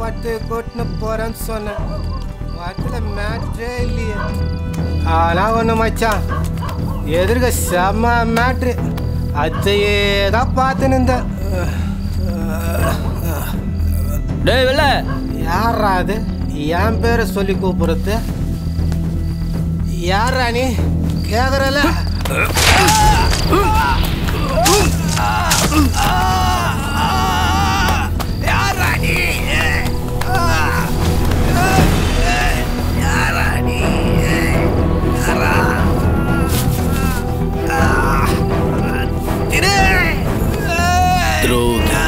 பட்டு கூட்டின்னு போறேன்னு சொன்னேன் வாட்டில் மேட்ரே இல்லையே ஆனா ஒன்று மச்சான் எதிர்க்க செம்ம மேட்ரு அத்தையே தான் பார்த்து நின்றேன் டேய் வெள்ள யாரா அது என் பேரை சொல்லி கூப்பிடுறது யாரா நீ கேக்குறல துரோகி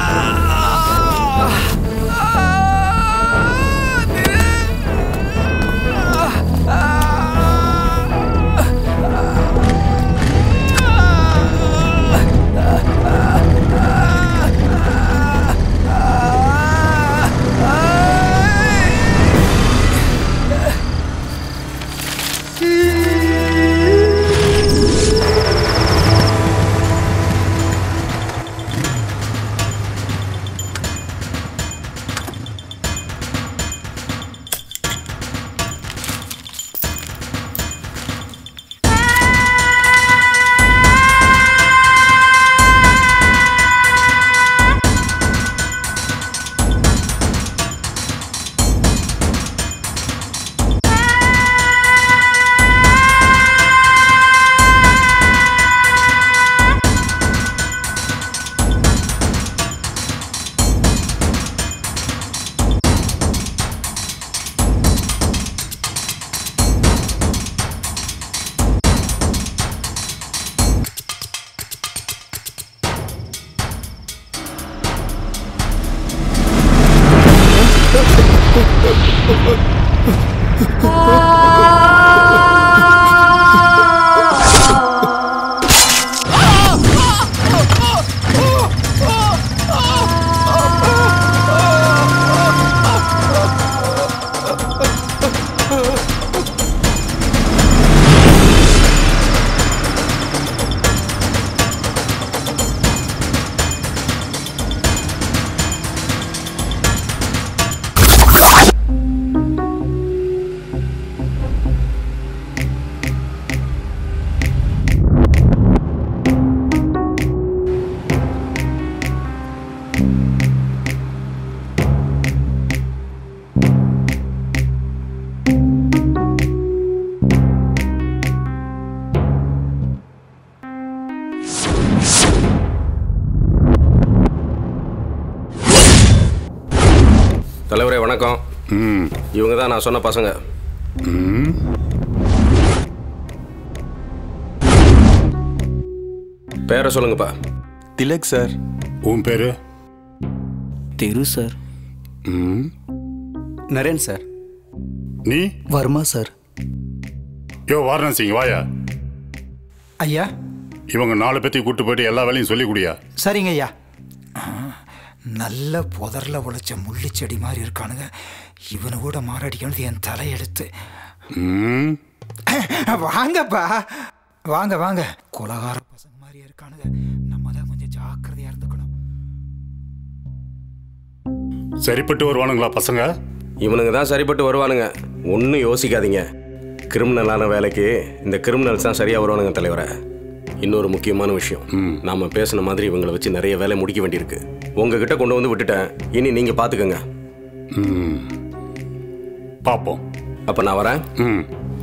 தலைவரே வணக்கம் ம் இவங்க தான் நான் சொன்ன பசங்க ம் பேரை சொல்லுங்கப்பா திலக் சார் உன் பேரு திரு சார் ம் நரேன் சார் நீ வர்மா சார் யோ வாரணாசிங்க வாயா ஐயா இவங்க நாலு பேத்தி கூட்டு போயிட்டு எல்லா வேலையும் சொல்லி குடியா சரிங்க ஐயா ஆ, நல்ல புதர்ல உழைச்ச முள்ளு செடி மாதிரி இருக்கானுங்க இவனு கூட மாரடிக்கணுது என் தலையெழுத்து ம் வாங்கப்பா வாங்க வாங்க குலகார பசங்க மாதிரி இருக்கானுங்க நம்ம தான் கொஞ்சம் ஜாக்கிரதையா இருந்துக்கணும் சரிப்பட்டு வருவானுங்களா பசங்க இவனுங்க தான் சரிப்பட்டு வருவானுங்க ஒன்றும் யோசிக்காதீங்க கிரிமினலான வேலைக்கு இந்த கிரிமினல்ஸ் தான் சரியாக வருவானுங்க தலைவரை இன்னொரு முக்கியமான விஷயம் நாம பேசின மாதிரி இவங்களை வச்சு நிறைய வேலை முடிக்க வேண்டியிருக்கு உங்ககிட்ட கொண்டு வந்து விட்டுட்டேன் இனி நீங்க பாத்துக்கோங்க ம் பார்ப்போம் அப்ப நான் வரேன் ம்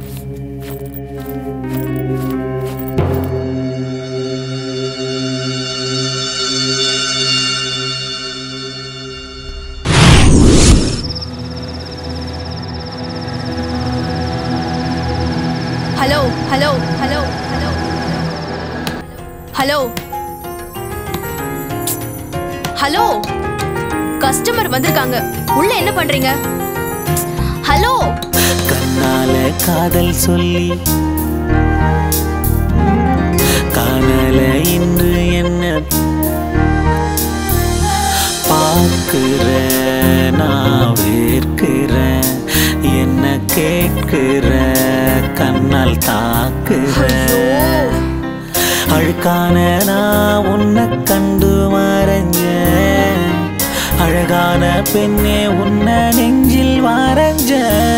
hello hello hello hello hello hello customer வந்திருக்காங்க உள்ள என்ன பண்றீங்க ஹலோ கண்ணால காதல் சொல்லி காணல இன்று என்ன பார்க்கிற நான் வேர்க்கிற என்ன கேட்கிற கண்ணால் தாக்குற அழுக்கான நான் உன்னை கண்டு மறைஞ்சேன் அழகான பெண்ணே உன்ன நெஞ்சில் வரைஞ்ச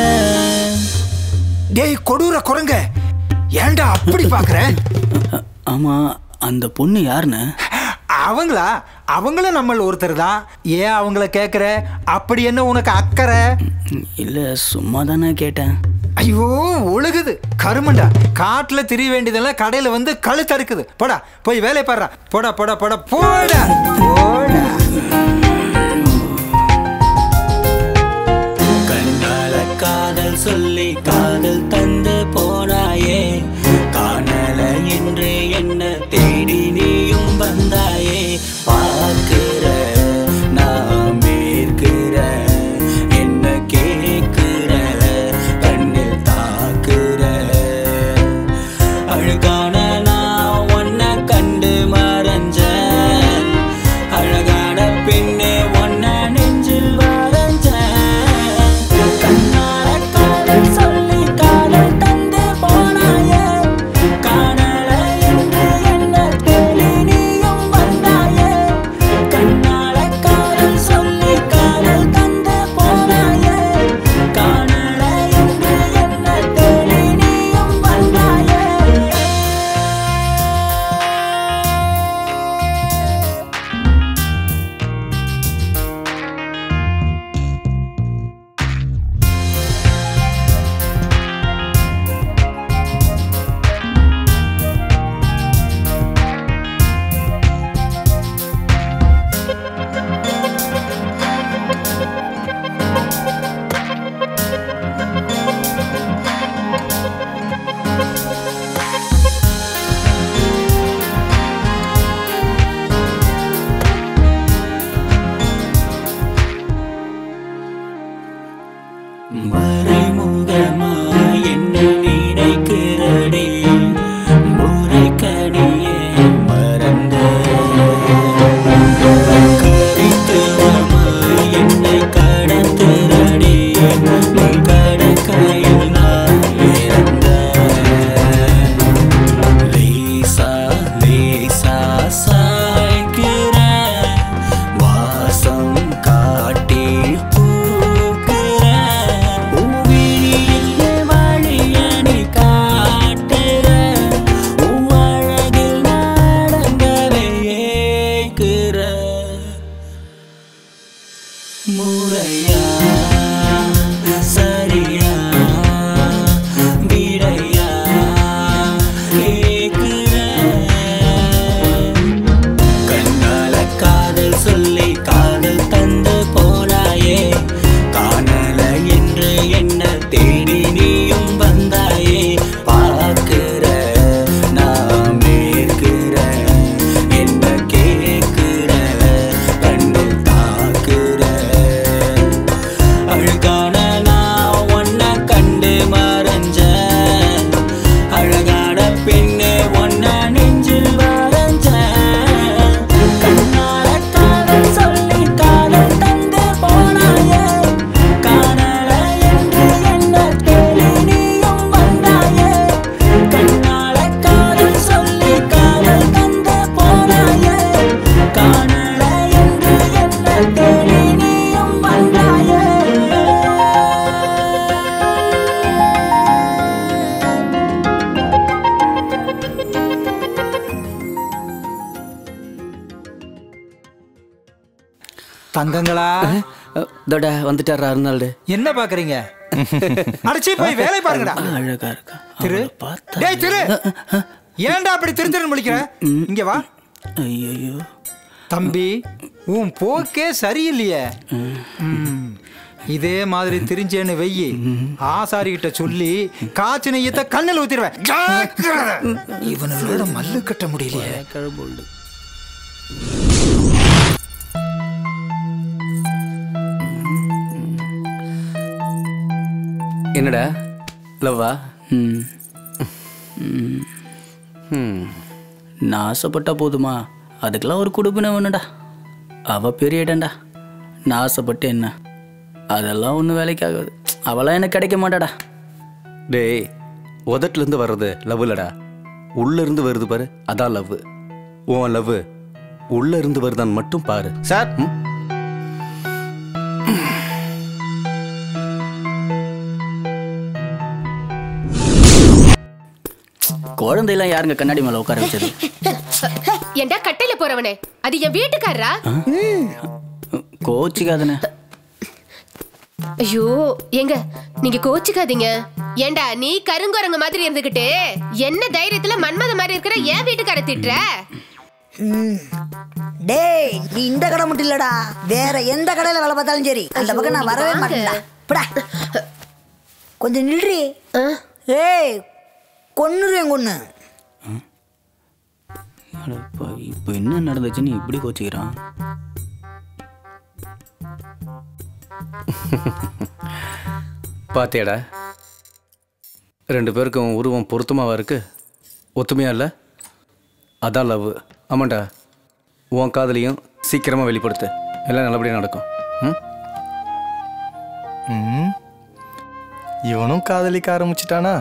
டேய் கொடூர குரங்க ஏன்டா அப்படி பாக்குற ஆமா அந்த பொண்ணு யாருன்னு அவங்களா அவங்களும் நம்மள ஒருத்தர் தான் ஏன் அவங்கள கேக்குற அப்படி என்ன உனக்கு அக்கறை இல்ல சும்மா தானே கேட்டேன் ஐயோ ஒழுகுது கருமண்டா காட்டுல திரிய வேண்டியதெல்லாம் கடையில வந்து கழுத்து அறுக்குது போடா போய் வேலையை பாடுறா போடா போடா போடா போடா போடா கண்ணால காதல் சொல்லி காதல் தந்து போனாயே காணல என்று என்ன தேடி நீயும் வந்தாயே பார்க்கிற நான் மேற்கிற என்ன கேட்கிற கண்ணில் தாக்குற அழுகான நான் உன்னை கண்டு மறைஞ்சேன் அழகான பெண்ணே உன்னை நெஞ்சில் வரைஞ்சேன் கண்ணால காதல் சொல்லி காதல் தந்து போனாயே காணல என்று என்ன தேடி நீயும் வந்தாயே கண்ணால காதல் சொல்லி காதல் தந்து போனாயே காணல என்று என்ன தேடி நீயும் வந்தாயே மறைமுகமாய் என்னை நினைக்கிறடே முறைக்கடியே மறந்த கரித்துவமாய் என்னை கடத்துறடே நீ கடற்கையில் நான் இறந்த லேசா லேசா சாய்க்கிற வாசம் காட்டி பூக்கிற உவிழியில் வழியணி காட்டுற உன் அழகில் நடந்தவை ஏய்க்கிற முறையா சரியா விடையா கேக்குற கண்ணால காதல் சொல்லி காதல் தந்து போனாயே காணல என்று என்ன தேடி நீயும் வந்தாயே பார்க்கிற நான் மேற்கிற என்ன கேட்கிற கண்ணில் தாக்குற அழுகான நான் உன்னை கண்டு மறைஞ்சேன் அழகான பெண்ணு உன்னை நெஞ்சில் வரைஞ்சேன் கண்ணால காதல் சொல்லி காதல் தந்து போனாயே காணல என்று என்ன தேடி நீயும் வந்தாயே கண்ணால காதல் சொல்லி காதல் தந்து போனாயே காணல என்று என்ன தேடி நீயும் வந்தாயே தங்கங்களா தோட வந்துட்டாரா அருணாள்டு என்ன பாக்குறீங்க அடிச்சு போய் வேலை பாருங்கடா அழகா இருக்கா திரு அவளை பார்த்தா டேய் திரு ஏன்டா அப்படி திரு திருன்னு முழிக்கிற இங்க வா ஐயோ தம்பி உன் போக்கே சரியில்லையே ம். இதே மாதிரி திரிஞ்சேன்னு வெயி ஆசாரி கிட்ட சொல்லி காய்ச்சி நெய்யத்தை கண்ணில் ஊத்திடுவேன் ஜாக்கிரதை. இவனுங்களோட மல்லு கட்ட முடியலையே கழுபோல்டு என்னடா லவ்வா ம் ம். ம் நான் ஆசைப்பட்டா போதுமா அதுக்கெல்லாம் ஒரு குடுப்பின வேணுடா அவ பெரிய இடம்டா நான் ஆசைப்பட்டு என்ன அதெல்லாம் ஒன்றும் வேலைக்கு ஆகாது அவளாம் எனக்கு கிடைக்க மாட்டாடா டேய் உதட்டுலேருந்து வர்றது லவ் இல்லடா உள்ள இருந்து வருது பாரு அதான் லவ் உன் லவ் உள்ள இருந்து வருதான்னு மட்டும் பாரு சார் குழந்தையெல்லாம் யாருங்க கண்ணாடி மேலே உட்கார வச்சது ஏண்டா கட்டையில போறவனே அது என் வீட்டுக்காரரா கோச்சிக்காதனே ஐயோ ஏங்க நீங்க கோச்சுக்காதீங்க ஏண்டா நீ கருங்குரங்கு மாதிரி இருந்துகிட்டு என்ன தைரியத்துல மன்மத மாதிரி இருக்கிற என் வீட்டுக்கார திட்டுற டேய் நீ இந்த கடை மட்டும் இல்லடா வேற எந்த கடையில வேலை பார்த்தாலும் சரி அந்த ஐயோ, பக்கம் நான் இங்க வரவே வாங்க. மாட்டேன்டா போடா கொஞ்சம் நில்றி ஏய் கொன்னுருவேன் கொன்னு இப்போ இப்போ என்ன நடந்துச்சுன்னு இப்படி கோச்சிக்கிறான் பாத்தியாடா ரெண்டு பேருக்கும் உருவம் பொருத்தமாவா இருக்கு ஒத்துமையா இல்லை அதான் லவ் ஆமாண்டா உன் காதலையும் சீக்கிரமாக வெளிப்படுத்து எல்லாம் நல்லபடியாக நடக்கும் ம் ம் இவனும் காதலிக்க ஆரம்பிச்சிட்டானா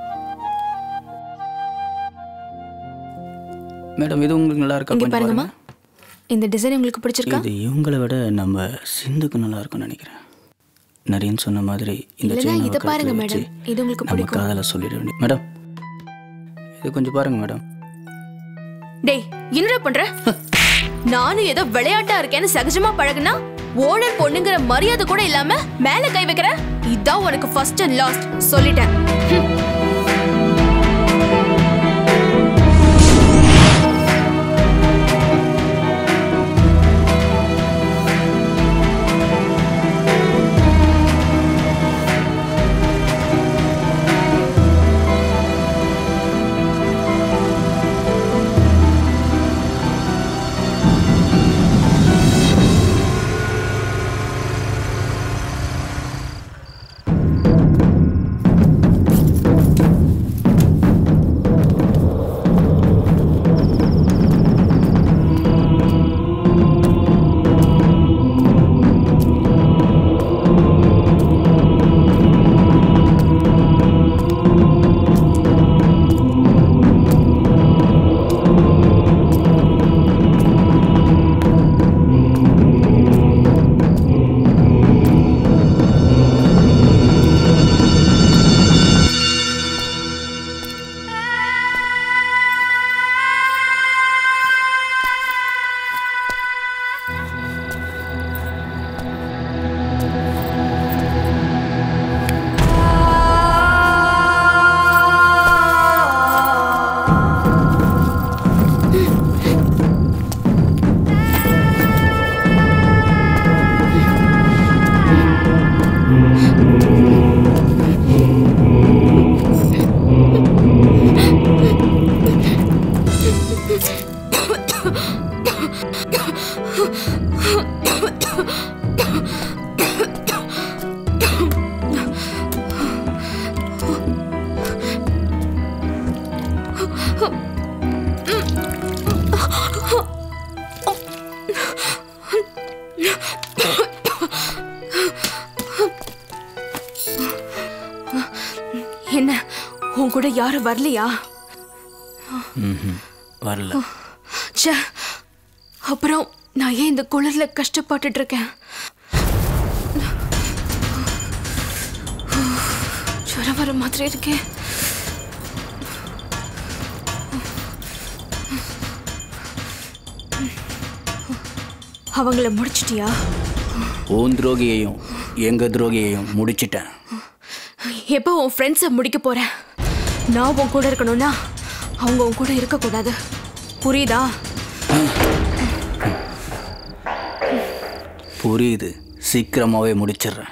மேடம் இது உங்களுக்கு நல்லா இருக்கா இங்க கொஞ்சம் பாருங்கம்மா பாருங்க. இந்த டிசைன் உங்களுக்கு பிடிச்சிருக்கா இது இவங்களை விட நம்ம சிந்துக்கு நல்லா இருக்கும்னு நினைக்கிறேன் நரேன் சொன்ன மாதிரி இந்த இல்லைன்னா செயினை இதை கழுத்துல பாருங்க வச்சு மேடம். இது உங்களுக்கு நம்ம பிடிக்கும். காதலை சொல்லிட வேண்டிய மேடம் இது கொஞ்சம் பாருங்க மேடம் டேய் என்னடா பண்ற நானும் ஏதோ விளையாட்டா இருக்கேன்னு சகஜமா பழகுனா ஓனர் பொண்ணுங்கிற மரியாதை கூட இல்லாம மேல கை வைக்கிற இதான் உனக்கு ஃபர்ஸ்ட் அண்ட் லாஸ்ட் சொல்லிட்டேன் ஹம். என்ன உன் கூட யாரும் வரலையா ம்ஹும். வரல ச்சே அப்புறம் நான் ஏன் இந்த குளிர்ல கஷ்டப்பட்டுட்டு இருக்கேன் ஜுரம் வர மாதிரி இருக்கே அவங்கள முடிச்சிட்டியா உன் துரோகியையும் எங்க துரோகியையும் முடிச்சிட்டேன் எப்போ உன் ஃப்ரெண்ட்ஸை முடிக்க போறேன் நான் உன் கூட இருக்கணும்னா அவங்க உன் கூட இருக்கக்கூடாது புரியுதா புரியுது சீக்கிரமாவே முடிச்சிடுறேன்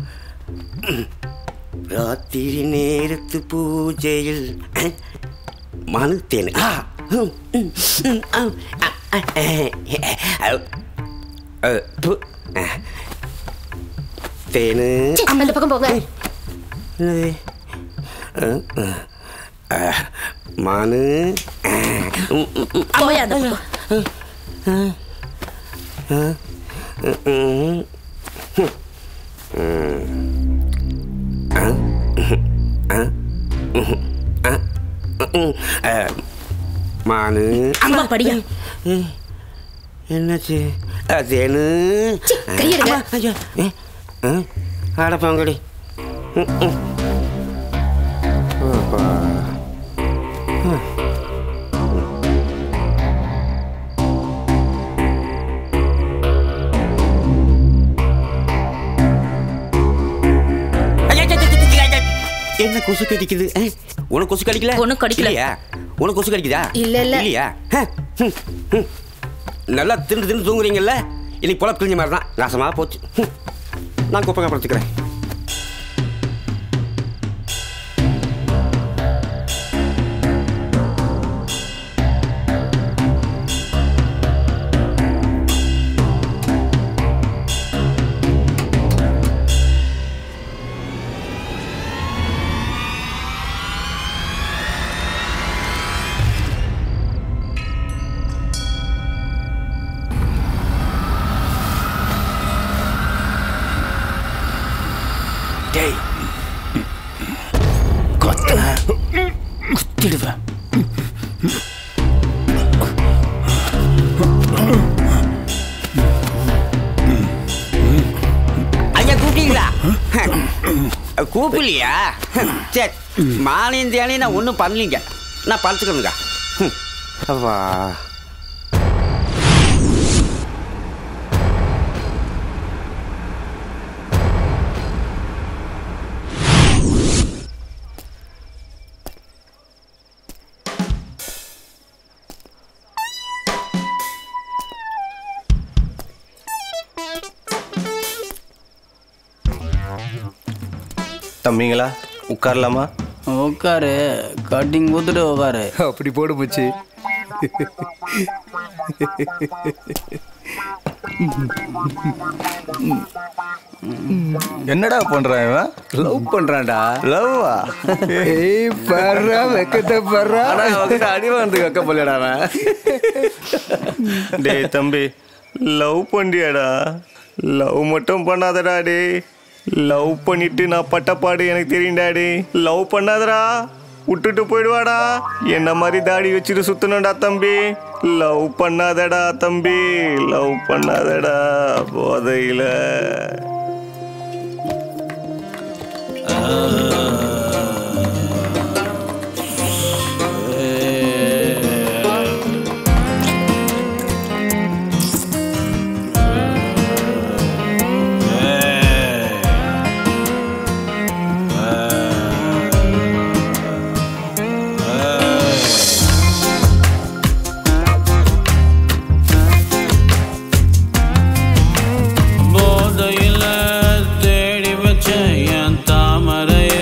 ராத்திரி நேரத்து பூஜையில் மானு தேனு ஆ ம், ம், ம், ஆ, ஆ, ஆ, ஆ, ஆ, து, ஆ. தேனு ச்சே, அந்த பக்கம் போங்க என்னது? ஆ, ஆ, ஆ, மானு ஆ, ம், ம், ம், போய் அந்த பக்கம். ஆ, ஆ, ம், ம், ம், ஆ, ஆ, ம், ஆ, ம், ஆ, மானு அம்மா படியா ம், என்னாச்சு அதேனு கையெடுங்க. ஐயோ ஏ, ஆ, அட பங்கடி ம், ம். அப்பா. ம். ஐயா, ஐயா, ஐயா, ஐயா, ஐயா. என்ன கொசு கடிக்குது ஆ? உனக்கு கொசு கடிக்கல உனக்கு கடிக்கல. இல்லையா உனக்கு கொசு கடிக்குதா இல்ல, இல்ல. இல்லையா ஆ, ம், ம். நல்லா தின்னு தின்னு தூங்குறீங்கல்ல இன்னைக்கு பொழப்பு கிழிஞ்ச மாதிரி தான் நாசமாக போச்சு ம். நான் குப்பை காப்படுத்துக்கிறேன் டேய் கொத்த குத்திடுவேன் ஐயா கூப்பிட்டீங்களா கூப்பிடலையா சரி மாலையும் தேனையும் நான் ஒன்றும் பண்ணலீங்க நான் படுத்துக்கணுங்க ம். அப்பா தம்பிங்களா உட்காரலாமா உட்காரு கட்டிங் ஊத்துட்டு உட்காரு அப்படி போடு மச்சி என்னடா பண்றான் இவன் லவ் பண்றான்டா லவ்வா ஏய் பர்றா வெக்கத்தை பர்றா ஆனா அவன்கிட்ட அடி வந்து வைக்க போலடா அவன் டேய் தம்பி லவ் பண்ணியாடா லவ் மட்டும் பண்ணாதடா டேய் லவ் பண்ணிட்டு நான் பட்டப்பாடு எனக்கு தெரியும்டா டேய் லவ் பண்ணாதடா விட்டுட்டு போயிடுவாடா என்ன மாதிரி தாடி வச்சுட்டு சுத்தணும்டா தம்பி லவ் பண்ணாதடா தம்பி லவ் பண்ணாதடா போதையில போதையில தேடி வச்ச என் தாமரைய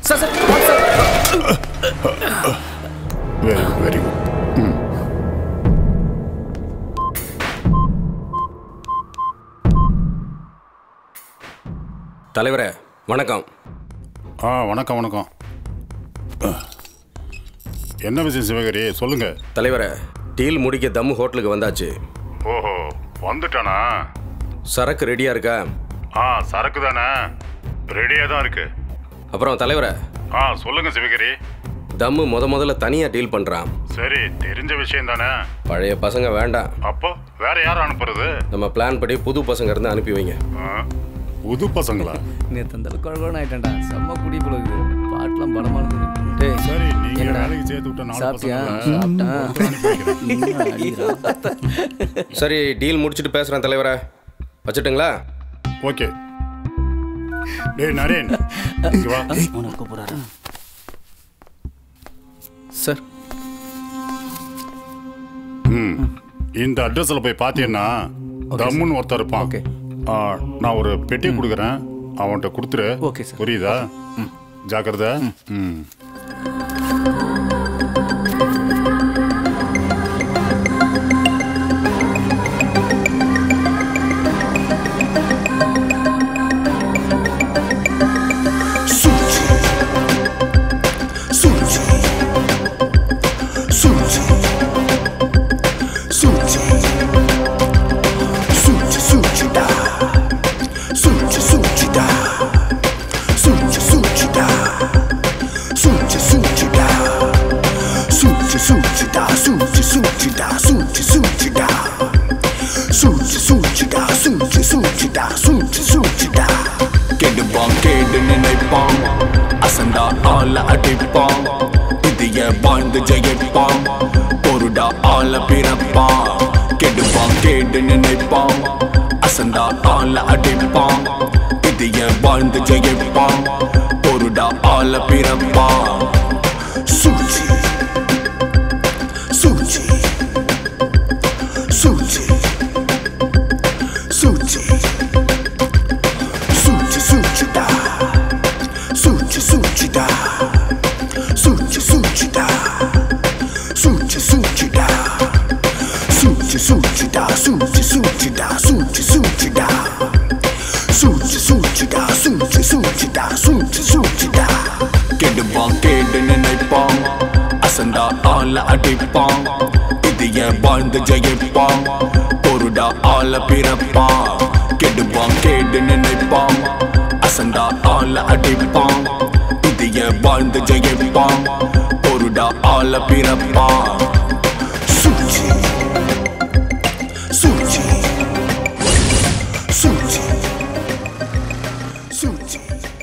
சார் சார் வாங்க sir very good very good ம் தலைவரே வணக்கம் ஆ வணக்கம் வணக்கம் என்ன விஷயம் சிவகரி சொல்லுங்க தலைவரே டீல் முடிக்க தம்மு ஹோட்டலுக்கு வந்தாச்சு ஓஹோ வந்துட்டானா சரக்கு ரெடியா இருக்கா ஆ சரக்கு தானே ரெடியாக தான் இருக்கு அப்புறம் தலைவரே ஆ சொல்லுங்க சிவகரி தம்மு முத முதல்ல தனியா டீல் பண்றான் சரி தெரிஞ்ச விஷயம் தானே பழைய பசங்க வேண்டாம் அப்போ வேற யார் அனுப்புறது நம்ம பிளான் படி புது பசங்க இருந்து அனுப்பி வைங்க ஆ, புது பசங்களா நேற்று அந்த குழகுழன்னு ஆயிட்டேன்டா செம்ம குடி பழகுது பாட்டெலாம் பலமாக இருந்தது டேய் சரி நீங்க என்னடா? வேலைக்கு சேர்த்து விட்ட நாலு சாப்பிட்டியா பசங்களை சாப்பிட்டேன் இன்னும் அடிக்கிறான். சரி டீல் முடிச்சுட்டு பேசுறேன் தலைவரே வச்சுட்டுங்களா ஓகே டேய் நரேன் இங்க வா உனக்கு கூப்பிடுறாரு சார் ம் இந்த அட்ரஸ்ல போய் பார்த்தீங்கன்னா தம்முன்னு ஒருத்தர் இருப்பான் ஓகே. ஆ, நான் ஒரு பெட்டி கொடுக்குறேன் அவன்கிட்ட கொடுத்துரு ஓகே சார். புரியுதா ஜாக்கிரதை ம் கெடுப்பான் கேடு நினைப்பான் அசந்தா ஆள அடிப்பான் இதைய வாழ்ந்து ஜெயிப்பான் பொருடா ஆள பிறப்பான் கெடுப்பான் கேடு நினைப்பான் அசந்தா ஆள அடிப்பான் இதைய வாழ்ந்து ஜெயிப்பான் பொருடா ஆள பிறப்பான் சூழ்ச்சி சூழ்ச்சி சூழ்ச்சி சூழ்ச்சி Suci suci da Suci suci da Suci suci da Suci suci da Suci suci da Suci suci da Suci suci da Suci suci da Suci suci da Suci suci da கெடுப்பான் கேடு நினைப்பான் அசந்தா ஆள அடிப்பான் இதைய வாழ்ந்து ஜெயிப்பான் பொருடா ஆள பிறப்பான் கெடுப்பான் கேடு நினைப்பான் அசந்தா ஆள அடிப்பான் இதைய வாழ்ந்து ஜெயிப்பான் பொருடா ஆள பிறப்பான் சூழ்ச்சி சூழ்ச்சி சூழ்ச்சி சூழ்ச்சி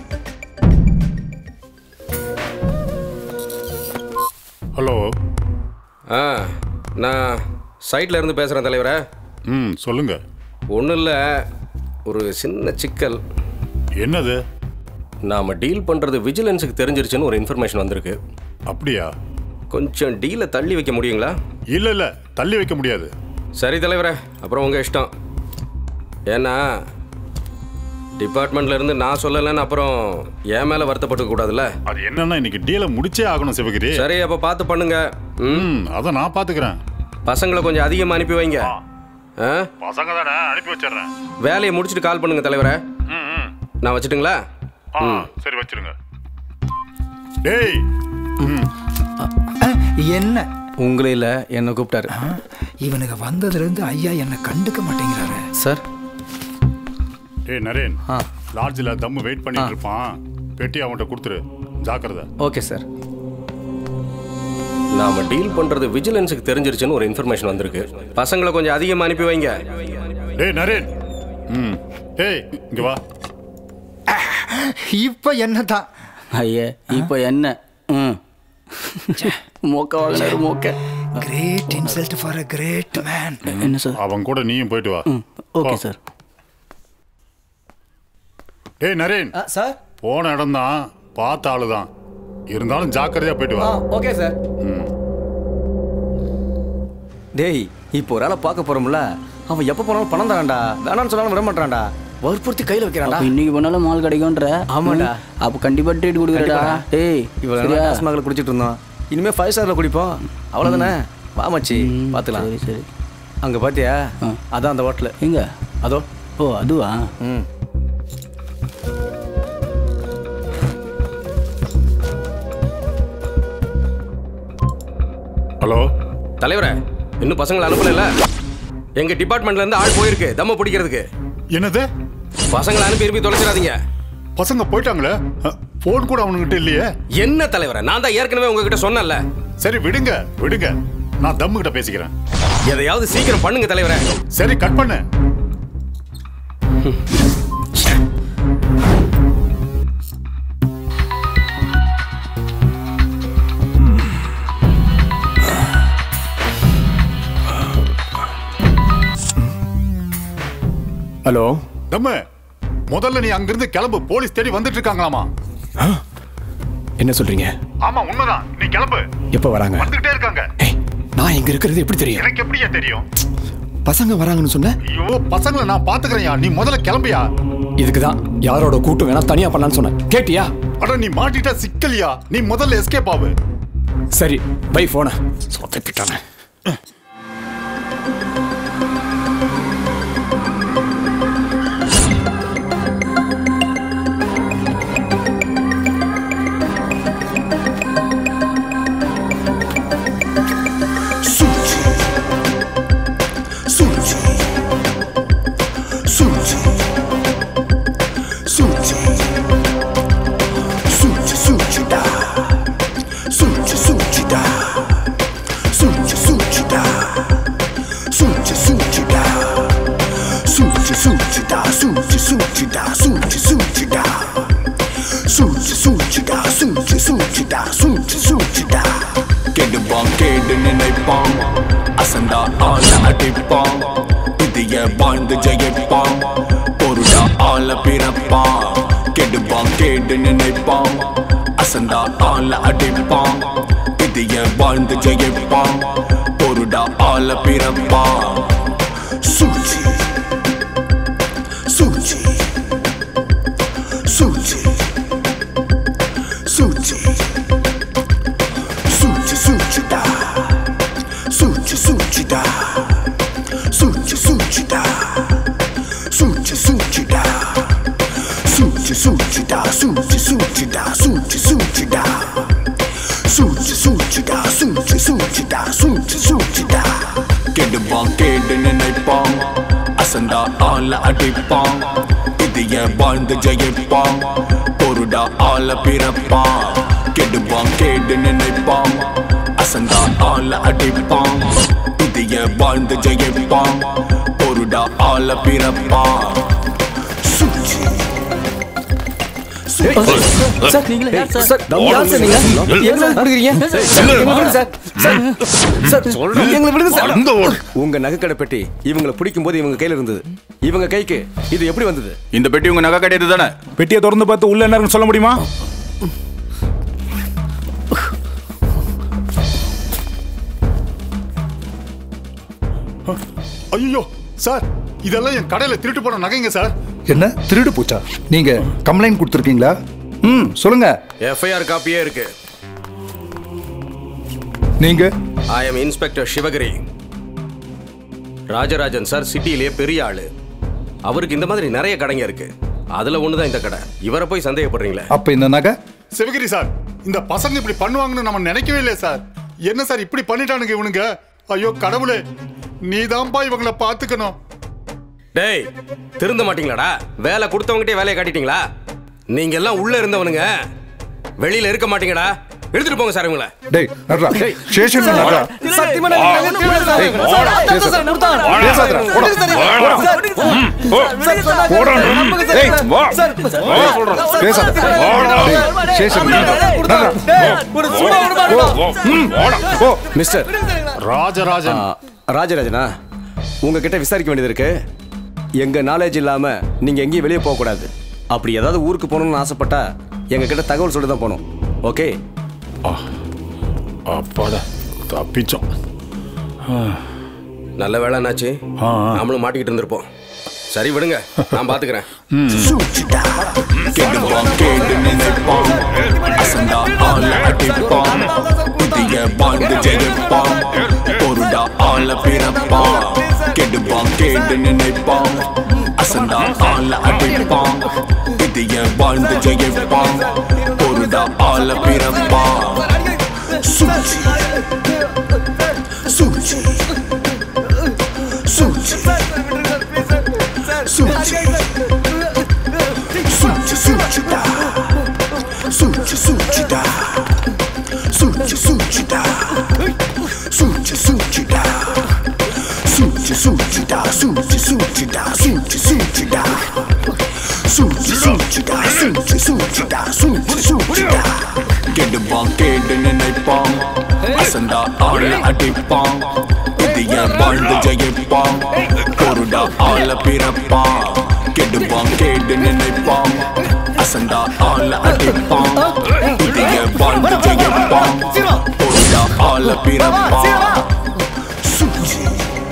ஹலோ ஆ நான் சைட்ல இருந்து பேசுறேன் தலைவரே ம் சொல்லுங்க ஒன்றும் இல்லை ஒரு சின்ன சிக்கல் என்னது நாம் டீல் பண்ணுறது விஜிலன்ஸுக்கு தெரிஞ்சிருச்சுன்னு ஒரு இன்ஃபர்மேஷன் வந்திருக்கு அப்படியா கொஞ்சம் டீலை தள்ளி வைக்க முடியுங்களா இல்ல இல்ல தள்ளி வைக்க முடியாது சரி தலைவரே அப்புறம் உங்கள் இஷ்டம் ஏன்னா டிபார்ட்மெண்ட்ல இருந்து நான் சொல்லலைன்னு அப்புறம் என் மேலே வருத்தப்பட்டு கூடாதுல்ல அது என்னன்னா இன்னைக்கு டீலை முடிச்சே ஆகணும் சிவகிரி சரி அப்போ பார்த்து பண்ணுங்க ம் ம் அதை நான் பாத்துக்கிறேன் பசங்களை கொஞ்சம் அதிகமாக அனுப்பி வைங்க ஆ பசங்க தானே அனுப்பி வச்சிடுறேன் வேலையை முடிச்சுட்டு கால் பண்ணுங்க தலைவரே ம் ம் நான் வச்சுட்டுங்களா ஆ சரி வச்சிருங்க டேய் ம் என்ன உங்களே இல்லை என்னை கூப்பிட்டாரு இவனுக்கு வந்ததுல இருந்து ஐயா என்ன கண்டுக்க மாட்டேங்கிறாரு சார் டேய் நரேன் ஆ. லாட்ஜில் தம்மு வெயிட் பண்ணிட்டு இருப்பான் பெட்டி அவன்கிட்ட கொடுத்துரு ஜாக்கிரதை ஓகே சார் நாம டீல் பண்றது விஜிலன்ஸுக்கு தெரிஞ்சிருச்சுன்னு ஒரு இன்ஃபர்மேஷன் வந்திருக்கு பசங்களை கொஞ்சம் அதிகமாக அனுப்பி வைங்க டேய் நரேன் ம் டேய் இங்க வா இப்ப என்னதான் ஐயா இப்போ என்ன ம் மொக்க வாங்கினாரு மொக்க great insult for a great man என்ன சார் அவன் கூட நீயும் போயிட்டு வா ஓகே போ. சார் டேய் நரேன் சார் போன இடம் தான் பார்த்த ஆளு தான் இருந்தாலும் ஜாக்கிரதையா போயிட்டு வா ஓகே சார் ம் டேய் இப்போ ஒரு ஆளை பார்க்க போறோம்ல அவன் எப்போ போனாலும் பணம் தரான்டா வேணாம்னு சொன்னாலும் விட மாட்டான்டா வற்புறுத்தி கையில வைக்கிறான்டா அப்ப இன்னைக்கு பண்ணாலும் மால் கிடைக்கும்ன்ற ஆமாடா. ம். அப்ப கண்டிப்பா ட்ரீட் கொடுக்குறடா கண்டிப்பாடா. டேய் இவ்வளவு சரியா? நாள் டாஸ்மாகில் குடிச்சிட்டு இருந்தோம் இனிமே ஃபைவ் ஸ்டார்ல குடிப்போம் அவ்வளவுதானே வா மச்சி பார்த்துக்கலாம் சரி சரி அங்க பாத்தியா அதான் அந்த ஹோட்டல் எங்க அதோ ஓ அதுவா ம் ஹலோ தலைவரே இன்னும் பசங்களை அனுப்பல எங்க டிபார்ட்மெண்ட்ல இருந்து ஆள் போயிருக்கு தம்ம பிடிக்கிறதுக்கு என்னது பசங்களை அனுப்பி இருப்பி தொலைச்சிடாதீங்க பசங்க போயிட்டாங்களே போன் கூட அவனுங்கிட்ட இல்லையே என்ன தலைவரே நான் தான் ஏற்கனவே உங்ககிட்ட சொன்னேன்ல சரி விடுங்க விடுங்க நான் தம்மு கிட்ட பேசிக்கிறேன் எதையாவது சீக்கிரம் பண்ணுங்க தலைவரே சரி கட் பண்ணு ஹலோ தம்மு முதல்ல நீ அங்கிருந்து கிளம்பு போலீஸ் தேடி வந்துட்டு இருக்காங்களாமா என்ன சொல்றீங்க ஆமா உண்மைதான் நீ கிளம்பு எப்போ வராங்க வந்துகிட்டே இருக்காங்க நான் இங்க இருக்கிறது எப்படி தெரியும் எனக்கு எப்படியா தெரியும் பசங்க வராங்கன்னு சொன்ன ஐயோ பசங்களை நான் பாத்துக்கிறேன்யா நீ முதல்ல கிளம்பியா இதுக்கு தான் யாரோட கூட்டம் வேணா தனியா பண்ணலாம்னு சொன்னேன் கேட்டியா அட நீ மாட்டிட்டா சிக்கலியா நீ முதல்ல எஸ்கேப் ஆகு சரி பை போன சொத்தப்பிட்டானே Suci Suci Suci Suci Suci Suci da Suci Suci da Suci Suci da Suci Suci da Suci Suci da Suci Suci da Suci Suci da Suci Suci da Suci Suci da Suci Suci da கெடுவான் கேடு நினைப்பான் அசந்தா ஆள அடிப்பான் இதைய வாழ்ந்து ஜெயிப்பான் பொருடா ஆள பிறப்பான் கெடுவான் கேடு நினைப்பான் அசந்தா ஆள அடிப்பான் இதைய வாழ்ந்து ஜெயிப்பான் பொருடா ஆள பிறப்பான் Suci Suci Suci Suci Suci Suci da Suci Suci da Suci Suci da Suci Suci da Suci Suci da Suci Suci da Suci Suci da Suci Suci da Suci Suci da Suci Suci da கெடுவான் கேடு நினைப்பான் அசந்தா ஆள அடிப்பான் இதைய வாழ்ந்து ஜெயிப்பான் பொருடா ஆள பிறப்பான் கெடுவான் கேடு நினைப்பான் அசந்தா ஆள அடிப்பான் இதைய வாழ்ந்து ஜெயிப்பான் பொருடா ஆள பிறப்பான் சார் நீங்களே யார் சார் சார் யார் சார் நீங்க ஏன் சார் நடக்கிறீங்க சார் எங்களை விடுங்க சார் சார் சார் சொல்றேன் எங்களை விடுங்க சார் உங்க நகைக்கடை பெட்டி இவங்களை பிடிக்கும் போது இவங்க கையில இருந்தது இவங்க கைக்கு இது எப்படி வந்தது இந்த பெட்டி உங்க நகை கிடையாது தானே பெட்டியை திறந்து பார்த்து உள்ள என்ன இருக்குன்னு சொல்ல முடியுமா ஐயோ சார் இதெல்லாம் என் கடையில திருட்டு போன நகைங்க சார் என்ன திருடு போச்சா நீங்க கம்ப்ளைண்ட் கொடுத்துருக்கீங்களா ம் சொல்லுங்க எஃப்ஐஆர் காப்பியே இருக்கு நீங்க I am inspector Sivagiri Rajarajan sir சிட்டிலேயே பெரிய ஆளு அவருக்கு இந்த மாதிரி நிறைய கடைங்க இருக்கு அதுல ஒண்ணுதான் இந்த கடை இவரை போய் சந்தேகப்படுறீங்களே அப்ப இந்த நகை சிவகிரி சார் இந்த பசங்க இப்படி பண்ணுவாங்கன்னு நம்ம நினைக்கவே இல்லையே சார் என்ன சார் இப்படி பண்ணிட்டானுங்க இவனுங்க ஐயோ கடவுளே நீதான்பா இவங்களை பாத்துக்கணும் டேய் திருந்த மாட்டீங்களாடா வேலை கொடுத்தவங்ககிட்டே வேலையை காட்டிட்டீங்களா நீங்க எல்லாம் உள்ள இருந்தவனுங்க வெளியில இருக்க மாட்டீங்கடா எடுத்துட்டு போங்க சார் இவங்கள டேய் நட்ரா ஸ்டேஷன் நட்ரா சத்தியமா நான் வா. எங்களுக்கு தேவை சார். ஏய், சார், வாடா. அதான் சார் கொடுத்தாங்க. பேசாதடா. போடா. சார், வாடா. சார், சார், சொன்னாங்க. போடா. நம்புங்க சார். ஏய், வா. சார், வா, சொல்றேன். பேசாத. வாடா. டேய், ஸ்டேஷன் நட்ரா. நட்ரா. ஒரு சும்மா விட மாட்டோம். ம், வாடா. போ. மிஸ்டர் ராஜராஜன் ராஜராஜனா உங்ககிட்ட விசாரிக்க வேண்டியது இருக்கு எங்க நாலேஜ் இல்லாம நீங்க எங்கேயும் வெளியே போக கூடாது அப்படி ஏதாவது ஊருக்கு போகணும்னு ஆசைப்பட்டா எங்க கிட்ட தகவல் சொல்லி தான் போகணும் ஓகே அப்பாடா தப்பிச்சோம் நல்ல வேலை என்னாச்சு நாமளும் மாட்டிக்கிட்டு இருந்திருப்போம் சரி விடுங்க நான் பாத்துக்கிறேன் கெடுவான் கேடு நினைப்பான் அசந்தா ஆள அடிப்பான் புதிய வாழ்ந்து ஜெயிப்பான் பொருடா ஆள பிறப்பான் கெடுவான் கேடு நினைப்பான் அசந்தா ஆள அடிப்பான் புதிய வாழ்ந்து ஜெயிப்பான் பொருடா ஆள பிறப்பான் Suji. Suji. Suji. Suji. Suji, suji da. Suji, suji da. Suji, suji da. Suji, suji da. Suji, suji da. Suji, suji da. Suji, suji da. Suji, suji da. Suji, suji da. Suji, suji da. கெடுவான் கேடு நினைப்பான் அசந்தா ஆள அடிப்பான் புதிய வாழ்ந்து ஜெயிப்பான் பொருடா ஆள பிறப்பான் கெடுவான் கேடு நினைப்பான் அசந்தா ஆள அடிப்பான் புதிய வாழ்ந்து ஜெயிப்பான் பொருடா ஆள பிறப்பான் Suji.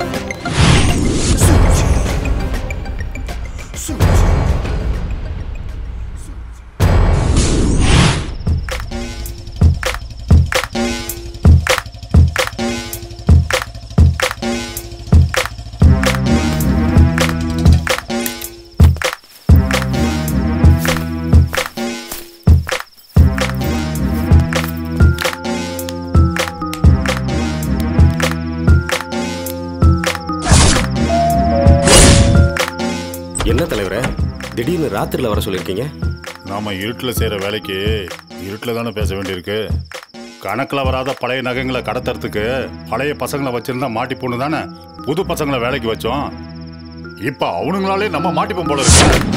என்ன தலைவரே திடீர்னு ராத்திரில வர சொல்லியிருக்கீங்க நாம இருட்டில் செய்கிற வேலைக்கு இருட்டில் தானே பேச வேண்டியிருக்கு கணக்கில் வராத பழைய நகைங்களை கடத்துறதுக்கு பழைய பசங்களை வச்சிருந்தா மாட்டிப்போன்னு தானே புது பசங்களை வேலைக்கு வச்சோம் இப்போ அவனுங்களாலே நம்ம மாட்டிப்போம் போல இருக்கு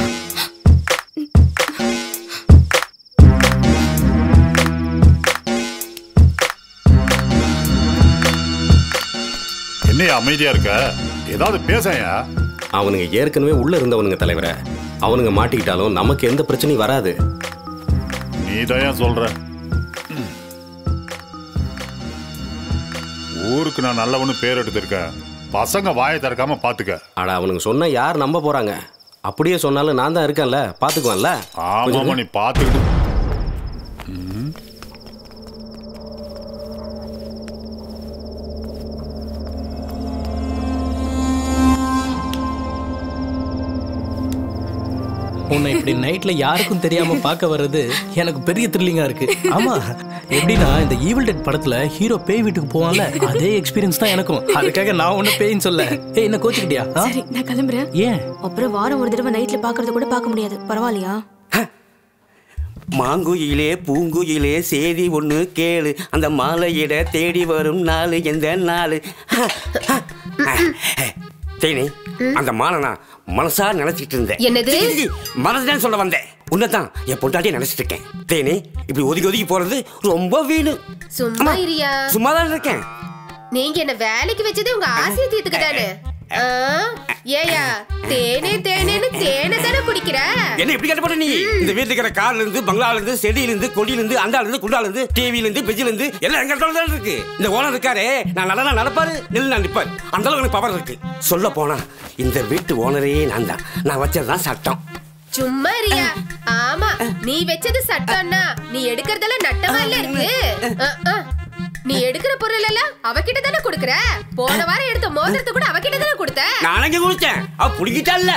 என்னையா அமைதியா இருக்க ஏதாவது பேசையா அவனுங்க ஏற்கனவே உள்ள இருந்தவனுங்க தலைவரே அவனுங்க மாட்டிக்கிட்டாலும் நமக்கு எந்த பிரச்சனையும் வராது நீ தான் சொல்ற ம். ஊருக்கு நான் நல்லவனு பேர் எடுத்திருக்கேன் பசங்க வாயை திறக்காம பாத்துக்க அட அவனுங்க சொன்னா யார் நம்ப போறாங்க அப்படியே சொன்னாலும் நான் தான் இருக்கேன்ல பாத்துக்குவேன்ல ஆமாமா நீ பாத்துக்கிட்டு உன்னை இப்படி நைட்ல யாருக்கும் தெரியாம பார்க்க வர்றது எனக்கு பெரிய த்ரில்லிங்கா இருக்கு ஆமா எப்படின்னா இந்த ஈவில் டெட் படத்துல ஹீரோ பேய் வீட்டுக்கு போவான்ல அதே எக்ஸ்பீரியன்ஸ் தான் எனக்கும் அதுக்காக நான் ஒன்னும் பேயின்னு சொல்ல ஏய் என்ன கோச்சுக்கிட்டியா ஆ? சரி நான் கிளம்புறேன் ஏன் அப்புறம் வாரம் ஒரு தடவை நைட்ல பாக்குறது கூட பார்க்க முடியாது பரவாயில்லையா மாங்குயிலே பூங்குயிலே சேதி ஒண்ணு கேளு அந்த மாலையிட தேடி வரும் நாள் எந்த நாள் தேனி அந்த மாலை நான் மனசா நினைச்சிட்டு இருந்தேன் என்னது? சீ, சீ, மனசுதான் சொல்ல வந்தேன் உன்னதான் என் பொண்டாட்டியை நினைச்சிட்டு இருக்கேன் தேனி இப்படி ஒதுக்கி ஒதுக்கி போறது ரொம்ப வீணு சும்மா இரியா சும்மா தான் இருக்கேன் நீங்க என்ன வேலைக்கு வச்சதே உங்க ஆசையை தீர்த்துக்க தானே ஆ? ஏயா தேனே தேனேன்னு தேனை தானே குடிக்கிற என்ன இப்படி கட்டப்பட்ட நீ இந்த வீட்டுல இருக்கிற கார்ல இருந்து பங்களால இருந்து செடியில இருந்து கொடியில இருந்து அண்டால இருந்து குண்டால இருந்து டிவில இருந்து பெஜ்ல இருந்து எல்லாம் எங்க இடத்துல தான் இருக்கு இந்த ஓனர் இருக்காரே நான் நல்லா நடப்பாரு நெல் நான் நிப்பாரு அந்த அளவுக்கு எனக்கு பவர் இருக்கு சொல்ல போனா இந்த வீட்டு ஓனரே நான் தான் நான் வச்சதுதான் சட்டம் சும்மா இரியா ஆமா நீ வச்சது சட்டம்னா நீ எடுக்கறதெல்லாம் நட்டமா இல்ல இருக்கு ஆ, ஆ. நீ எடுக்கிற பொருள் எல்லாம் அவகிட்ட தானே குடுக்கற போன வாரம் எடுத்த மோதிரத்தை கூட அவகிட்ட தானே கொடுத்த நான் எங்க குடிச்சேன் அவ புடிக்கிட்டால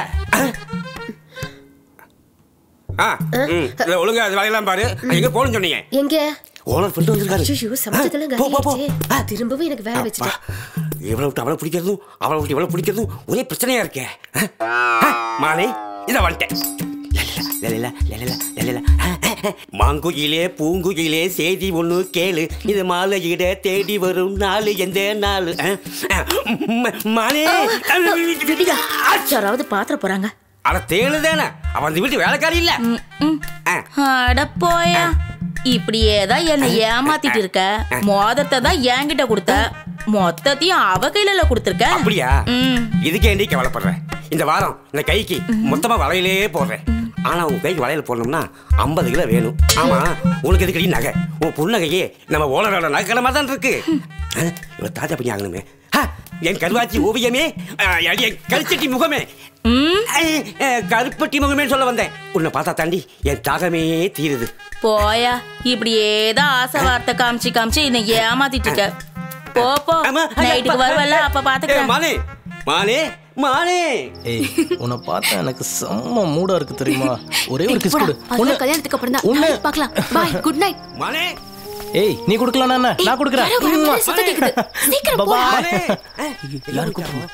ஆ ம், இதை ஒழுங்கா அது வேலையெல்லாம் பாரு எங்க போகணும்னு சொன்னீங்க எங்க ஓனர் ஃப்ரெண்ட் வந்திருக்காரு ஐயோ சமைச்சதெல்லாம் போ, போ, போ. காலியாச்சு திரும்பவும் எனக்கு வேலை வச்சுட்டேன் இவளை விட்டு அவளை பிடிக்கிறதும் அவளை விட்டு இவளை பிடிக்கிறதும் ஒரே பிரச்சனையா இருக்கே அஹ், அஹ், மானே இதை வந்துட்டேன் லலிலா, லலிலா, லலிலா. மாங்குயிலே பூங்குயிலே செய்தி ஒண்ணு கேளு இது மாலையிட தேடி வரும் நாள் எந்த நாள் அஹ், அஹ், ம- மானே யாராவது பாத்திர போறாங்க அட தேளுதானே அவன் அந்த வீட்டு வேலைக்காரி இல்ல அட போயா இப்படியே தான் என்னை ஏமாத்திட்டு இருக்க மோதத்தை தான் என்கிட்ட கொடுத்த மொத்தத்தையும் அவ கையில கொடுத்துருக்க அப்படியா இதுக்கு ஏண்டி கவலைப்படுற இந்த வாரம் இந்த கைக்கு மொத்தமா வளையலே போடுறேன் ஆனா உன் கைக்கு வளையல் போடணும்னா ஐம்பது கிலோ வேணும் ஆமா உனக்கு எதுக்கடி நகை உன் புன்னகையே நம்ம ஓனரோட நகை மாதிரி தான் இருக்கு அஹ், இவ தாஜா பண்ணி ஆகணுமே ஹ, என் கருவாச்சி ஓவியமே அஹ், அடி, என் கருச்சட்டி முகமே அஹ், அஹ், கருப்பட்டி முகமே சொல்ல வந்தேன் உன்னை பார்த்தா தாண்டி என் தாகமே தீருது போயா இப்படியே தான் ஆசை வார்த்தை காமிச்சு காமிச்சு என்னை ஏமாத்திட்டு இருக்க போ போ நைட்டுக்கு வருவல்ல அப்ப ஏய், பாத்துக்கிறேன் மானே மானே மானே ஏய் உன்னை பார்த்தா எனக்கு செம்ம மூடா இருக்கு தெரியுமா ஒரே ஒரு கிஸ் கொடு அதெல்லாம் கல்யாணத்துக்கு அப்புறம் தான் உன்னை- நாளைக்கு பார்க்கலாம் பாய் குட் நைட் மானே ஏய் நீ குடுக்கலாம் என்ன நான் குடுக்குறேன் யாரோ வர மாதிரி சத்தம் கேக்குது சீக்கிரம் போ மானே எல்லாரும் கூப்பிடுறோம்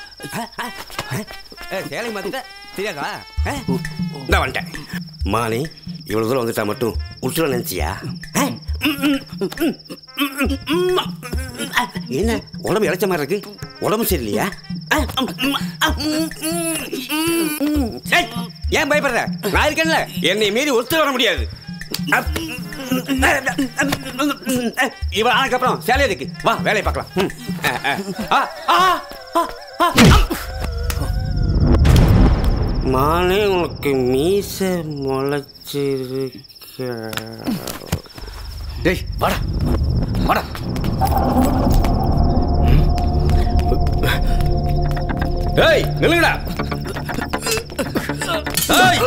சேலை மாத்திட்ட தெரியாதா அஹ்? இந்தா வந்துட்டேன் மானே இவ்வளவு தூரம் வந்துட்டா மட்டும் உற்றுல நினைச்சியா அஹ்? ம், ம், ம், ம், ம், ம், ம். அஹ், என்ன உடம்பு இழைச்ச மாதிரி இருக்கு உடம்பு சரியில்லையா அஹ், ம், ம், அஹ், ம், ம், ம், ம். ஏய், ஏன் பயப்படுற நான் இருக்கேன்ல என்னை மீறி ஒத்து வர முடியாது அஹ், இவ ஆனதுக்கப்புறம் சேலை இருக்கு வா வேலையை பார்க்கலாம் ம். அஹ், அஹ். ஆ, ஆ, ஆ, ஆ, ஆ. மானே உனக்கு மீச முளைச்சிருக்க டேய் வாடா வாடா ஏய் நில்லுங்கடா ஏய்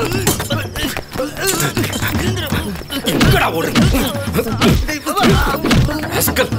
எங்கடா ஓடுறீங்க rascal.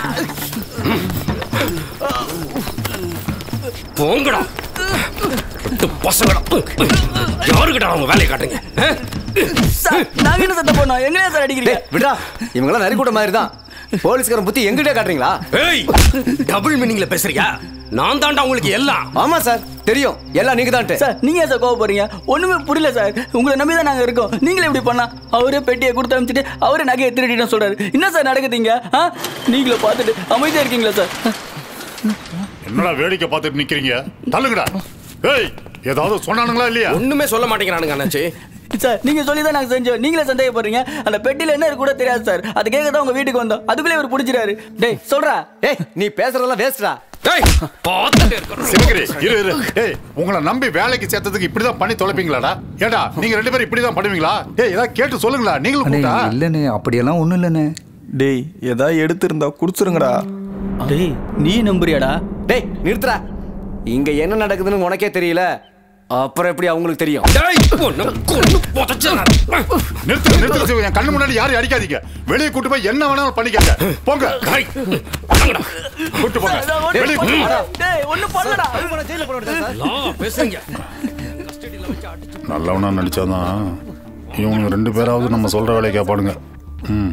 போங்கடா ரெண்டு பசங்கடா யாருக்கிட்ட அவங்க வேலையை காட்டுங்க ஆ? நாங்க என்ன சத்தம் பண்ணோம் எங்களே சார் அடிக்கிறீங்க விடா இவங்களாம் நரி கூட்ட மாதிரி தான் போலீஸ்காரன் புத்தி எங்கிட்டே காட்டுறீங்களா ஏய் டபுள் மீனிங்ல பேசுறியா நான் தாண்டா உங்களுக்கு எல்லாம் ஆமா சார் தெரியும் எல்லாம் நீங்க தான் சார் நீங்க சார் கோவப்படுறீங்க ஒண்ணுமே புரியல சார் உங்களை நம்பி தான் நாங்க இருக்கோம் நீங்களே இப்படி பண்ணா அவரே பெட்டியை கொடுத்து அனுப்பிச்சிட்டு அவரே நகையை திருடிட்டு சொல்றாரு என்ன சார் நடக்குதுங்க ஆ நீங்களே பார்த்துட்டு அமைதியா இருக்கீங்களா சார் என்னடா வேடிக்கை பார்த்துட்டு நிக்கிறீங்க தள்ளுங்கடா ஏய் ஏதாவது சொன்னானுங்களா இல்லையா ஒண்ணுமே சொல்ல மாட்டேங்கிறானுங்க அண்ணாச்சி சார் நீங்க சொல்லி தான் நாங்க செஞ்சோம் நீங்களே சந்தேகப்படுறீங்க அந்த பெட்டியில என்ன இருக்கு கூட தெரியாது சார் அது கேட்க தான் உங்க வீட்டுக்கு வந்தோம் அதுக்குள்ளே இவர் பிடிச்சிட்டாரு டேய் சொல்றா ஏய் நீ பேசுறதெல்லாம் வேஸ்டா டேய் பார்த்துட்டே இருக்கணும் சிவகிரி இரு இரு ஏய் உங்களை நம்பி வேலைக்கு சேர்த்ததுக்கு இப்படிதான் பண்ணி தொலைப்பீங்களாடா ஏடா நீங்க ரெண்டு பேரும் இப்படிதான் பண்ணுவீங்களா ஏய் ஏதாவது கேட்டு சொல்லுங்களா நீங்களும் அண்ணே கூட்டா இல்லைண்ணே அப்படியெல்லாம் ஒன்றும் இல்லைண்ணே டேய் ஏதாவது எடுத்திருந்தா குடிச்சிருங்கடா டேய் நீ நம்புறியாடா டேய் நிறுத்துறா இங்க என்ன நடக்குதுன்னு உனக்கே தெரியல அப்புறம் எப்படி அவங்களுக்கு தெரியும் டேய் பொண்ணு கொன்னு புதைச்சேன் நிறுத்து நிறுத்து சிவ, என் கண்ணு முன்னாடி யாரும் அடிக்காதீங்க வெளியே கூட்டு போய் என்ன வேணாலும் பண்ணிக்கங்க போங்க கூட்டு போங்க வெளியே கூட்டு போங்க. டேய் ஒண்ணு பண்ணலடா பேசுறீங்க நல்லவனா நடிச்சாதான் இவங்க ரெண்டு பேராவது நம்ம சொல்ற வேலையை கேட்பானுங்க ம்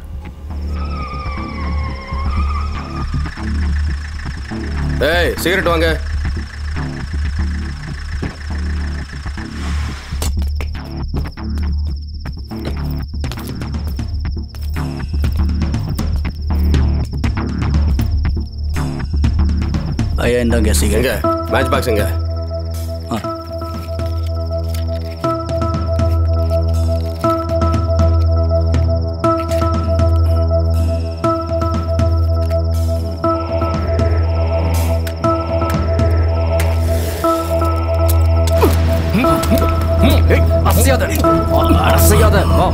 ஏய் சிகரெட் வாங்க ஐயா இந்தாங்க எங்க சிகரெட் மேட்ச் பாக்ஸ் எங்க அசையாத அசையாத வா.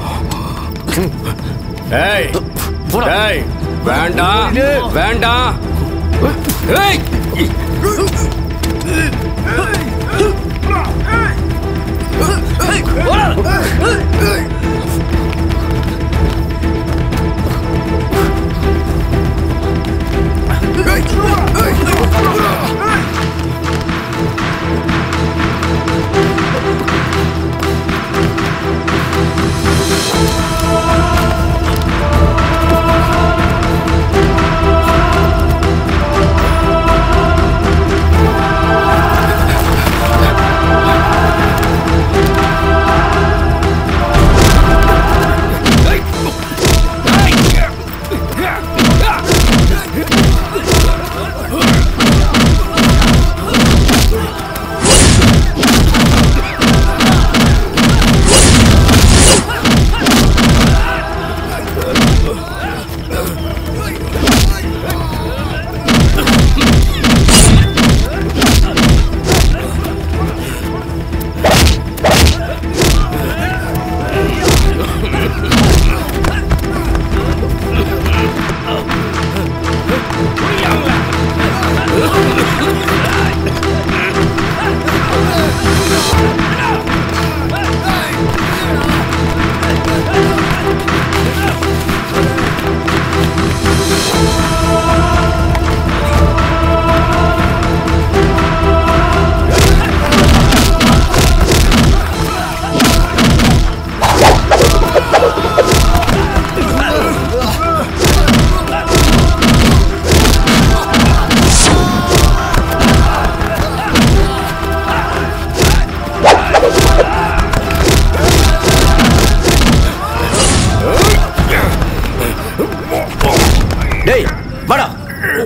ஏய் ஏய் வேண்டாம் வேண்டாம் ஏய்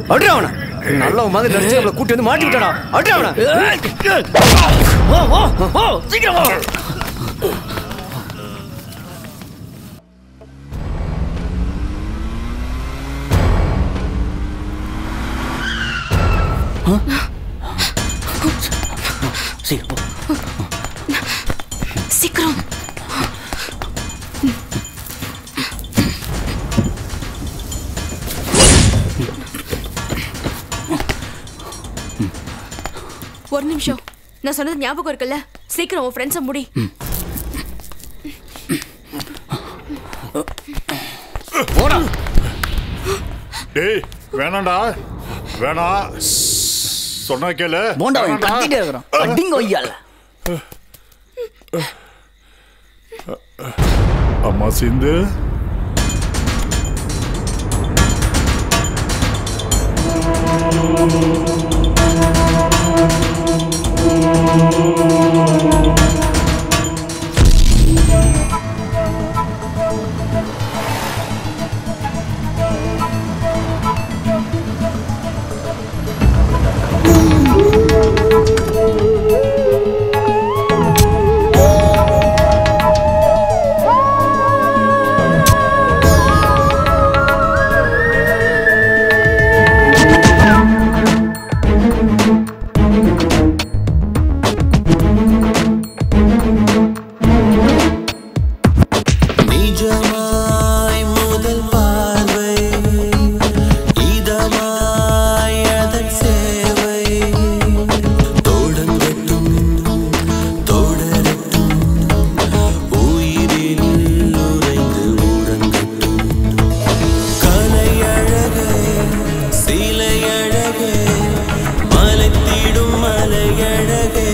அட்ரா அவனை நல்ல மாதிரி நடிச்சு நம்மளை கூட்டி வந்து மாட்டி விட்டாடா அட்ரா அவனை ஓ ஓ ஓ சீக்கிரம் வா சீக்கிரம் போ. சீக்கிரம் ஒரு நிமிஷம் நான் சொன்னது ஞாபகம் இருக்குல்ல சீக்கிரம் உன் ஃப்ரெண்ட்ஸை முடி போடா டேய் வேணாம்டா வேணாம் சொன்னா கேளு போண்டா அவன் வேணாம்டா. கத்திட்டே இருக்கிறான் அடிங்க ஒய்யால அம்மா சிந்து நிஜமாய் முதல் பார்வை இதமாய் அதன் சேவை தொடங்கட்டும் தொடரட்டும் உயிரில் உறைந்து உறங்கட்டும் கலையழகே சிலையழகே மலைத்திடும் மலையழகே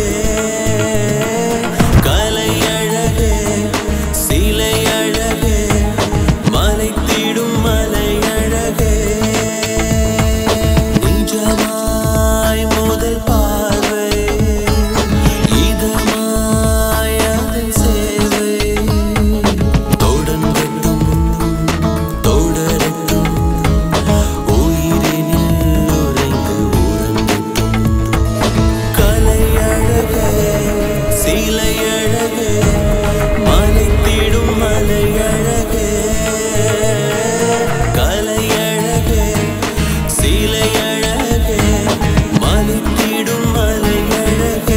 கலையழகே சிலையழகே மலைத்திடும் மலையழகே நிஜமாய் முதல் பார்வை இதமாய் அதன் சேவை தொடங்கட்டும் தொடரட்டும் உயிரினில் உறைந்து உறங்கட்டும் கலையழகே சிலையழகே மலைத்திடும் மலையழகே கலையழகே சிலையழகே மலைத்திடும் மலையழகே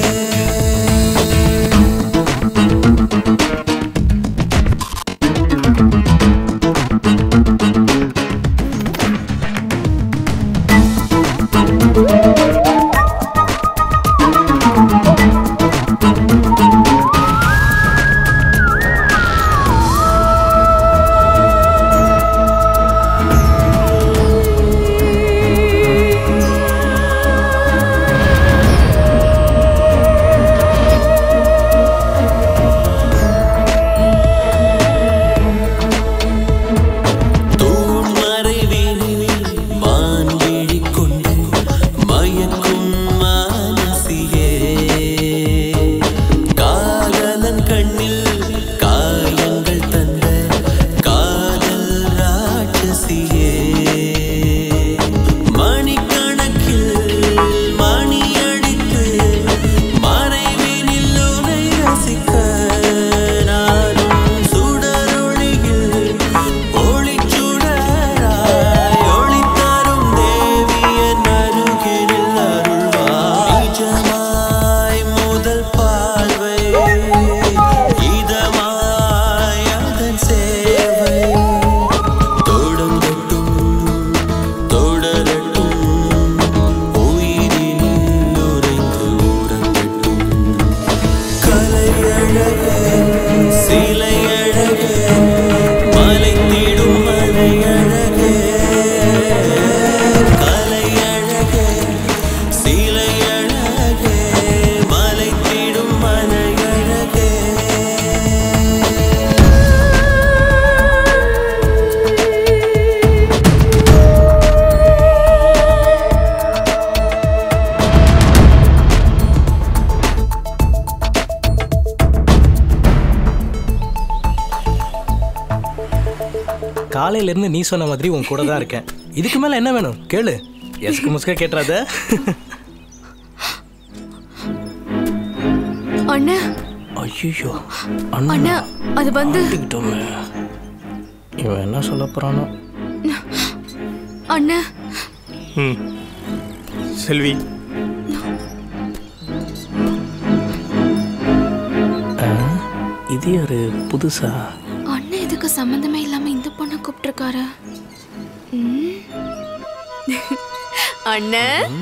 தூண் மறைவினில் மான்விழி கொண்டு மயக்கும் மானசியே காதலன் கண்ணில் காயங்கள் தந்த காதல் ராட்சசியே மணிக்கணக்கில் மணியடித்து மறைவினில் உனை ரசிக்க நானும் சுடரொளியில் ஒளிச்சுடராய் ஒளித்தரும் தேவியன் அருகினில் அருள்வாய் நிஜமாய் முதல் பார்வை இதமாய் அதன் சேவை தொடங்கட்டும் தொடரட்டும் உயிரினில் உறைந்து உறங்கட்டும் கலையழகே சிலையழகே மலைத்திடும் மலையழகே கலையழகே சிலையழகே மலைத்திடும் மலையழகே காலையில இருந்து நீ சொன்ன மாதிரி உன் கூட தான் இருக்கேன் இதுக்கு மேல என்ன வேணும் கேளு எஸ்க்கு முஸ்கா கேட்டுறாத அண்ணா ஐயோ அண்ணா அது வந்து மாட்டிக்கிட்டோமே இவன் என்ன சொல்ல போறானோ அண்ணா ம் செல்வி ஆ, இது யாரு புதுசா அண்ணன் இதுக்கு சம்மந்தமே இல்லாம இந்த பொண்ணை கூப்பிட்டுருக்காரு ம். அண்ணன்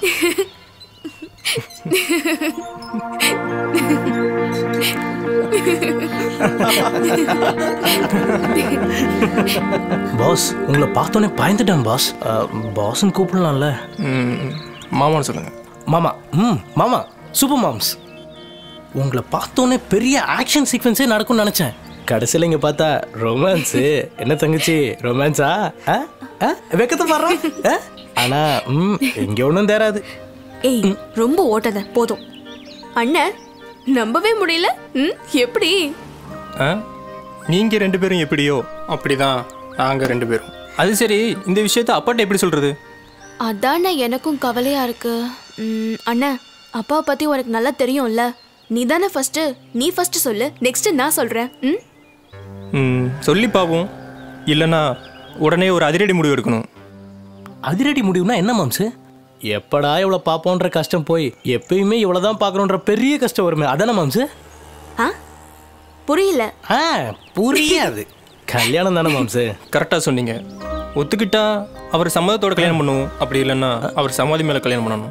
பாஸ் உங்களை பார்த்தோன்னே பயந்துட்டேன் பாஸ் பாஸ்ன்னு கூப்பிடலாம்ல மாமான்னு சொல்லுங்க மாமா ம் மாமா சூப்பர் மாம்ஸ் உங்களை பார்த்தோன்னே பெரிய ஆக்ஷன் சீக்வன்ஸே நடக்கும்னு நினச்சேன் கடைசியில் இங்கே பார்த்தா ரொமான்ஸு என்ன தங்கச்சி ரொமான்ஸா ஆ ஆ வெக்கத்தை பாடுறோம் ஆனா ம் இங்கே ஒன்றும் தேராது ஏய் ரொம்ப ஓட்டாத போதும் அண்ணன் நம்பவே முடியல ம் எப்படி ஆ நீங்கள் ரெண்டு பேரும் எப்படியோ அப்படிதான் நாங்கள் ரெண்டு பேரும் அது சரி இந்த விஷயத்த அப்பாட்ட எப்படி சொல்கிறது அதானே எனக்கும் கவலையா இருக்கு ம், அண்ணன் அப்பாவை பத்தி உனக்கு நல்லா தெரியும்ல நீ தானே ஃபர்ஸ்ட் நீ ஃபர்ஸ்ட் சொல்லு நெக்ஸ்ட் நான் சொல்றேன் ம் ம் சொல்லி பார்ப்போம் இல்லைன்னா உடனே ஒரு அதிரடி முடிவு எடுக்கணும் அதிரடி முடிவுனா என்ன மாம்சு எப்படா இவ்வளோ பார்ப்போன்ற கஷ்டம் போய் எப்பயுமே இவ்வளோ தான் பார்க்குறோன்ற பெரிய கஷ்டம் வருமே அதானே மாம்சு ஆ புரியல ஆ புரியாது கல்யாணம் தானே மாம்சு கரெக்டாக சொன்னீங்க ஒத்துக்கிட்டா அவர் சம்மதத்தோட கல்யாணம் பண்ணுவோம் அப்படி இல்லைன்னா அவர் சமாதி மேலே கல்யாணம் பண்ணணும்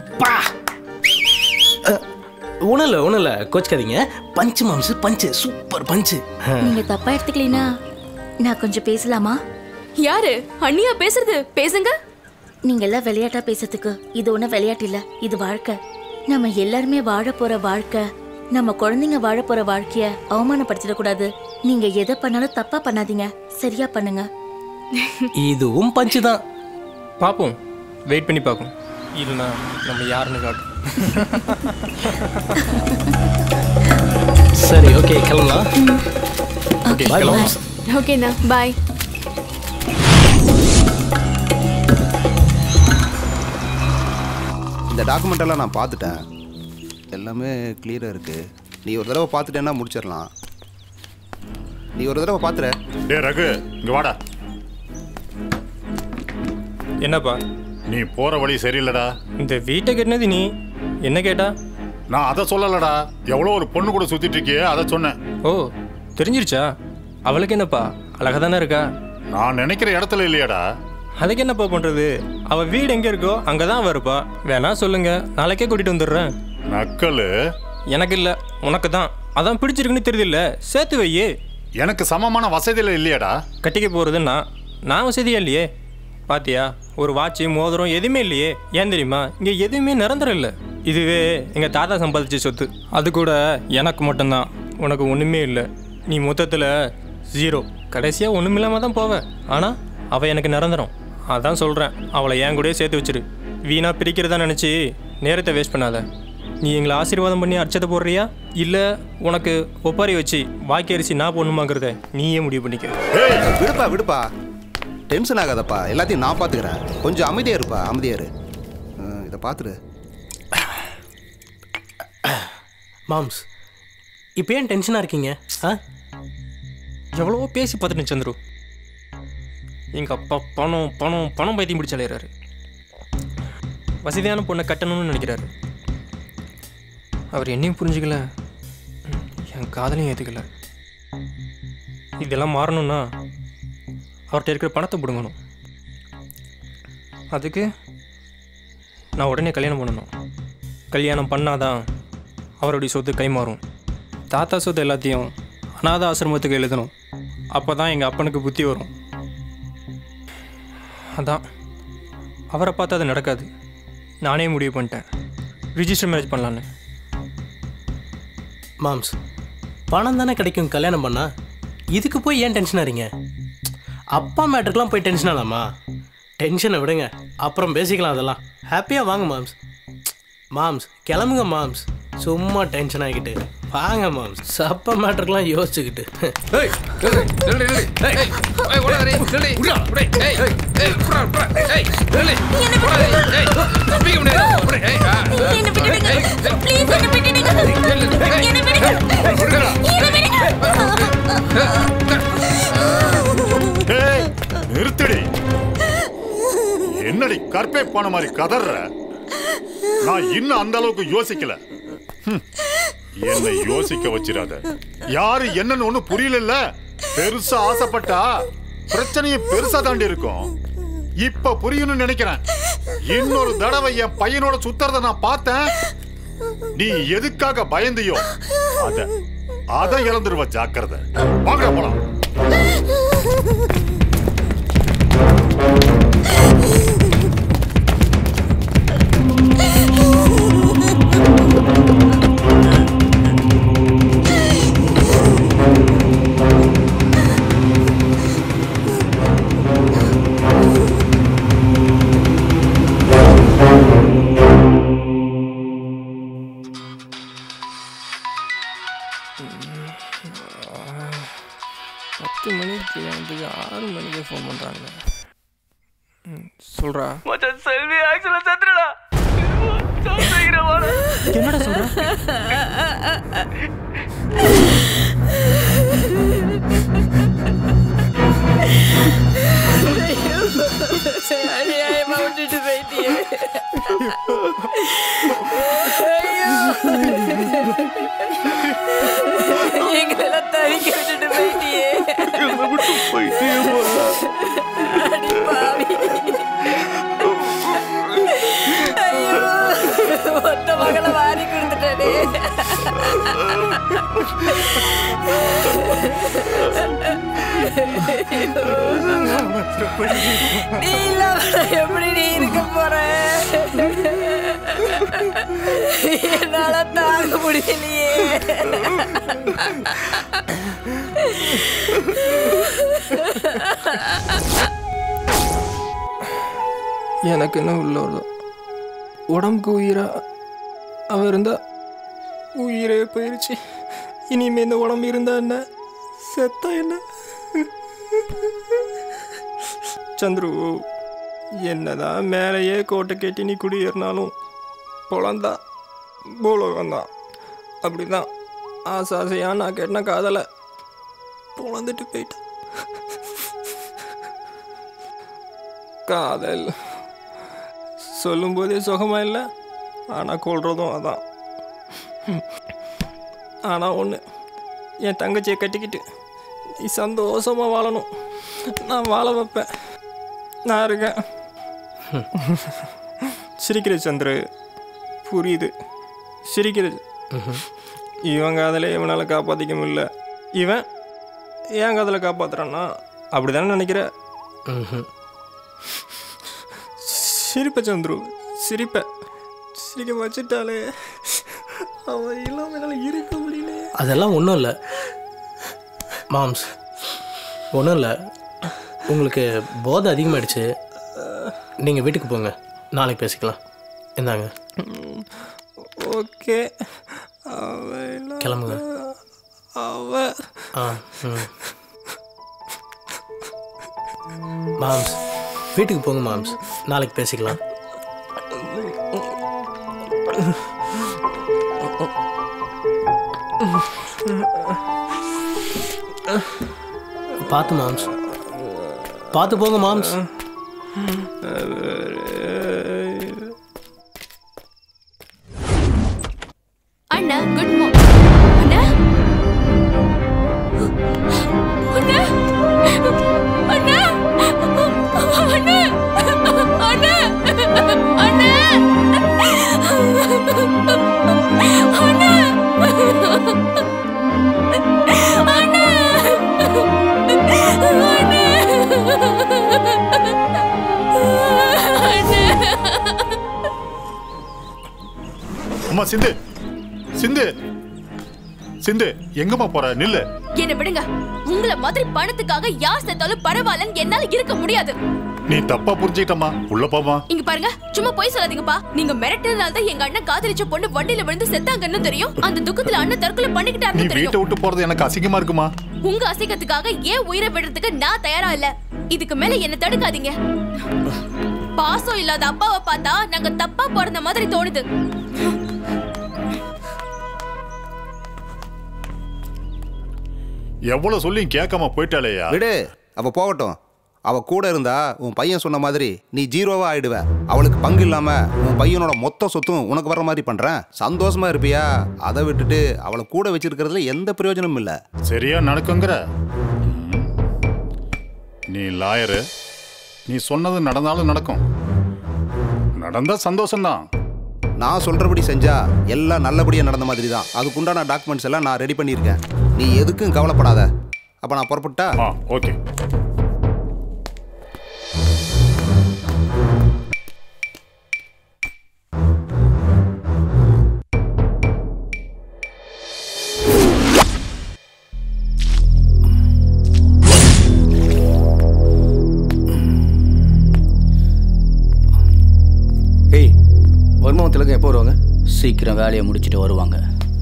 ஒன்றும் இல்லை ஒன்றும் இல்லை கோச்சிக்காதீங்க பஞ்சு மாம்சு பஞ்சு சூப்பர் பஞ்சு நீங்க தப்பா எடுத்துக்கலைனா நான் கொஞ்சம் பேசலாமா யாரு அண்ணியா பேசுறது பேசுங்க நீங்க எல்லாம் விளையாட்டா பேசுறதுக்கு இது ஒண்ணும் விளையாட்டு இல்ல இது வாழ்க்கை நம்ம எல்லாருமே வாழ போற வாழ்க்கை நம்ம குழந்தைங்க வாழ போற வாழ்க்கைய அவமானப்படுத்திடக்கூடாது நீங்க எதை பண்ணாலும் தப்பா பண்ணாதீங்க சரியா பண்ணுங்க இதுவும் பஞ்சு தான் பார்ப்போம் வெயிட் பண்ணி பார்ப்போம் இல்லைன்னா நம்ம யாருன்னு காட்டும் சரி ஓகே கிளம்பலாம் ஓகே பாய் கிளம்புவோம். மாம்ஸ் ஓகேண்ணா பாய் இந்த டாக்குமெண்ட் எல்லாம் நான் பார்த்துட்டேன் எல்லாமே கிளியராக இருக்கு நீ ஒரு தடவை பார்த்துட்டேன்னா முடிச்சிடலாம் நீ ஒரு தடவை பார்த்துற டே ரகு இங்க வாடா என்னப்பா நீ போற வழி சரியில்லடா இந்த வீட்டை கட்டினது நீ என்ன கேட்டா நான் அதை சொல்லலடா எவ்வளோ ஒரு பொண்ணு கூட சுத்திட்டு இருக்கியே அதை சொன்னேன் ஓ தெரிஞ்சிருச்சா அவளுக்கு என்னப்பா அழகா தானே இருக்கா நான் நினைக்கிற இடத்துல இல்லையாடா அதுக்கு என்னப்பா பண்றது அவ வீடு எங்க இருக்கோ அங்கதான் அவ இருப்பா வேணா சொல்லுங்க நாளைக்கே கூட்டிட்டு வந்துடுறேன் நக்கலு எனக்கு இல்ல உனக்கு தான் அதான் பிடிச்சிருக்குன்னு தெரியுதுல்ல சேர்த்து வையே எனக்கு சமமான வசதியில் இல்லையாடா கட்டிக்க போறதுன்னா நான் வசதியா இல்லையே பாத்தியா ஒரு வாட்ச் மோதிரம் எதுவுமே இல்லையே ஏன் தெரியுமா இங்க எதுவுமே நிரந்தரம் இல்லை இதுவே எங்க தாத்தா சம்பாதிச்ச சொத்து அது கூட எனக்கு மட்டும்தான் உனக்கு ஒண்ணுமே இல்லை நீ மொத்தத்துல ஜீரோ கடைசியா ஒண்ணுமில்லாம தான் போவ ஆனா அவ எனக்கு நிரந்தரம் அதான் சொல்றேன் அவளை என் கூடயே சேர்த்து வச்சிரு வீணா பிரிக்கிறதா நினைச்சு நேரத்தை வேஸ்ட் பண்ணாத நீ எங்களை ஆசீர்வாதம் பண்ணி அர்ச்சத்தை போடுறியா இல்ல உனக்கு ஒப்பாரி வச்சு வாக்கி அரிசி நான் போடணுமாங்கிறத நீயே முடிவு பண்ணிக்க விடுப்பா விடுப்பா டென்ஷன் ஆகாதப்பா எல்லாத்தையும் நான் பார்த்துக்கிறேன் கொஞ்சம் அமைதியா இருப்பா அமைதியா இரு அஹ், இதை பார்த்துரு மாம்ஸ் இப்போ ஏன் டென்ஷனாக இருக்கீங்க ஆ எவ்வளவோ பேசி பார்த்துட்டு சந்துரு எங்க அப்பா பணம் பணம் பணம் பைத்தியம் பிடிச்சு அலையிறாரு வசதியான பொண்ணை கட்டணும்னு நினைக்கிறாரு அவர் என்னையும் புரிஞ்சுக்கல ம், என் காதலையும் ஏற்றுக்கல இதெல்லாம் மாறணும்னா அவர்கிட்ட இருக்கிற பணத்தை பிடுங்கணும் அதுக்கு நான் உடனே கல்யாணம் பண்ணணும் கல்யாணம் பண்ணாதான் அவருடைய சொத்து கைமாறும் தாத்தா சொத்து எல்லாத்தையும் அநாத ஆசிரமத்துக்கு எழுதணும் அப்போ தான் எங்கள் அப்பனுக்கு புத்தி வரும் அதான் அவரை பார்த்தா அது நடக்காது நானே முடிவு பண்ணிட்டேன் ரிஜிஸ்டர் மேரேஜ் பண்ணலான்னு மாம்ஸ் பணம் தானே கிடைக்கும் கல்யாணம் பண்ணா இதுக்கு போய் ஏன் டென்ஷன் ஆறீங்க அப்பா மேட்டருக்குலாம் போய் டென்ஷன் ஆகலாமா டென்ஷனை விடுங்க அப்புறம் பேசிக்கலாம் அதெல்லாம் ஹாப்பியாக வாங்க மாம்ஸ் மாம்ஸ் கிளம்புங்க மாம்ஸ் சும்மா டென்ஷன் ஆகிக்கிட்டு வாங்க மாம் சப்ப மேட்டருக்கெல்லாம் யோசிச்சுக்கிட்டு ஏய், நிறுத்தடி என்னடி கற்பே போன மாதிரி கதற நான் இன்னும் அந்த அளவுக்கு யோசிக்கல ஹம், என்னை யோசிக்க வச்சிடாத யாரு என்னன்னு ஒண்ணு புரியல பெருசா ஆசைப்பட்டா பிரச்சனையும் பெருசா தாண்டி இருக்கும் இப்ப புரியணும்னு நினைக்கிறேன் இன்னொரு தடவை என் பையனோட சுத்துறத நான் பார்த்தேன் நீ எதுக்காக பயந்தியோ அத அத இழந்துருவ ஜாக்கிரதை வாங்கடா போலாம் பத்து மணிக்கு கல்யாணத்துக்கு ஆறு மணிக்கு ஃபோன் பண்ணுறாங்க சொல்கிறா மச்சான் செல்வி ஆக்சுவலா செத்துடா என்னடா சொல்ற அநியாயமா விட்டுட்டு போயிட்டியே எங்களெல்லாம் தவிக்க விட்டுட்டு போயிட்டியே போயிட்டே அடி பாவி ஐயோ ஒத்த மகளை வாரி கொடுத்துட்டே நீ இல்லாம நான் எப்படி நீ இருக்க போற என்னால தாங்க முடியலையே எனக்கு என்ன உள்ள வருதோ உடம்புக்கு உயிரா அவ இருந்தா உயிரே போயிருச்சு இனிமே இந்த உடம்பு இருந்தா என்ன செத்தா என்ன சந்துரு என்னதான் மேலேயே கோட்டை கட்டி நீ குடியேறினாலும் பொழந்தா பூலோகம் தான் அப்படிதான் ஆசை ஆசையா நான் கேட்டின காதலை பொழந்துட்டு போயிட்டேன் காதல் சொல்லும்போதே சுகமா இல்லை ஆனால் கொள்றதும் அதான் ஆனால் ஒன்று என் தங்கச்சியை கட்டிக்கிட்டு நீ சந்தோஷமா வாழணும் நான் வாழ வைப்பேன் நான் இருக்கேன் சிரிக்கிற சந்திரு புரியுது சிரிக்கிறது இவன் காதலை இவனால் காப்பாற்றிக்க முடியல இவன் ஏன் காதலை காப்பாத்துறான்னா அப்படிதானே நினைக்கிற சிரிப்ப சந்துரு சிரிப்ப சிரிக்க வச்சுட்டாலே அவன் இல்லாம என்னால இருக்க முடியல அதெல்லாம் ஒன்றும் இல்லை மாம்ஸ் ஒன்றும் இல்லை உங்களுக்கு போதை அதிகமாயிடுச்சு நீங்கள் வீட்டுக்கு போங்க நாளைக்கு பேசிக்கலாம் இந்தாங்க ஓகே அவ இல்லாம கிளம்புங்க அவ ஆ ம் மாம்ஸ் வீட்டுக்கு போங்க மாம்ஸ் நாளைக்கு பேசிக்கலாம் பார்த்து மாம்ஸ் பார்த்து போங்க மாம்ஸ் அண்ணா குட் மார்னிங் அண்ணா அண்ணா அண்ணா அண்ணா அண்ணா அண்ணா அம்மா சிந்து சிந்து சிந்து எங்கம்மா போற நில்லு என்ன விடுங்க உங்களை மாதிரி பணத்துக்காக யார் செத்தாலும் பரவாயில்லன்னு என்னால இருக்க முடியாது நீ தப்பா புரிஞ்சுக்கிட்டம்மா உள்ள போமா இங்க பாருங்க சும்மா போய் சொல்லாதீங்கப்பா நீங்க மிரட்டுறதுனால தான் எங்க அண்ணன் காதலிச்ச பொண்ணு வண்டியில விழுந்து செத்தாங்கன்னு தெரியும் அந்த துக்கத்துல அண்ணன் தற்கொலை நீ பண்ணிக்கிட்டாருன்னு வீட்டை தெரியும் விட்டு போறது எனக்கு அசிங்கமா இருக்குமா உங்க அசிங்கத்துக்காக ஏன் உயிரை விடுறதுக்கு நான் தயாரா இல்ல இதுக்கு மேல என்ன தடுக்காதீங்க பாசம் இல்லாத அப்பாவை பார்த்தா நாங்க தப்பா பிறந்த மாதிரி தோணுது எவ்வளவு சொல்லியும் கேட்காம போயிட்டாலேயா விடு அவ போகட்டும் அவ கூட இருந்தா உன் பையன் சொன்ன மாதிரி நீ ஜீரோவா ஆயிடுவ அவளுக்கு பங்கு இல்லாம உன் பையனோட மொத்த சொத்தும் உனக்கு வர்ற மாதிரி பண்றேன் சந்தோஷமா இருப்பியா அதை விட்டுட்டு அவளை கூட வச்சிருக்கிறதுல எந்த பிரயோஜனமும் இல்ல சரியா நடக்குங்கிற ம். நீ லாயரு நீ சொன்னது நடந்தாலும் நடக்கும் நடந்தா சந்தோஷம்தான் நான் சொல்றபடி செஞ்சா எல்லாம் நல்லபடியா நடந்த மாதிரி தான் அதுக்குண்டான டாக்குமெண்ட்ஸ் எல்லாம் நான் ரெடி பண்ணியிருக்கேன் நீ எதுக்கும் கவலைப்படாத அப்ப நான் புறப்பட்டா ஓகே ஏய் வருமானம் திலகம் எப்போ வருவாங்க சீக்கிரம் வேலையை முடிச்சிட்டு வருவாங்க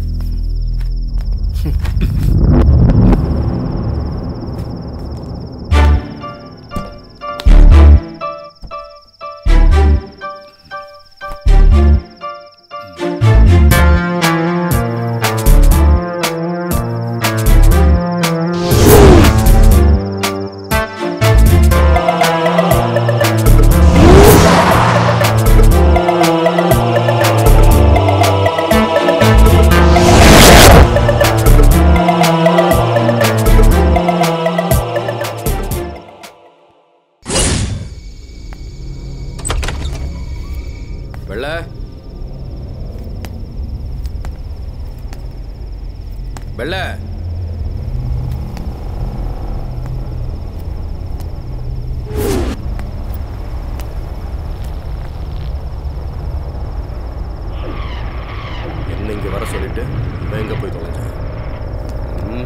வெள்ள வெள்ள என்ன இங்க வர சொல்லிட்டு இவன் எங்க போய் தொலைஞ்சான் ம்.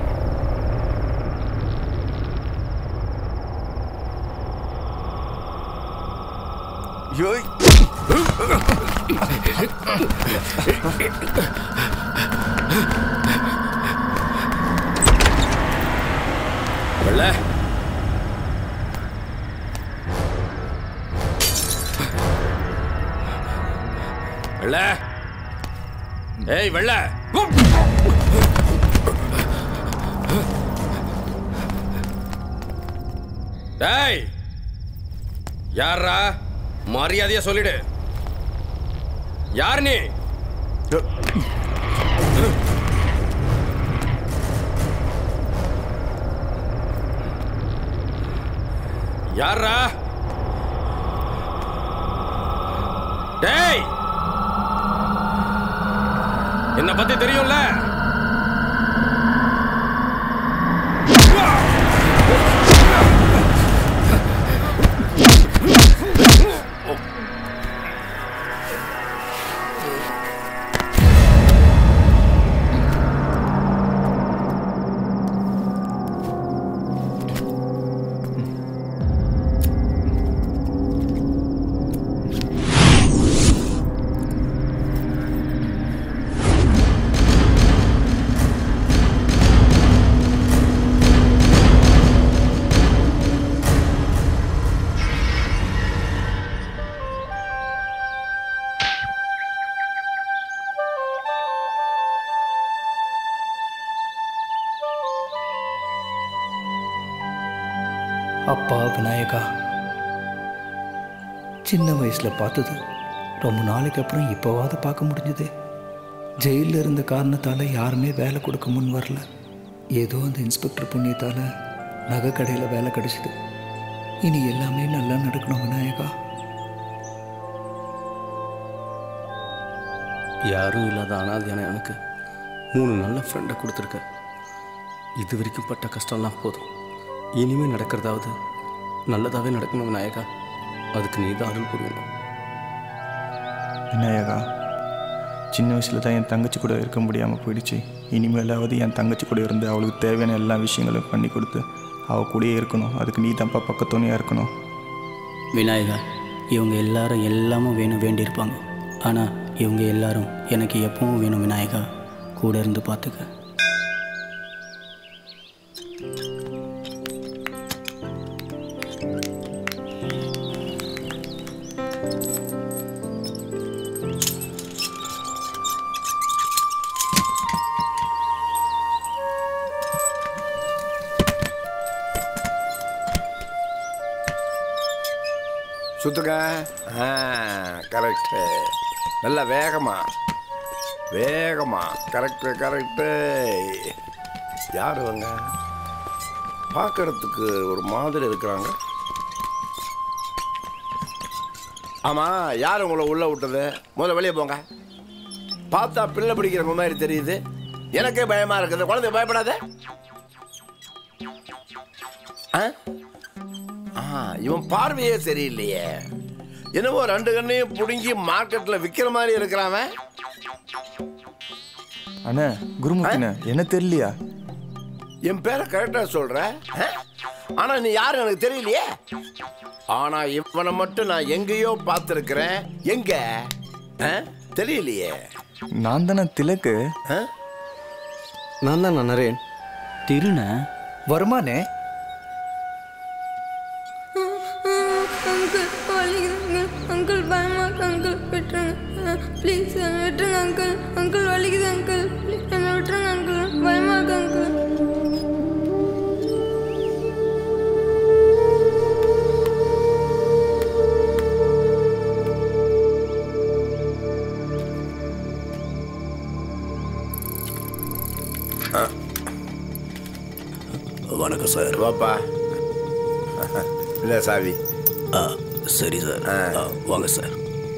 வெள்ள வெள்ள ஏய் வெள்ள டேய் யாரா மரியாதையா சொல்லிடு யார் நீ யாரா டேய் என்ன பத்தி தெரியும்ல அப்பா விநாயகா சின்ன வயசில் பார்த்தது ரொம்ப நாளைக்கு அப்புறம் இப்போவாது பார்க்க முடிஞ்சது ஜெயிலில் இருந்த காரணத்தால் யாருமே வேலை கொடுக்க முன் வரல ஏதோ அந்த இன்ஸ்பெக்டர் புண்ணியத்தால் நகை கடையில் வேலை கிடைச்சிது இனி எல்லாமே நல்லா நடக்கணும் விநாயகா யாரும் இல்லாத அனாதையான எனக்கு மூணு நல்ல ஃப்ரெண்டை கொடுத்துருக்க இது வரைக்கும் பட்ட கஷ்டம்லாம் போதும் இனிமேல் நடக்கிறதாவது நல்லதாகவே நடக்கணும் விநாயகா அதுக்கு நீ தான் அருள் புரியணும் விநாயகா சின்ன வயசில் தான் என் தங்கச்சி கூட இருக்க முடியாமல் போயிடுச்சு இனிமேலாவது என் தங்கச்சி கூட இருந்து அவளுக்கு தேவையான எல்லா விஷயங்களும் பண்ணி கொடுத்து அவள் கூடயே இருக்கணும் அதுக்கு நீ தான்ப்பா பக்கத்துணையாக இருக்கணும் விநாயகா இவங்க எல்லாரும் எல்லாமும் வேணும் வேண்டியிருப்பாங்க ஆனால் இவங்க எல்லாரும் எனக்கு எப்பவும் வேணும் விநாயகா கூட இருந்து பார்த்துக்க சுத்துங்க ஆ கரெக்டு நல்லா வேகமா வேகமா கரெக்டு கரெக்டு யார் இவங்க பார்க்கறதுக்கு ஒரு மாதிரி இருக்கிறாங்க ஆமாம் யார் உங்களை உள்ளே விட்டது முதல்ல வெளியே போங்க பார்த்தா பிள்ளை பிடிக்கிறவங்க மாதிரி தெரியுது எனக்கே பயமாக இருக்குது குழந்தை பயப்படாத ஆ ஆ இவன் பார்வையே சரியில்லையே என்னவோ ரெண்டு கண்ணையும் பிடுங்கி மார்க்கெட்டில் விற்கிற மாதிரி இருக்கிறான் அண்ணா குருமூர்த்திண்ணே என்ன தெரியலையா என் பேரை கரெக்டாக சொல்ற ஆ? ஆனா நீ யாரும் எனக்கு தெரியலையே ஆனா இவனை மட்டும் நான் எங்கேயோ பார்த்துருக்கிறேன் எங்க ஆ? தெரியலையே நான் தானே திலக்கு நான் தான் நரேன் திருண்ண வருமானே அங்கிள் வலிக்குதுங்க அங்கிள் பயமா இருக்கு அங்கிள் விட்டுருங்க ப்ளீஸ் என்னை விட்டுருங்க அங்கிள் அங்கிள் வலிக்குது அங்கிள் என்னை விட்டுருங்க அங்கிள் பயமா இருக்கு அங்கிள் வணக்கம் சார் வாப்பா இல்லை சாவி ஆ சரி சார் ஆ, வாங்க சார்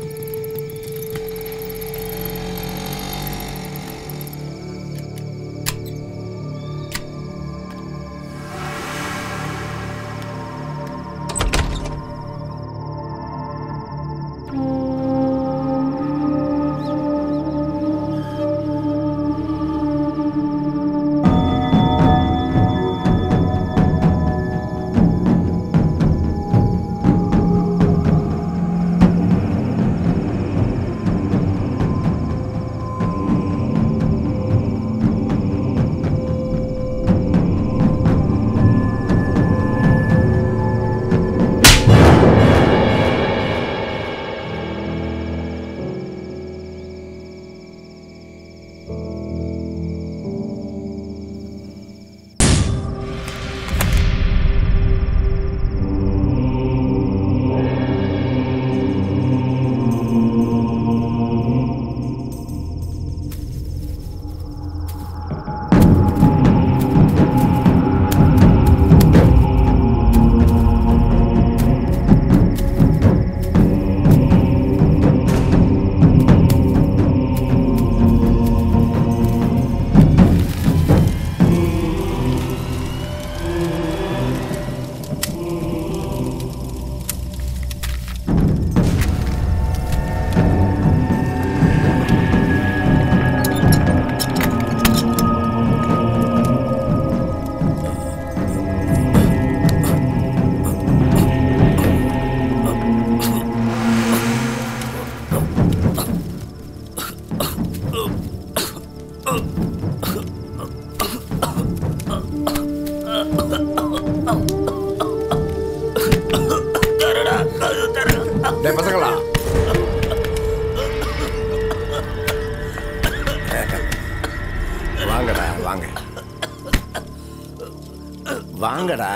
டேய் பசங்களா வாங்கடா வாங்க வாங்கடா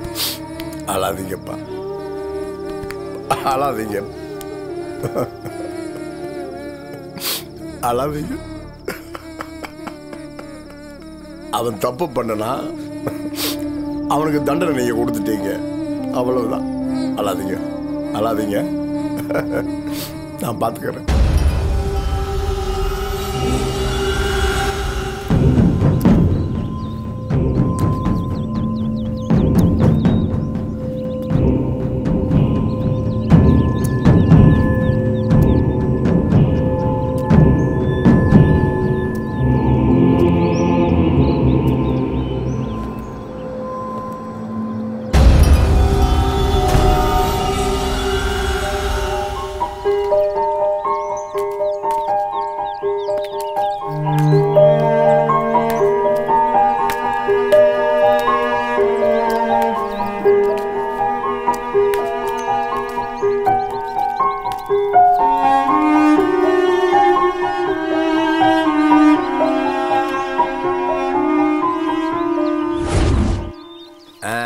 அழாதீங்கப்பா அழாதீங்க ஐ லவ் யூ அவன் தப்பு பண்ணனா அவனுக்கு தண்டனை நீங்க கொடுத்துட்டீங்க அவ்வளவுதான் அழாதீங்க அழாதீங்க நான் பார்த்துக்கிறேன் ஆ.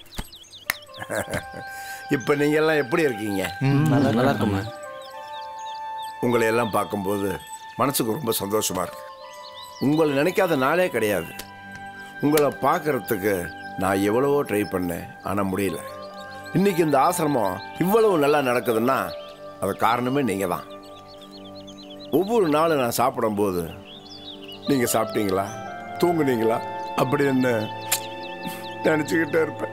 இப்ப நீங்க எல்லாம் எப்படி இருக்கீங்க நல்லா நல்லா இருக்குமா உங்களை எல்லாம் பார்க்கும்போது மனசுக்கு ரொம்ப சந்தோஷமா இருக்கு உங்களை நினைக்காத நாளே கிடையாது உங்களை பார்க்கறதுக்கு நான் எவ்வளவோ ட்ரை பண்ணேன் ஆனால் முடியல இன்னைக்கு இந்த ஆசிரமம் இவ்வளவு நல்லா நடக்குதுன்னா அது காரணமே நீங்கள் தான் ஒவ்வொரு நாளும் நான் சாப்பிடும்போது நீங்கள் சாப்பிட்டீங்களா தூங்குனீங்களா அப்படின்னு நினச்சிக்கிட்டே இருப்பேன்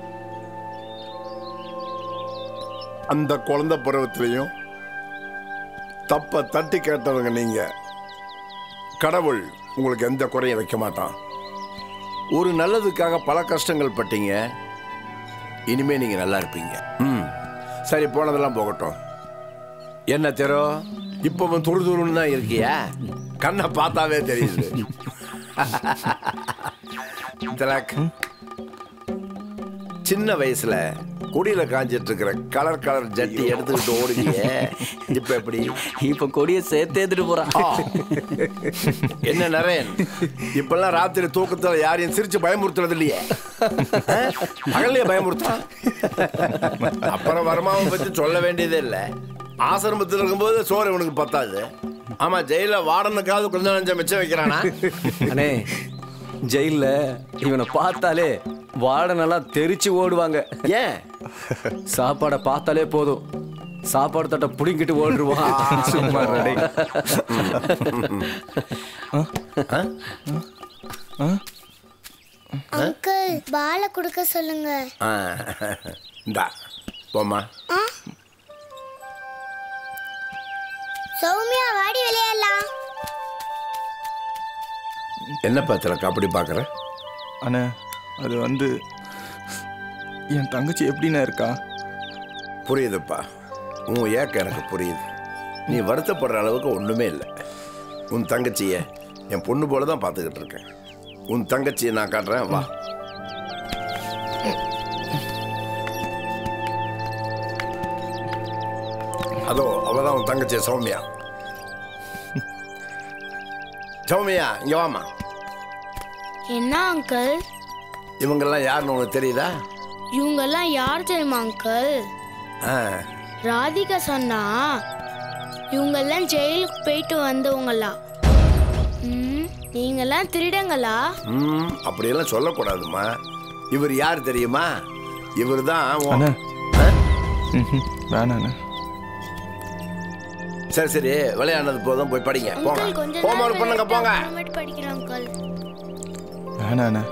அந்த குழந்தை பருவத்திலையும் தப்ப தட்டி கேட்டவங்க நீங்க கடவுள் உங்களுக்கு எந்த குறையும் வைக்க மாட்டான் ஒரு நல்லதுக்காக பல கஷ்டங்கள் பட்டீங்க இனிமே நீங்க நல்லா இருப்பீங்க ம் சரி போனதெல்லாம் போகட்டும் என்ன தெரோ இப்பவும் துரு துருன்னு தான் இருக்கியா கண்ணை பார்த்தாவே தெரியுது திலக் சின்ன வயசுல கொடியில காஞ்சிட்டு இருக்கிற கலர் கலர் ஜட்டி எடுத்துக்கிட்டு ஓடுவியே இப்ப எப்படி இப்ப கொடியை சேர்த்து எடுத்துட்டு போறான் என்ன நரேன் இப்பெல்லாம் ராத்திரி தூக்கத்துல யாரையும் சிரிச்சு பயமுறுத்துறது இல்லையே பகல்லையே பயமுறுத்தான் அப்புறம் வருமாவை பத்தி சொல்ல வேண்டியதே இல்லை ஆசிரமத்தில் இருக்கும்போது சோறு இவனுக்கு பத்தாது ஆமா ஜெயில வாடனுக்காவது கொஞ்சம் நஞ்சம் மிச்சம் வைக்கிறானா அண்ணே ஜெயில்ல இவனை பார்த்தாலே வார்டனெல்லாம் தெரிச்சு ஓடுவாங்க ஏன் சாப்பாடை பார்த்தாலே போதும் சாப்பாடு தட்டை புடிங்கிட்டு ஓடுருவான் சும்மா ரெடி அங்கிள் பாலை கொடுக்க சொல்லுங்க ஆ, இந்தா போம்மா சௌமியா வாடி விளையாடலாம் என்னப்பா திலக்கு அப்படி பார்க்குற அண்ணே அது வந்து என் தங்கச்சி எப்படிண்ணே இருக்கா புரியுதுப்பா உன் ஏக்கம் எனக்கு புரியுது நீ வருத்தப்படுற அளவுக்கு ஒன்றுமே இல்லை உன் தங்கச்சிய என் பொண்ணு போல தான் பார்த்துக்கிட்டு இருக்கேன் உன் தங்கச்சியை நான் காட்டுறேன் வா அதோ அவதான் உன் தங்கச்சி சௌமியா சௌமியா இங்க வாமா என்ன அங்கிள் இவங்கெல்லாம் யாருன்னு உனக்கு தெரியுதா இவங்கெல்லாம் யார் தெரியுமா அங்கிள் ஆ ராதிகா சொன்னா இவங்கெல்லாம் ஜெயிலுக்கு போயிட்டு வந்தவங்களா ம், நீங்கெல்லாம் திருடங்களா ம் அப்படியெல்லாம் சொல்லக்கூடாதும்மா இவர் யார் தெரியுமா இவர் தான் அண்ணா ம்ஹும். வேணாண்ணே சரி சரி விளையாடுனது போதும் போய் படிங்க போங்க அங்கிள் கொஞ்ச போமா நேரம் பண்ணுங்க விளையாட்டு போங்க அப்புறமேட்டு படிக்கிறேன் அங்கிள் வேணாண்ணே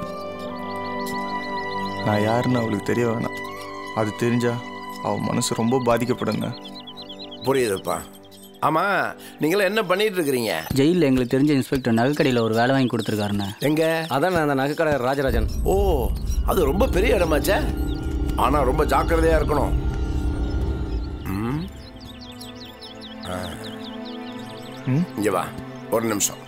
நான் யாருன்னு அவளுக்கு தெரிய வேணாம் அது தெரிஞ்சா அவள் மனசு ரொம்ப பாதிக்கப்படுங்க புரியுதுப்பா ஆமா நீங்களாம் என்ன பண்ணிட்டு இருக்கிறீங்க ஜெயிலில் எங்களுக்கு தெரிஞ்ச இன்ஸ்பெக்டர் நகைக்கடையில் ஒரு வேலை வாங்கி கொடுத்துருக்காருண்ணே எங்க அதான் அந்த நகைக்கடை ராஜராஜன் ஓ அது ரொம்ப பெரிய இடமாச்சே ஆனா ரொம்ப ஜாக்கிரதையா இருக்கணும் ம். ஆ. இங்க வா ஒரு நிமிஷம்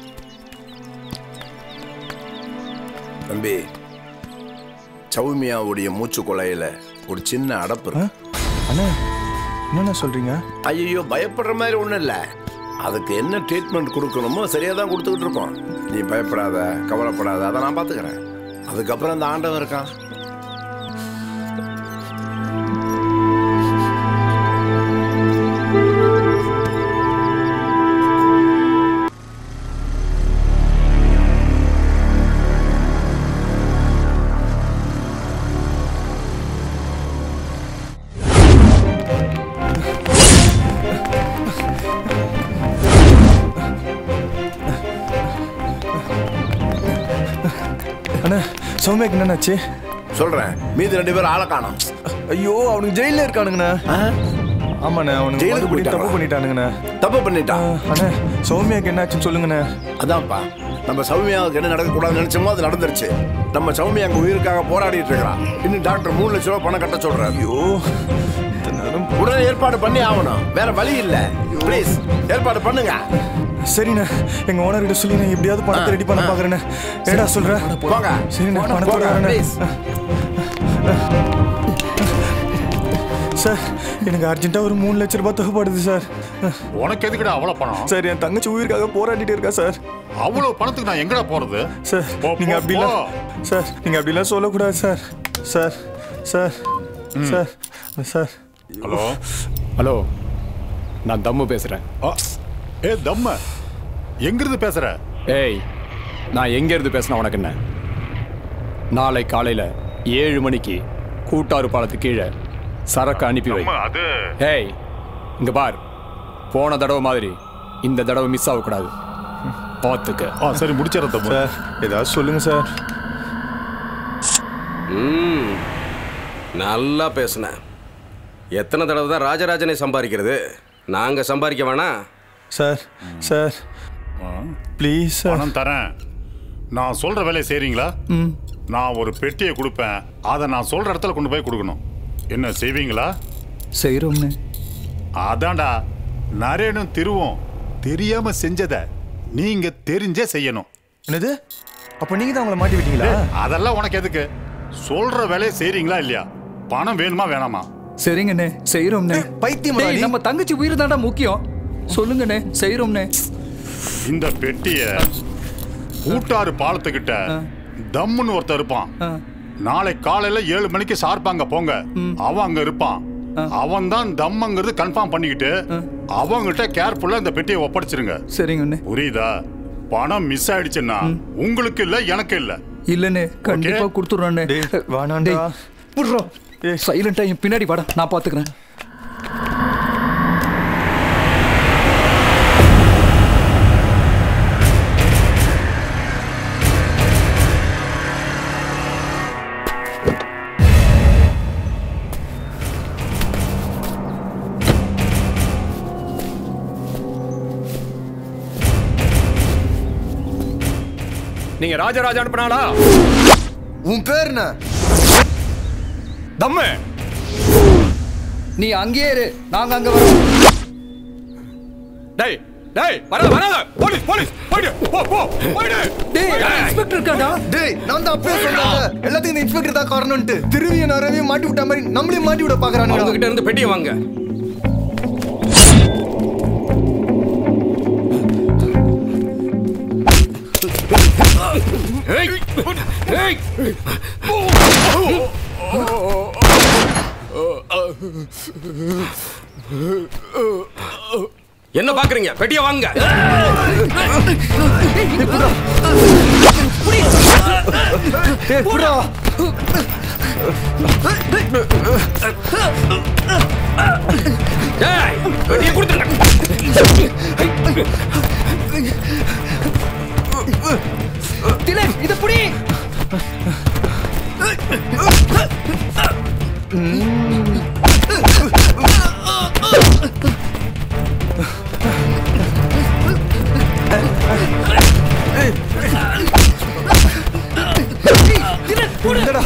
தம்பி சௌமியாவுடைய மூச்சு குழையில ஒரு சின்ன அடப்பு இருக்கு அண்ணா என்னண்ணா சொல்றீங்க ஐயோ பயப்படுற மாதிரி ஒன்றும் இல்லை அதுக்கு என்ன ட்ரீட்மெண்ட் கொடுக்கணுமோ சரியாக தான் கொடுத்துக்கிட்டு இருக்கோம் நீ பயப்படாத கவலைப்படாத அதை நான் பார்த்துக்கிறேன் அதுக்கப்புறம் அந்த ஆண்டவன் இருக்கான் சௌமியாக்கு என்னன்னாச்சு சொல்றேன் மீதி ரெண்டு பேரும் ஆளை காணோம் ஐயோ அவனுக்கு ஜெயில இருக்கானுங்கண்ணா ஆமாண்ணே அவனுக்கு ஜெயிலுக்கு மறுபடியும் தப்பு போயிட்டானா? பண்ணிட்டானுங்கண்ணே தப்பு பண்ணிட்டான் அண்ணே சௌமியாக்கு என்னாச்சுன்னு சொல்லுங்கண்ணே அதான்ப்பா நம்ம சௌமியாவுக்கு என்ன நடக்கக்கூடாதுன்னு நினைச்சோமோ அது நடந்துருச்சு நம்ம சௌமியா அங்க உயிருக்காக போராடிட்டு இருக்கிறான் இன்னும் டாக்டர் மூணு லட்ச ரூபாய் பணம் கட்ட சொல்றாரு ஐயோ உடனே ஏற்பாடு பண்ணி ஆகணும் வேற வழி இல்ல ப்ளீஸ் ஏற்பாடு பண்ணுங்க சரிண்ணே எங்க ஓனர் கிட்ட சொல்லி நான் எப்படியாவது பணத்தை ரெடி பண்ண பாக்குறேண்ணே என்னடா சொல்ற போங்க சரிண்ணே போங்க, பணத்தோட போங்க, வரேண்ணே. please. சார் எனக்கு அர்ஜென்ட்டா ஒரு மூணு லட்ச ரூபாய் தேவைப்படுது சார் உனக்கு எதுக்குடா அவ்வளோ பணம் சார் என் தங்கச்சி உயிருக்காக போராடிட்டு இருக்கா சார் அவ்வளோ பணத்துக்கு நான் எங்கடா போறது சார் நீங்க அப்படிலாம் சார் நீங்க அப்படிலாம் சொல்லக்கூடாது sir sir sir sir sir hello hello நான் தம்மு பேசுகிறேன் ஏ தம்ம எங்கிருந்து பேசுற ஏய் நான் எங்கேருந்து பேசினா உனக்கு என்ன நாளை காலையில் ஏழு மணிக்கு கூட்டாறு பாலத்து கீழே சரக்கு அனுப்பி வை அது ஏய் இங்க பார் போன தடவை மாதிரி இந்த தடவை மிஸ் ஆகக்கூடாது பார்த்துக்க ஆ சரி முடிச்சிடறேன் தம்பு சார் ஏதாவது சொல்லுங்க சார் ம் நல்லா பேசுனேன் எத்தனை தடவை தான் ராஜராஜனை சம்பாதிக்கிறது நாங்கள் சம்பாதிக்க வேணாம் சார் சார் ப்ளீஸ் சார் பணம் தரேன் நான் சொல்ற வேலையை செய்றீங்களா ம் நான் ஒரு பெட்டியை கொடுப்பேன் அதை நான் சொல்ற இடத்துல கொண்டு போய் கொடுக்கணும் என்ன செய்வீங்களா செய்கிறோம்னு அதான்டா நரேனும் திருவும் தெரியாம செஞ்சத நீங்க தெரிஞ்சே செய்யணும் என்னது அப்போ நீங்க தான் அவங்கள மாட்டி விட்டீங்களா டேய், அதெல்லாம் உனக்கு எதுக்கு சொல்ற வேலையை செய்றீங்களா இல்லையா பணம் வேணுமா வேணாமா சரிங்கண்ணே செய்கிறோம்ண்ணே பைத்தியமாடா டேய், நீ? நம்ம தங்கச்சி உயிர் தான்டா முக்கியம் சொல்லுங்கண்ணே செய்கிறோம்ண்ணே இந்த பெட்டிய கூட்டாறு பாலத்துக்கிட்ட தம்முன்னு ஒருத்தன் இருப்பான் நாளை காலையில ஏழு மணிக்கு சார்பாங்க போங்க அவன் அங்க இருப்பான் அவன் தான் தம்மங்கிறது கன்ஃபார்ம் பண்ணிக்கிட்டு அவங்கிட்ட கேர்ஃபுல்லா இந்த பெட்டியை ஒப்படைச்சிருங்க சரிங்கண்ணே புரியுதா பணம் மிஸ் ஆயிடுச்சுன்னா உங்களுக்கு இல்ல எனக்கு இல்ல இல்லைண்ணே கண்டிப்பா கொடுத்துட்றானே வேணாண்டா புடுறோம் சைலண்டா என் பின்னாடி வாடா நான் பாத்துக்கிறேன் நீங்க ராஜராஜா அனுப்புனாடா உன் பேர் என்ன தம்மு நீ அங்கேயே இரு நாங்க அங்க வரோம் டேய் டேய் வராத வராத போலீஸ் போலீஸ் போயிடு போ போ போயிடு டேய் இன்ஸ்பெக்டர் இருக்காடா டேய் நான் தான் அப்பவே சொன்னேன் எல்லாத்துக்கும் இந்த இன்ஸ்பெக்டர் தான் காரணம்ட்டு திருவிய நரவே மாட்டி விட்ட மாதிரி நம்மளையும் மாட்டி விட பாக்குறானுங்க அவங்க கிட்ட இருந்து பெட்டியை வாங்க ஏய் ஏய் என்ன பாக்குறீங்க பெட்டியை வாங்க டேய் புடா டேய் பெட்டியை கொடுத்துருங்க திலக் இத புடி திலக் போடுடா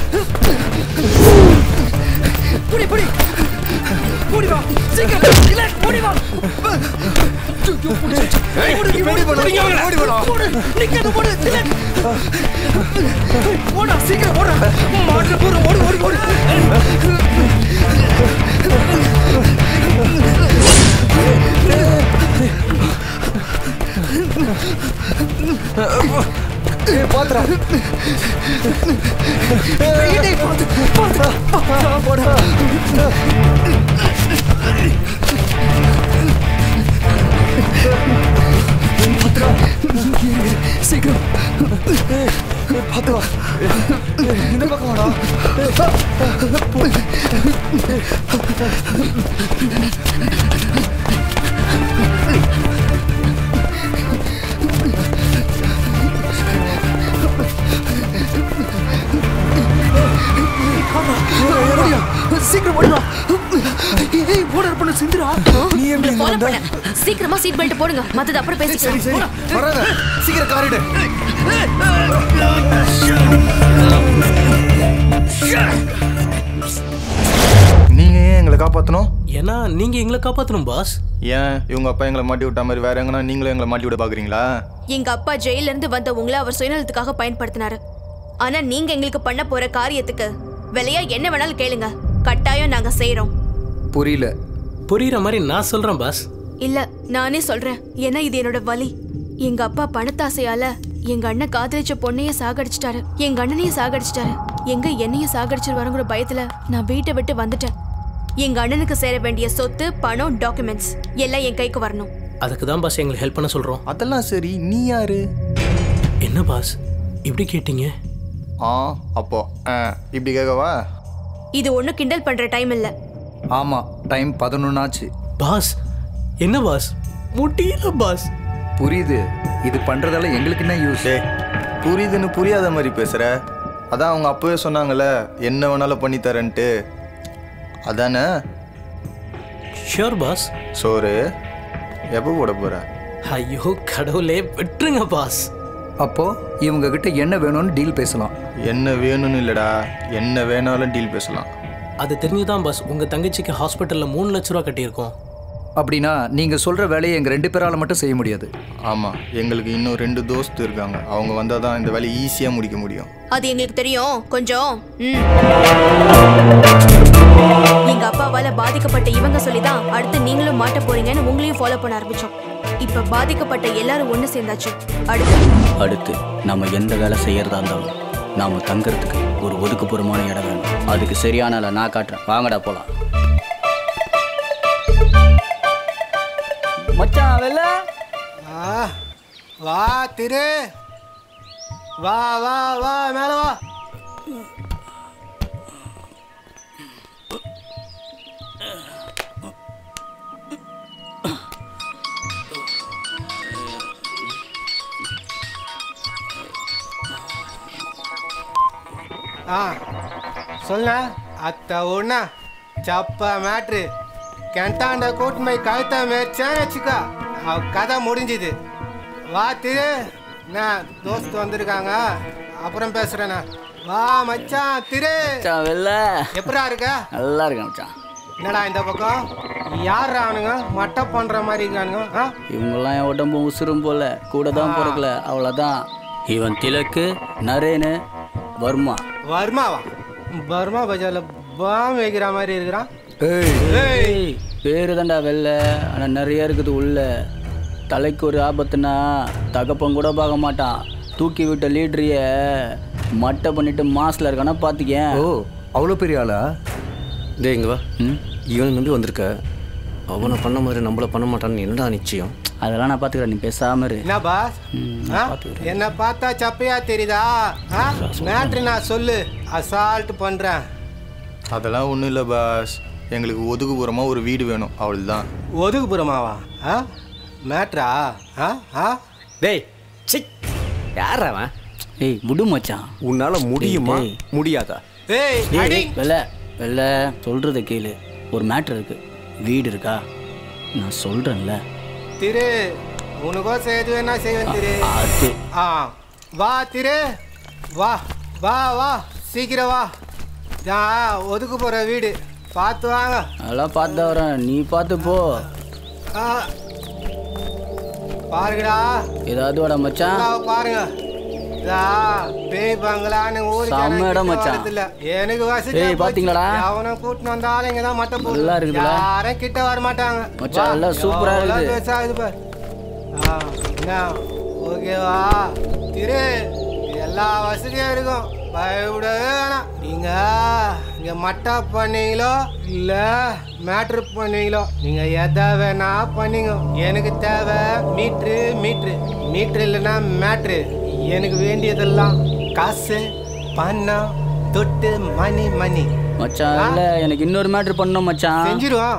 புடி புடி புடி வா சீக்கிரம் திலக் புடி வா ஏய், ஓடு, ஓடி ஓடு, போடா, ஓடி, ஓடி, ஓடி போடா. ஓடு, நிக்காத, ஓடு, திலக். ஓடா, சீக்கிரம் ஓடா. மாட்டுல போற, ஓடு, ஓடு, ஓடு. ஏய் பாத்துடா ஏய், டேய், பாத்து, பாத்து. பாத்துடா, போடா. பாத்துடா. சீக்கிரம் பாத்து வா இந்த பக்கம் வாடா சீக்கிரம் ஓடுவா ஏய் ஓடர் பண்ண சிந்துரா நீ எப்படி இங்க ஃபாலோ வந்த பண்ண சீக்கிரமா சீட் பெல்ட் போடுங்க மத்தது அப்புறம் பேசிக்கலாம் வராத சீக்கிரம் காரிடு நீங்க ஏன் எங்களை காப்பாத்தணும் ஏன்னா நீங்க எங்களை காப்பாத்தணும் பாஸ் ஏன் இவங்க அப்பா எங்களை மாட்டி விட்ட மாதிரி வேற எங்கன்னா நீங்களும் எங்களை மாட்டி விட பாக்குறீங்களா எங்க அப்பா ஜெயில இருந்து வந்த உங்களை அவர் சுயநலத்துக்காக பயன்படுத்தினாரு ஆனா நீங்க எங்களுக்கு பண்ண போற காரியத்துக்கு விலையா என்ன வேணாலும் கேளுங்க கட்டாயம் நாங்க செய்றோம் புரியல புரியுற மாதிரி நான் சொல்றேன் பாஸ் இல்ல நானே சொல்றேன் ஏன்னா இது என்னோட வலி எங்க அப்பா பணத்தாசையால எங்க அண்ணன் காதலிச்ச பொண்ணைய சாகடிச்சிட்டாரு எங்க அண்ணனையும் சாகடிச்சிட்டாரு எங்க என்னையும் சாகடிச்சிருவாருங்கிற பயத்துல நான் வீட்டை விட்டு வந்துட்டேன் எங்க அண்ணனுக்கு சேர வேண்டிய சொத்து பணம் டாக்குமெண்ட்ஸ் எல்லாம் என் கைக்கு வரணும் அதுக்கு தான் பாஸ் எங்களுக்கு ஹெல்ப் பண்ண சொல்றோம் அதெல்லாம் சரி நீ யாரு என்ன பாஸ் இப்படி கேட்டீங்க ஆ அப்போ ஆ, இப்படி கேட்கவா இது ஒண்ணும் கிண்டல் பண்ற டைம் இல்ல ஆமா டைம் பதினொன்னு ஆச்சு பாஸ் என்ன பாஸ் முடியல பாஸ் புரியுது இது பண்றதால எங்களுக்கு என்ன யூஸ் புரியுதுன்னு புரியாத மாதிரி பேசுற அதான் அவங்க அப்பவே சொன்னாங்கல்ல என்ன வேணாலும் பண்ணி தரேன்ட்டு அதானே ஷியோர் பாஸ் சோறு எப்போ போட போற ஐயோ கடவுளே விட்டுருங்க பாஸ் அப்போ இவங்க கிட்ட என்ன வேணும்னு டீல் பேசலாம் என்ன வேணும்னு இல்லடா என்ன வேணாலும் டீல் பேசலாம் அது தெரிஞ்சுதான் பாஸ் உங்க தங்கச்சிக்கு ஹாஸ்பிட்டல்ல மூணு லட்ச ரூபா கட்டியிருக்கோம் அப்படின்னா நீங்க சொல்ற வேலையை எங்க ரெண்டு பேரால மட்டும் செய்ய முடியாது ஆமா எங்களுக்கு இன்னும் ரெண்டு தோஸ்து இருக்காங்க அவங்க வந்தால் தான் இந்த வேலையை ஈஸியாக முடிக்க முடியும் அது எங்களுக்கு தெரியும் கொஞ்சம் ம். எங்க அப்பாவால பாதிக்கப்பட்ட இவங்க சொல்லிதான் அடுத்து நீங்களும் மாட்ட போறீங்கன்னு உங்களையும் ஃபாலோ பண்ண ஆரம்பிச்சோம் இப்ப பாதிக்கப்பட்ட எல்லாரும் ஒண்ணு சேர்ந்தாச்சு அடுத்து அடுத்து நம்ம எந்த வேலை செய்யறதா இருந்தாலும் நாம தங்கறதுக்கு ஒரு ஒதுக்குப்புறமான இடம் வேணும் அதுக்கு சரியான ஆளை நான் காட்டுறேன் வாங்கடா போலாம் மச்சான் வெள்ள வா திரு வா வா வா மேல வா ஆ சொல்ல அத்த ஒண்ணா சப்ப மேட்ரு கெண்டாண்ட கூட்டுமை கழுத்த மேய்ச்சான்னு வச்சுக்கோ அவ கதை முடிஞ்சுது வா திரு நான் தோஸ்து வந்திருக்காங்க அப்புறம் பேசுறேண்ணா வா மச்சான் திரு மச்சான் வெள்ள எப்படா இருக்க நல்லா இருக்கேன் மச்சான் என்னடா இந்த பக்கம் யார் அவனுங்க மட்டை பண்ற மாதிரி இருக்கானுங்க ஆ இவங்கெல்லாம் என் உடம்பும் உசுரும் போல கூட தான் பிறக்கல அவ்வளோதான் இவன் திலக்கு நரேனு வர்மா வர்மாவா பர்மா பஜார்ல பாம் வைக்கிற மாதிரி இருக்கிறான் ஏய் பேரு தான்டா வெள்ள ஆனால் நிறைய இருக்குது உள்ள தலைக்கு ஒரு ஆபத்துனா தகப்பன் கூட பார்க்க மாட்டான் தூக்கி விட்ட லீடரிய மட்டை பண்ணிட்டு மாஸ்ல இருக்கானா பார்த்துக்கேன் ஓ அவ்வளோ பெரிய ஆளா டேய் இங்க வா இவனை நம்பி வந்திருக்க அவனை பண்ண மாதிரி நம்மள பண்ண மாட்டான்னு என்னடா நிச்சயம் அதெல்லாம் நான் பார்த்துக்கிறேன் நீ பேசாம இரு என்ன பாஸ் ஆ? என்ன பார்த்தா சப்பையா தெரியுதா மேட்ரு நான் சொல்லு அசால்ட் பண்றேன் அதெல்லாம் ஒன்றும் இல்லை பாஸ் எங்களுக்கு ஒதுக்குப்புறமாக ஒரு வீடு வேணும் அவ்வளவுதான் ஒதுக்குப்புறமாவா ஆ மேட்ரா ஆ ஆ டேய் சி யார் அவன் ஏய் விடு மச்சான் உன்னால முடியுமா டேய். முடியாதா ஏய் டேய், அடி டேய், வெள்ள வெள்ள சொல்றத கேளு ஒரு மேட்ரு இருக்கு வீடு இருக்கா நான் சொல்றேன்ல திரு உனக்கோசம் எது வேணா செய்வேன் திரு அது ஆ வா திரு வா வா வா சீக்கிரம் வா நான் ஒதுக்கு போற வீடு பார்த்து வாங்க அதெல்லாம் பார்த்து தான் வரேன் நீ பார்த்து போ ஆ. பாருங்கடா ஏதாவது வாடா மச்சான் இந்தாவ பாருங்க இதா, பேய் பங்களான்னு ஊரு செம்ம இடம் மச்சான். வரதில்ல எனக்கு வசதி ஏய், பாத்தீங்களாடா? அவனை கூட்டின்னு வந்தாலும் இங்க தான் மட்ட போகுது நல்லா இருக்குதுல? யாரும் கிட்ட வர மாட்டாங்க மச்சான், வா, எல்லாம் சூப்பரா எவ்வளவு இருக்குது. பெருசா இது பாரு ஆ, என்ன ஓகேவா திரு எல்லா வசதியும் இருக்கும் பயப்படவே வேணாம் நீங்க இங்க மட்டா பண்ணீங்களோ இல்ல மேட்ரு பண்ணீங்களோ நீங்க எதை வேணா பண்ணீங்க எனக்கு தேவை மீட்ரு மீட்ரு மீட்ரு இல்லைன்னா மேட்ரு எனக்கு வேண்டியதெல்லாம் காசு பணம் தொட்டு மணி மணி மச்சான் இல்ல எனக்கு இன்னொரு மேட்ரு பண்ணணும் மச்சான் செஞ்சிருவோம்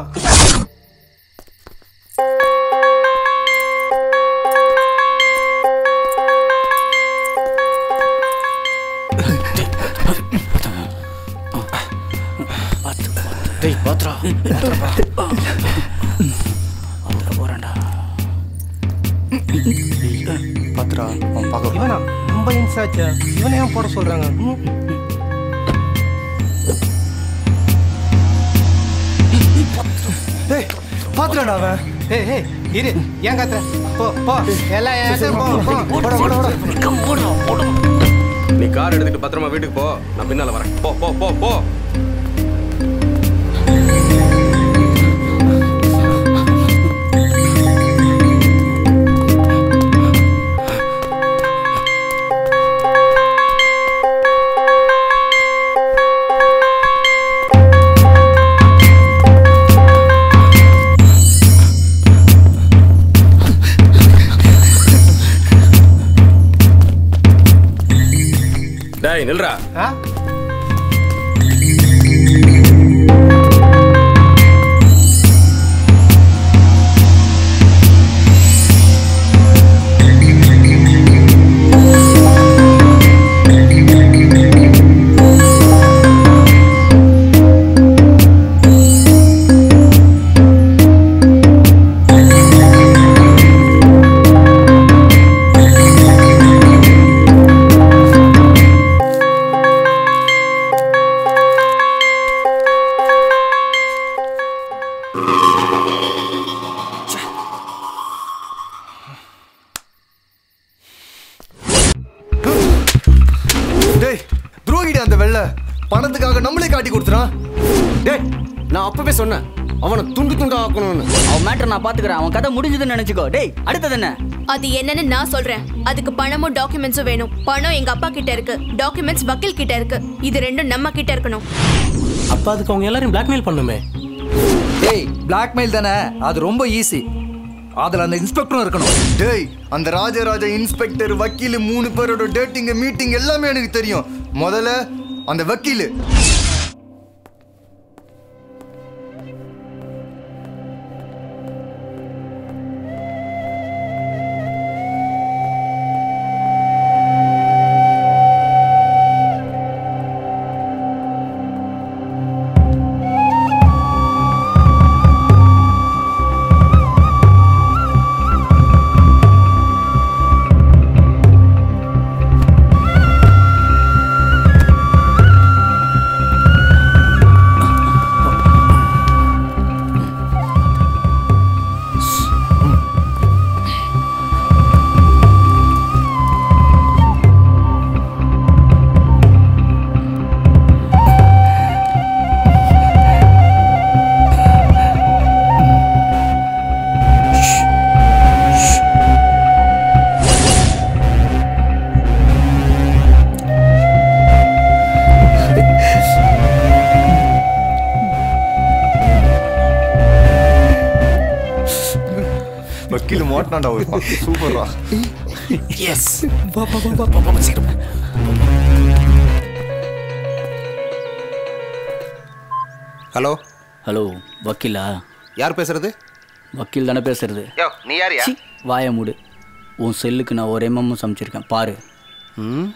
பார்த்து பார்த்து பாத்துடா அவன் பார்க்க இவனா நம்ம இன்சாச்சா இவனை ஏன் போட சொல்றாங்க ம்? டேய் பாத்துடா அவன் ஏய் ஏய் இரு ஏன் கத்துற போ போ எல்லாம் என் இடத்துக்கு போ போ போடா போடா போடா நீ கார் எடுத்துட்டு பத்திரமா வீட்டுக்கு போ நான் பின்னால வரேன் போ போ போ போ டேய் நில்றா ஆ டேய் துரோகிடா அந்த வெள்ள பணத்துக்காக நம்மளே காட்டி கொடுத்துறான் டேய் நான் அப்பவே சொன்னேன் அவனை துண்டு துண்டா ஆக்கணும்னு அவன் மேட்டர் நான் பாத்துக்கிறேன் அவன் கதை முடிஞ்சதுன்னு நினைச்சுக்கோ டேய் அடுத்தது என்ன அது என்னன்னு நான் சொல்றேன் அதுக்கு பணமும் டாக்குமெண்ட்ஸும் வேணும் பணம் எங்க அப்பா கிட்ட இருக்கு டாக்குமெண்ட்ஸ் வக்கீல் கிட்ட இருக்கு இது ரெண்டும் நம்ம கிட்ட இருக்கணும் அப்ப அதுக்கு அவங்க எல்லாரையும் பிளாக்மெயில் பண்ணுமே டேய் பிளாக்மெயில் தானே அது ரொம்ப ஈஸி அதுல அந்த இன்ஸ்பெக்டரும் இருக்கணும் டேய் அந்த ராஜராஜ இன்ஸ்பெக்டர் வக்கீல் மூணு பேரோட டேட்டிங் மீட்டிங் எல்லாமே எனக்கு தெரியும் முதல்ல அந்த வக்கீல் வக்கீல் மாட்டினாண்டா ஒரு சூப்பர்ரா எஸ் வா வா வா வா வா, வா சீக்கிரம் ஹலோ ஹலோ வக்கீலா யார் பேசுறது வக்கீல் தானே பேசுறது யோ நீ யாரியா சீ, வாயை மூடு உன் செல்லுக்கு நான் ஒரு எம்எம் சமைச்சிருக்கேன் பாரு ம்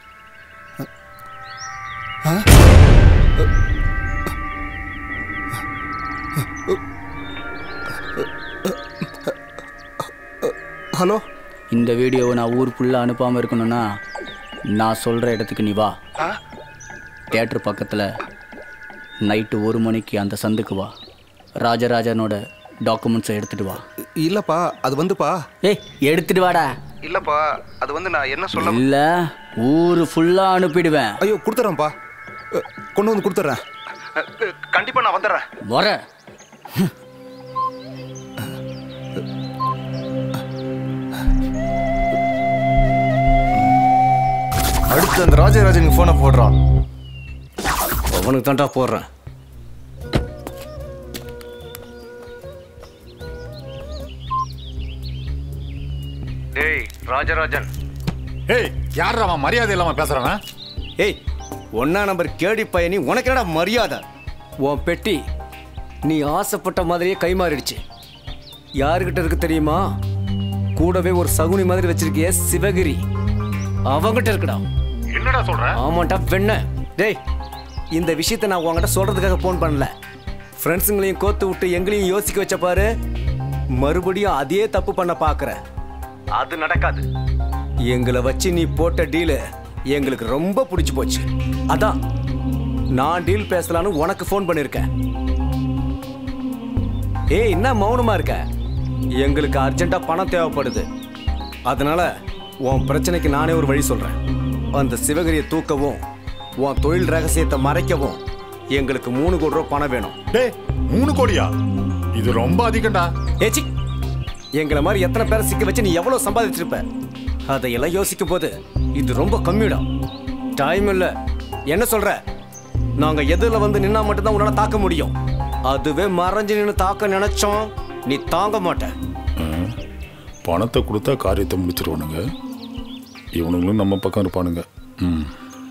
ஹலோ இந்த வீடியோவை நான் ஊர் ஃபுல்லாக அனுப்பாமல் இருக்கணும்னா நான் சொல்கிற இடத்துக்கு நீ வா தேட்டர் பக்கத்தில் நைட்டு ஒரு மணிக்கு அந்த சந்துக்கு வா ராஜராஜனோட டாக்குமெண்ட்ஸை எடுத்துட்டு வா இல்லப்பா அது வந்துப்பா ஏய் எடுத்துட்டு வாடா இல்லப்பா அது வந்து நான் என்ன சொல்ல இல்லை ஊர் ஃபுல்லாக அனுப்பிடுவேன் ஐயோ கொடுத்துறேன்ப்பா அ, கொண்டு வந்து கொடுத்துட்றேன் கண்டிப்பா நான் வந்துடுறேன் வர அடுத்து அந்த ராஜராஜனுக்கு ஃபோனை போடுறான் அவனுக்கு தான்டா போடுறேன் டேய் ராஜராஜன் ஏய் யார் அவன் மரியாதை இல்லாம பேசுறான் ஏய் ஒன்னா நம்பர் கேடி பையனி உனக்கு என்னடா மரியாதை உன் பெட்டி நீ ஆசைப்பட்ட மாதிரியே கைமாறிடுச்சு யாருக்கிட்ட இருக்கு தெரியுமா கூடவே ஒரு சகுனி மாதிரி வச்சிருக்கிய சிவகிரி அவங்கிட்ட இருக்குடா என்னடா சொல்ற ஆமாண்டா வெண்ண டேய் இந்த விஷயத்தை நான் உன்கிட்ட சொல்றதுக்காக ஃபோன் பண்ணல ஃப்ரெண்ட்ஸுங்களையும் கோத்து விட்டு எங்களையும் யோசிக்க வச்ச பாரு மறுபடியும் அதே தப்பு பண்ண பார்க்குற அது நடக்காது எங்களை வச்சு நீ போட்ட டீலு எங்களுக்கு ரொம்ப பிடிச்சி போச்சு அதான் நான் டீல் பேசலான்னு உனக்கு ஃபோன் பண்ணியிருக்கேன் ஏய் என்ன மௌனமா இருக்க எங்களுக்கு அர்ஜென்ட்டா பணம் தேவைப்படுது அதனால உன் பிரச்சனைக்கு நானே ஒரு வழி சொல்றேன் அந்த சிவகிரியை தூக்கவும் உன் தொழில் ரகசியத்தை மறைக்கவும் எங்களுக்கு மூணு கோடி ரூபா பணம் வேணும் டேய் மூணு கோடியா இது ரொம்ப அதிகம்டா ஏச்சி எங்களை மாதிரி எத்தனை பேரை சிக்க வச்சு நீ எவ்வளவு சம்பாதிச்சிருப்ப அதையெல்லாம் யோசிக்கும் போது இது ரொம்ப கம்மிடா டைம் இல்ல என்ன சொல்ற நாங்க எதுல வந்து நின்னா மட்டும்தான் உன்னால தாக்க முடியும் அதுவே மறைஞ்சு நின்று தாக்க நினைச்சோம் நீ தாங்க மாட்ட பணத்தை கொடுத்தா காரியத்தை முடிச்சிருவானுங்க இவனுங்களும் நம்ம பக்கம் இருப்பானுங்க ம்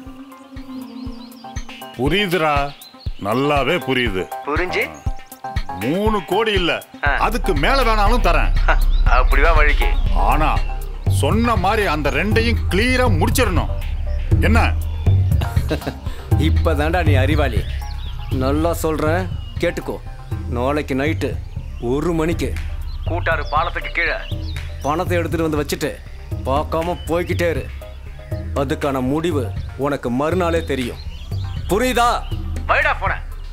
புரியுதுடா நல்லாவே புரியுது புரிஞ்சு மூணு கோடி இல்ல அதுக்கு மேல வேணாலும் தரேன் அப்படிதான் வழிக்கு ஆனா சொன்ன மாதிரி அந்த ரெண்டையும் கிளியரா முடிச்சிடணும் என்ன இப்பதான்டா நீ அறிவாளி நல்லா சொல்றேன் கேட்டுக்கோ நாளைக்கு நைட்டு ஒரு மணிக்கு கூட்டாறு பாலத்துக்கு கீழே பணத்தை எடுத்துட்டு வந்து வச்சுட்டு பார்க்காம போய்கிட்டே இரு அதுக்கான முடிவு உனக்கு மறுநாளே தெரியும் புரியுதா வைடா போன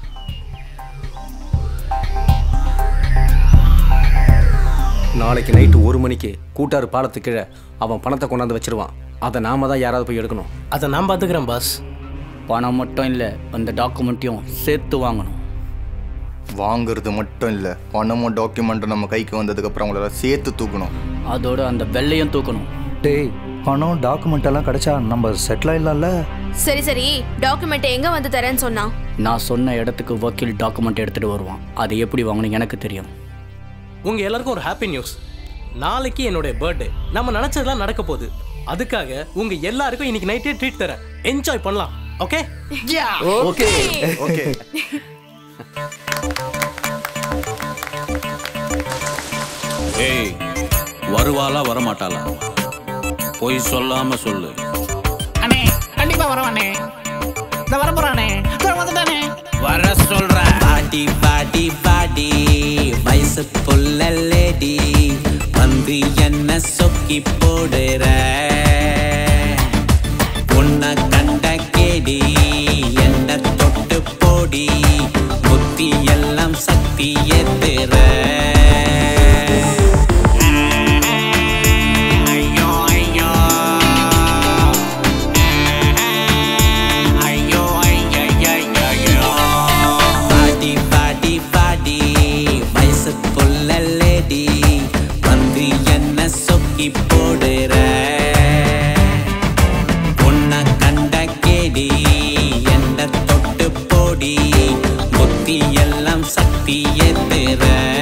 நாளைக்கு நைட்டு ஒரு மணிக்கு கூட்டாறு பாலத்துக்கு கீழே அவன் பணத்தை கொண்டாந்து வச்சிருவான் அதை நாம தான் யாராவது போய் எடுக்கணும் அதை நான் பார்த்துக்கிறேன் பாஸ் பணம் மட்டும் இல்லை அந்த டாக்குமெண்ட்டையும் சேர்த்து வாங்கணும் வாங்குறது மட்டும் இல்லை பணமும் டாக்குமெண்ட்டும் நம்ம கைக்கு வந்ததுக்கப்புறம் அவங்கள சேர்த்து தூக்கணும் அதோட அந்த வெள்ளையும் தூக்கணும் டேய் பணம் டாக்குமெண்ட் எல்லாம் கிடைச்சா நம்ம செட்டில் ஆயிடலாம்ல சரி சரி டாக்குமெண்ட் எங்க வந்து தரேன்னு சொன்னான் நான் சொன்ன இடத்துக்கு வக்கீல் டாக்குமெண்ட் எடுத்துட்டு வருவான் அதை எப்படி வாங்கணும் எனக்கு தெரியும் உங்க எல்லாருக்கும் ஒரு ஹாப்பி நியூஸ் நாளைக்கு என்னுடைய பர்த்டே நம்ம நினைச்சதெல்லாம் நடக்க போகுது அதுக்காக உங்க எல்லாருக்கும் இன்னைக்கு நைட்டே ட்ரீட் தரேன் என்ஜாய் பண்ணலாம் ஓகே ஓகே ஓகே ஏய் வருவாளா வரமாட்டாளா பொய் சொல்லாம சொல்லு அண்ணே கண்டிப்பா வரவானே இந்த வர போறானே வந்துட்டானே வர சொல்ற பாடி பாடி பாடி வயசு புள்ள லேடி வந்து என்ன சொக்கி போடுற உன்னை கண்ட கேடி என்ன தொட்டு போடி புத்தி எல்லாம் சக்தி ஏத்துற ஐயோ ஐயோ ஐயோ ஐயோ பாடி பாடி பாடி வயசு புள்ள லேடி வந்து என்ன சொக்கி போடுற உன்னை கண்ட கேடி என்ன தொட்டு போடி புத்தி எல்லாம் சக்தி ஏத்துற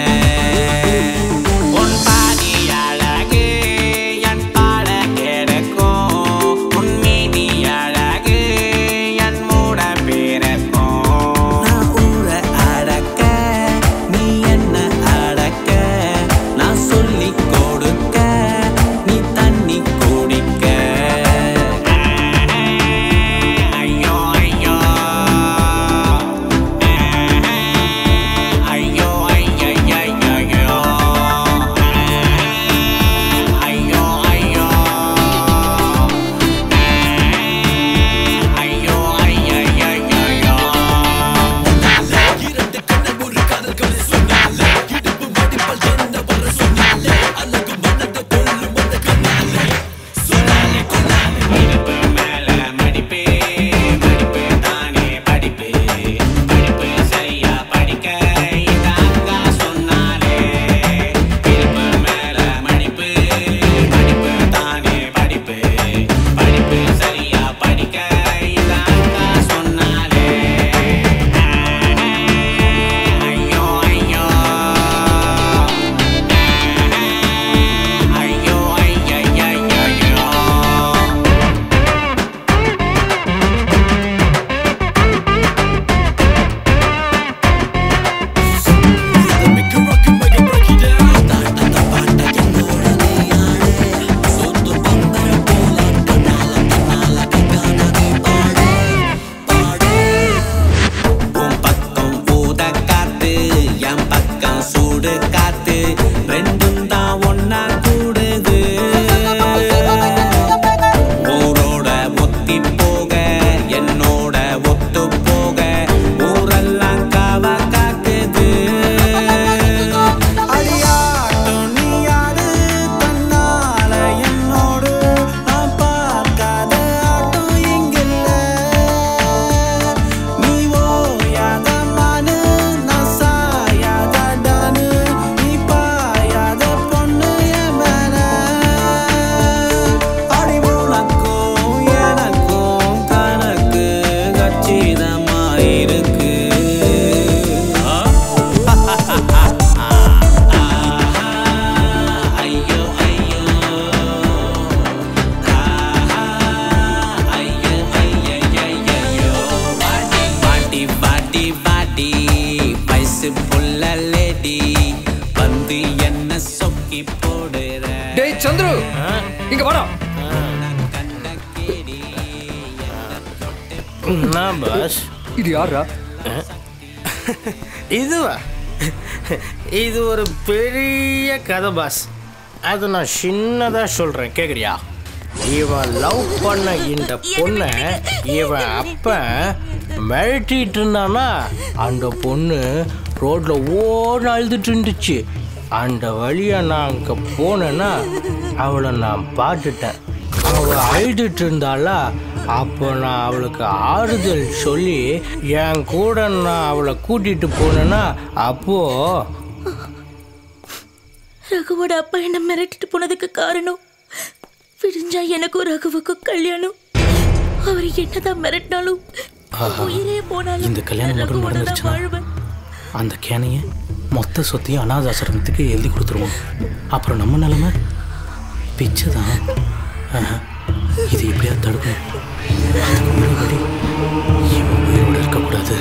உன் பாதி அழகு என் பாட கிடக்கும் உன் மீதி அழகு என் மூட பிறக்கும் நான் ஊர அடக்க நீ என்ன அடக்க நான் சொல்லி கொடுக்க நீ தண்ணி குடிக்க ஐயோ ஐயோ ஐயோ ஐயோ இங்க வாடா என்ன பாஸ் இது யாரா இதுவா இது ஒரு பெரிய கதை பாஸ் அது நான் சின்னதா சொல்றேன் கேக்குறியா இவன் லவ் பண்ண இந்த பொண்ணை இவன் அப்ப மிரட்டிட்டு இருந்தானா அந்த பொண்ணு ரோட்ல ஓட அழுதுட்டு இருந்துச்சு அந்த வழியா நான் அங்க போனேன்னா அவளை நான் பார்த்துட்டேன் அவ அழுதுட்டு இருந்தாளா அப்போ நான் அவளுக்கு ஆறுதல் சொல்லி என் கூட நான் அவளை கூட்டிட்டு போனேன்னா அப்போ ரகுவோட அப்பா என்ன மிரட்டிட்டு போனதுக்கு காரணம் விடிஞ்சா எனக்கும் ரகுவுக்கும் கல்யாணம் அவர் என்னதான் மிரட்டினாலும் ஆஹா. உயிரே போனாலும் இந்த கல்யாணம் மட்டும் ரகுவோட தான் நடந்துருச்சுன்னா வாழ்வேன் அந்த கேனைய மொத்த சொத்தையும் அனாதாசிரமத்துக்கு எழுதி கொடுத்துருவோம் அப்புறம் நம்ம நிலைமை பிச்சை தான் ஆஹா. இது எப்படியா தடுக்கணும் அதுக்கு முன்னாடி இவன் உயிரோட இருக்கக்கூடாது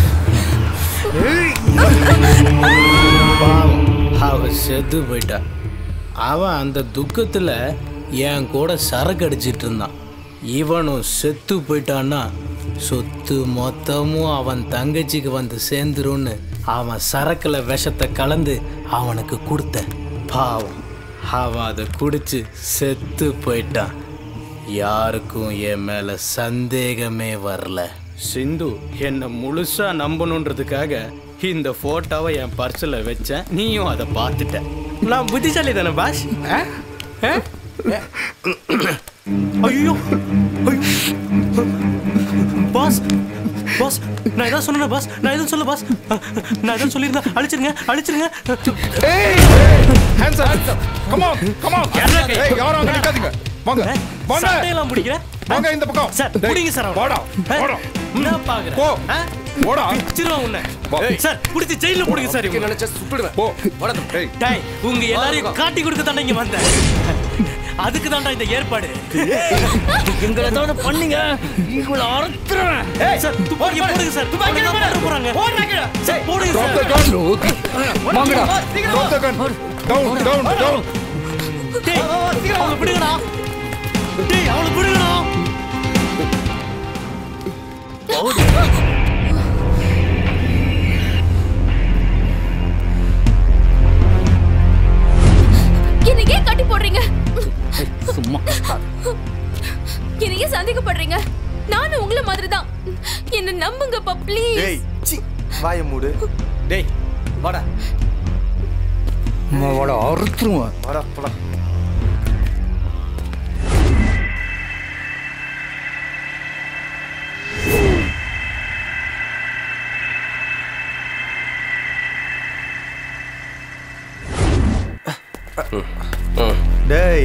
பாவம், அவ செத்து போயிட்டா அவன் அந்த துக்கத்தில் என் கூட சரக்கு அடிச்சிட்டு இருந்தான் இவனும் செத்து போயிட்டான்னா சொத்து மொத்தமும் அவன் தங்கச்சிக்கு வந்து சேர்ந்துரும்னு அவன் சரக்குல விஷத்தை கலந்து அவனுக்கு கொடுத்தேன் பாவம் அவன் அதை குடிச்சு செத்து போயிட்டான் யாருக்கும் என் மேல சந்தேகமே வரல சிந்து என்னை முழுசா நம்பணுன்றதுக்காக இந்த போட்டோவை என் பர்ஸில் வச்சேன் நீயும் அதை பார்த்துட்ட நான் புத்திசாலி தானே பாஷ் ஐயோ பாஸ் பாஸ் நான் எதாவது சொன்னேன் பாஸ் நான் எதுவும் சொல்ல பாஸ் நான் எதுவும் சொல்லியிருந்தேன் அழிச்சிருங்க அழிச்சிருங்க hands up come on come on ஏய் யாரும் அங்க நிக்காதீங்க வாங்க வாங்க சட்டையெல்லாம் பிடிக்கிறேன் வாங்க இந்த பக்கம் சார் பிடிங்க சார் அவனை. வாடா வாடா என்ன பாக்குறேன் போ. ஆ? போடா. பிச்சிருவான் உன்னை சார் பிடிச்சி ஜெயில போடுங்க சார் இவங்க நினைச்சா சுட்டுடுவேன் போ வாடா டேய் டேய் உங்க எல்லாரையும் காட்டி கொடுக்க தாண்டா இங்க வந்தேன் அதுக்கு தாண்டா இந்த ஏற்பாடு எங்களை ஏதாவது பண்ணீங்க உங்களை அறுத்துறேன் சார் துப்பாக்கி போடுங்க சார் துப்பாக்கி போட போறாங்க சார் போடுங்க Drop the சார் gun. வாங்கடா Drop the gun. Down, down, down. டேய் அவளை பிடிங்கடா டேய் அவளை பிடிங்கடா என்னை ஏன் கட்டி போடுறீங்க சும்மா என்னை ஏன் சந்தேகப்படுறீங்க நானும் உங்களை மாதிரி தான் என்ன நம்புங்கப்பா ப்ளீஸ் டேய் சி வாய மூடு டேய் வாடா வாடா அறுத்துருவேன் வாடா போடா டேய்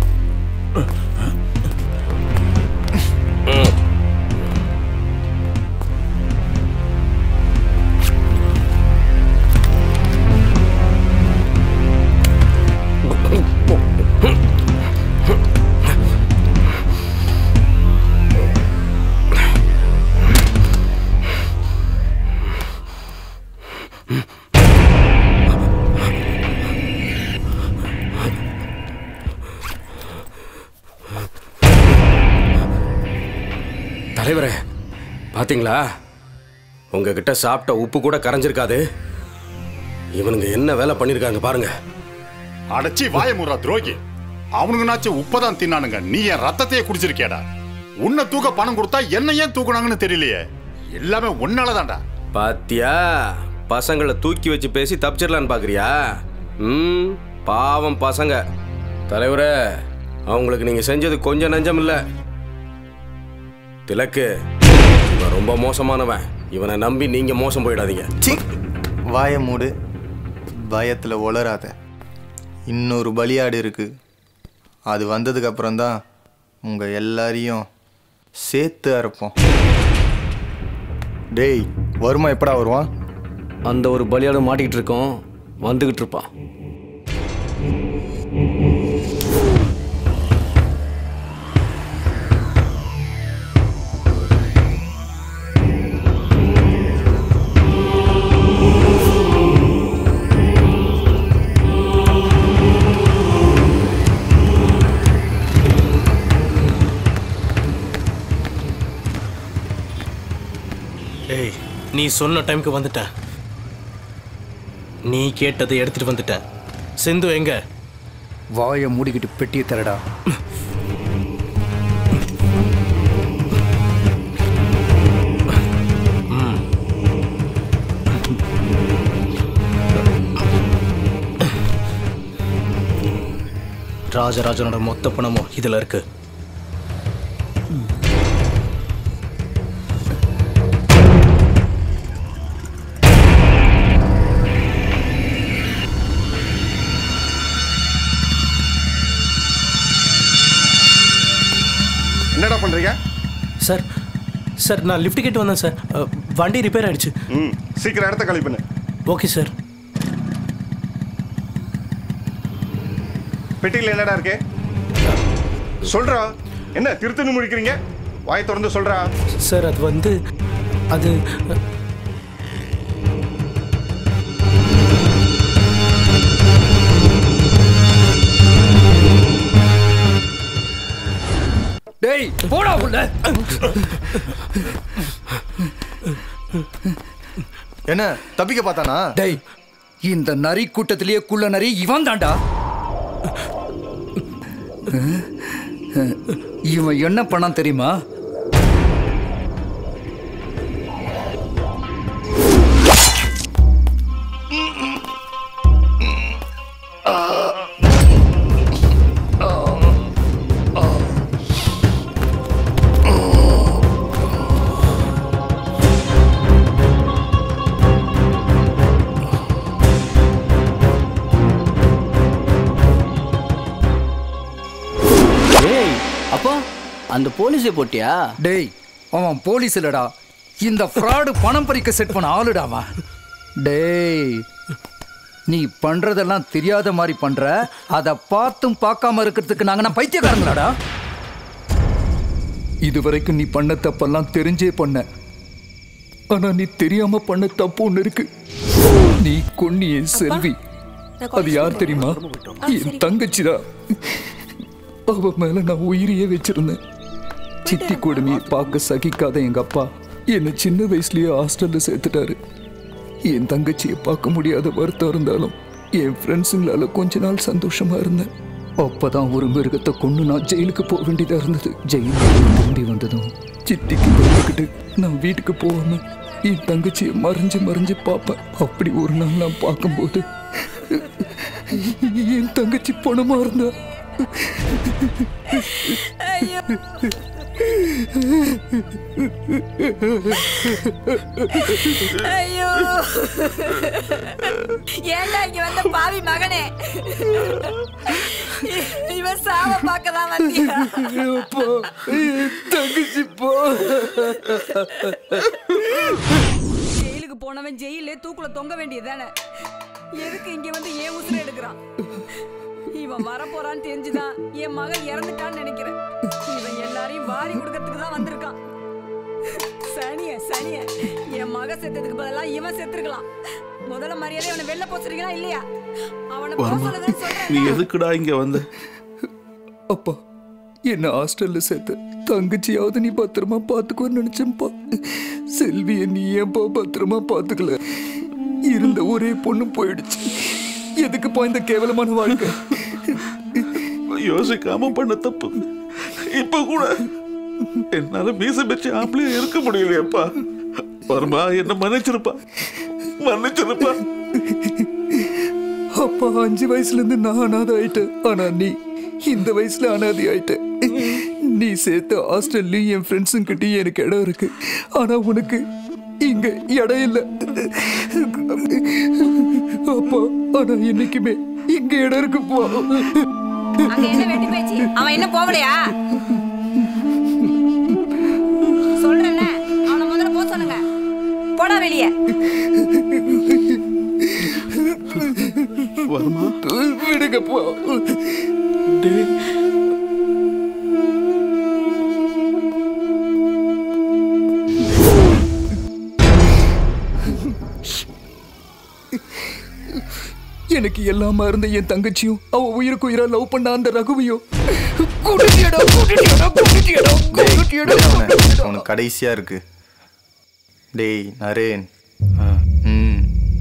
தலைவரே பாத்தீங்களா உங்ககிட்ட சாப்பிட்ட உப்பு கூட கரைஞ்சிருக்காது இவனுங்க என்ன வேலை பண்ணிருக்காங்க பாருங்க அடைச்சி வாய முறா துரோகி அவனுங்கனாச்சும் உப்பதான் தின்னானுங்க நீ என் ரத்தத்தையே குடிச்சிருக்கியாடா உன்னை தூக்க பணம் கொடுத்தா என்ன ஏன் தூக்குனாங்கன்னு தெரியலையே எல்லாமே உன்னாலதான்டா பாத்தியா பசங்களை தூக்கி வச்சு பேசி தப்பிச்சிடலான்னு பாக்குறியா ம் பாவம் பசங்க தலைவரே அவங்களுக்கு நீங்க செஞ்சது கொஞ்சம் நஞ்சம் இல்ல திலக்கு இவன் ரொம்ப மோசமானவன் இவனை நம்பி நீங்க மோசம் போயிடாதீங்க சி வாய மூடு பயத்தில் உளராத இன்னொரு பலியாடு இருக்கு அது வந்ததுக்கு அப்புறம் தான் உங்கள் எல்லாரையும் சேர்த்து அறுப்போம் டேய் வருமா எப்படா வருவான் அந்த ஒரு பலியாடு மாட்டிக்கிட்டு இருக்கோம் வந்துகிட்டு இருப்பான் ஏய் நீ சொன்ன டைம்க்கு வந்துட்டேன் நீ கேட்டதை எடுத்துட்டு வந்துட்டேன் சிந்து எங்க வாயை மூடிக்கிட்டு பெட்டியை தரடா ராஜராஜனோட மொத்த பணமும் இதுல இருக்கு என்னடா பண்றீங்க சார் சார் நான் லிஃப்ட் கேட்டு வந்தேன் சார் அஹ், வண்டி ரிப்பேர் ஆயிடுச்சு ம் சீக்கிரம் இடத்த காலி பண்ணு ஓகே சார் பெட்டியில் என்னடா இருக்கு சொல்றா என்ன திருத்தணி முடிக்கிறீங்க வாய் திறந்து சொல்றா சார் அது வந்து அது டேய் போடா உள்ள என்ன தப்பிக்க பார்த்தானா டேய் இந்த நரி கூட்டத்திலேயே குள்ள நரி இவன் தான்டா இவன் என்ன பண்ணான் தெரியுமா ஏய் அப்பா அந்த போலீஸை போட்டியா டேய் அவன் போலீஸ் இல்லடா இந்த ஃப்ராடு பணம் பறிக்க செட் பண்ண ஆளுடா அவன் டேய் நீ பண்றதெல்லாம் தெரியாத மாதிரி பண்ற அதை பார்த்தும் பார்க்காம இருக்கிறதுக்கு நாங்க நான் பைத்தியக்காரங்களாடா இது வரைக்கும் நீ பண்ண தப்பெல்லாம் தெரிஞ்சே பண்ண ஆனா நீ தெரியாம பண்ண தப்பு ஒண்ணு இருக்கு நீ கொன்னி என் செல்வி அது யார் தெரியுமா என் தங்கச்சிதான் அவ மேல நான் உயிரையே வச்சிருந்தேன் சித்தி கொடுமையை பார்க்க சகிக்காத எங்க அப்பா என்னை சின்ன வயசுலயே ஹாஸ்டல்ல சேர்த்துட்டாரு என் தங்கச்சியை பார்க்க முடியாத வருத்தம் இருந்தாலும் என் ஃப்ரெண்ட்ஸுங்களால கொஞ்ச நாள் சந்தோஷமா இருந்தேன் அப்பதான் ஒரு மிருகத்தை கொண்டு நான் ஜெயிலுக்கு போக வேண்டியதா இருந்தது ஜெயிலுக்கு திரும்பி வந்ததும் சித்திக்கு பயந்துக்கிட்டு நான் வீட்டுக்கு போகாம என் தங்கச்சியை மறைஞ்சு மறைஞ்சு பார்ப்பேன் அப்படி ஒரு நாள் நான் பார்க்கும்போது என் தங்கச்சி பணமா இருந்தா ஐயோ ஏன்டா இங்க வந்த பாவி மகனே இவன் சாவ பார்க்கதான் வந்தியா தங்கச்சி போ ஜெயிலுக்கு போனவன் ஜெயிலே தூக்குல தொங்க வேண்டியதுதானே எதுக்கு இங்க வந்து ஏன் உசுர எடுக்கிறான் இவன் வரப்போறான்னு தெரிஞ்சுதான் என் மகன் இறந்துட்டான்னு நினைக்கிறேன் இவன் எல்லாரையும் வாரி கொடுக்கறதுக்கு தான் வந்திருக்கான் சனிய சனிய என் மக செத்ததுக்கு பதிலா இவன் செத்துருக்கலாம் முதல்ல மரியாதை அவனை வெளில போச்சுறீங்களா இல்லையா அவனை போக வர்மா சொல்லுங்கன்னு சொல்றேன் நீ எதுக்குடா இங்க வந்த அப்பா என்ன ஹாஸ்டல்ல சேர்த்து தங்கச்சியாவது நீ பத்திரமா பாத்துக்கோன்னு நினைச்சேன்ப்பா செல்விய நீ ஏன்பா பத்திரமா பாத்துக்கல இருந்த ஒரே பொண்ணு போயிடுச்சு எதுக்குப்பா இந்த கேவலமான வாழ்க்கை யோசிக்காம பண்ண தப்பு இப்ப கூட என்னால மீச வச்சு ஆம்பளையா இருக்க முடியலையப்பா வர்மா என்ன மன்னிச்சிருப்பா மன்னிச்சிருப்பா அப்பா அஞ்சு வயசுல இருந்து நான் அனாதை ஆயிட்டேன் ஆனா நீ இந்த வயசுல அனாதை ஆயிட்ட நீ சேர்த்த ஹாஸ்டல்லையும் என் ஃப்ரெண்ட்ஸும் கிட்டயும் எனக்கு இடம் இருக்கு ஆனா உனக்கு இங்க இடம் இல்ல அப்பா ஆனா என்னைக்குமே இங்க இடம் இருக்குப்பா அங்க என்ன வெட்டி பேச்சு அவன் என்ன போகலையா சொல்றேன்ல அவனை முதல்ல போக சொல்லுங்க போடா வெளியே வர்மா விடுங்கப்பா டேய் எனக்கு எல்லாமா இருந்த என் தங்கச்சியும் அவ உயிருக்கு உயிரா லவ் பண்ண அந்த ரகுவையும் கூட்டிட்டியடா கூட்டிட்டியடா கூட்டிட்டியடா கூட்டிட்டியடா அவனுக்கு கடைசியா இருக்கு டேய் நரேன் ம்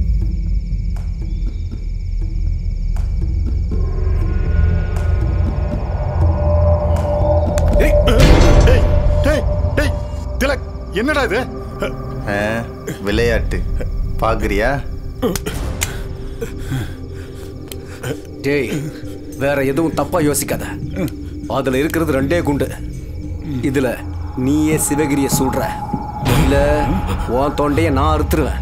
டேய் டேய் திலக் என்னடா இது ஆ, விளையாட்டு பார்க்குறியா டேய் வேற எதுவும் தப்பா யோசிக்காத அதுல இருக்கிறது ரெண்டே குண்டு இதுல நீயே சிவகிரிய சுடுற இல்ல உன் தொண்டைய நான் அறுத்துருவேன்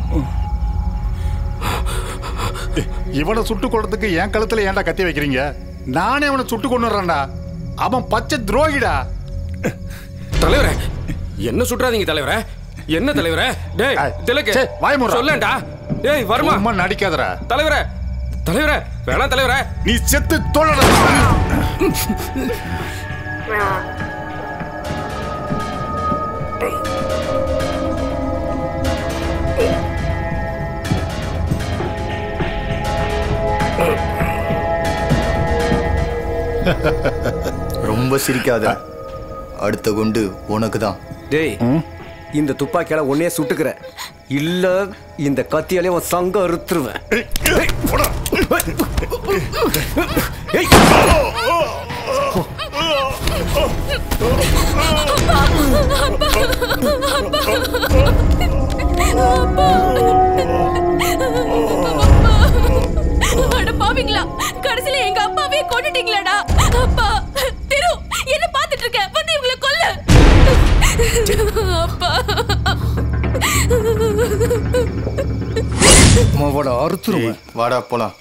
இவனை சுட்டு கொள்றதுக்கு என் கழுத்துல ஏன்டா கத்தி வைக்கிறீங்க நானே அவனை சுட்டு கொண்டுறேன்டா அவன் பச்சை துரோகிடா தலைவரே என்ன சுற்றாதீங்க தலைவரே என்ன தலைவரே டேய் திலக்கு சே, வாய் மூடுறா. சொல்லேன்டா டேய் வருமா சும்மா நடிக்காதடா தலைவரே தலைவரே வேணாம் தலைவரே நீ செத்து தோழடா ரொம்ப சிரிக்காத அடுத்த குண்டு உனக்கு தான் டேய் இந்த துப்பாக்கியால உன்னையே சுட்டுக்கிற இல்ல இந்த கத்தியாலே உன் சங்க அறுத்துருவேன் ஏய். அட பாவீங்களா கடைசில எங்க அப்பாவே கொன்னுட்டீங்களாடா அப்பா திரு என்ன பாத்துட்டு இருக்க வந்து இவங்களை கொல்லு அப்பா மாவோட அறுத்துருவேன் வாடா போலாம்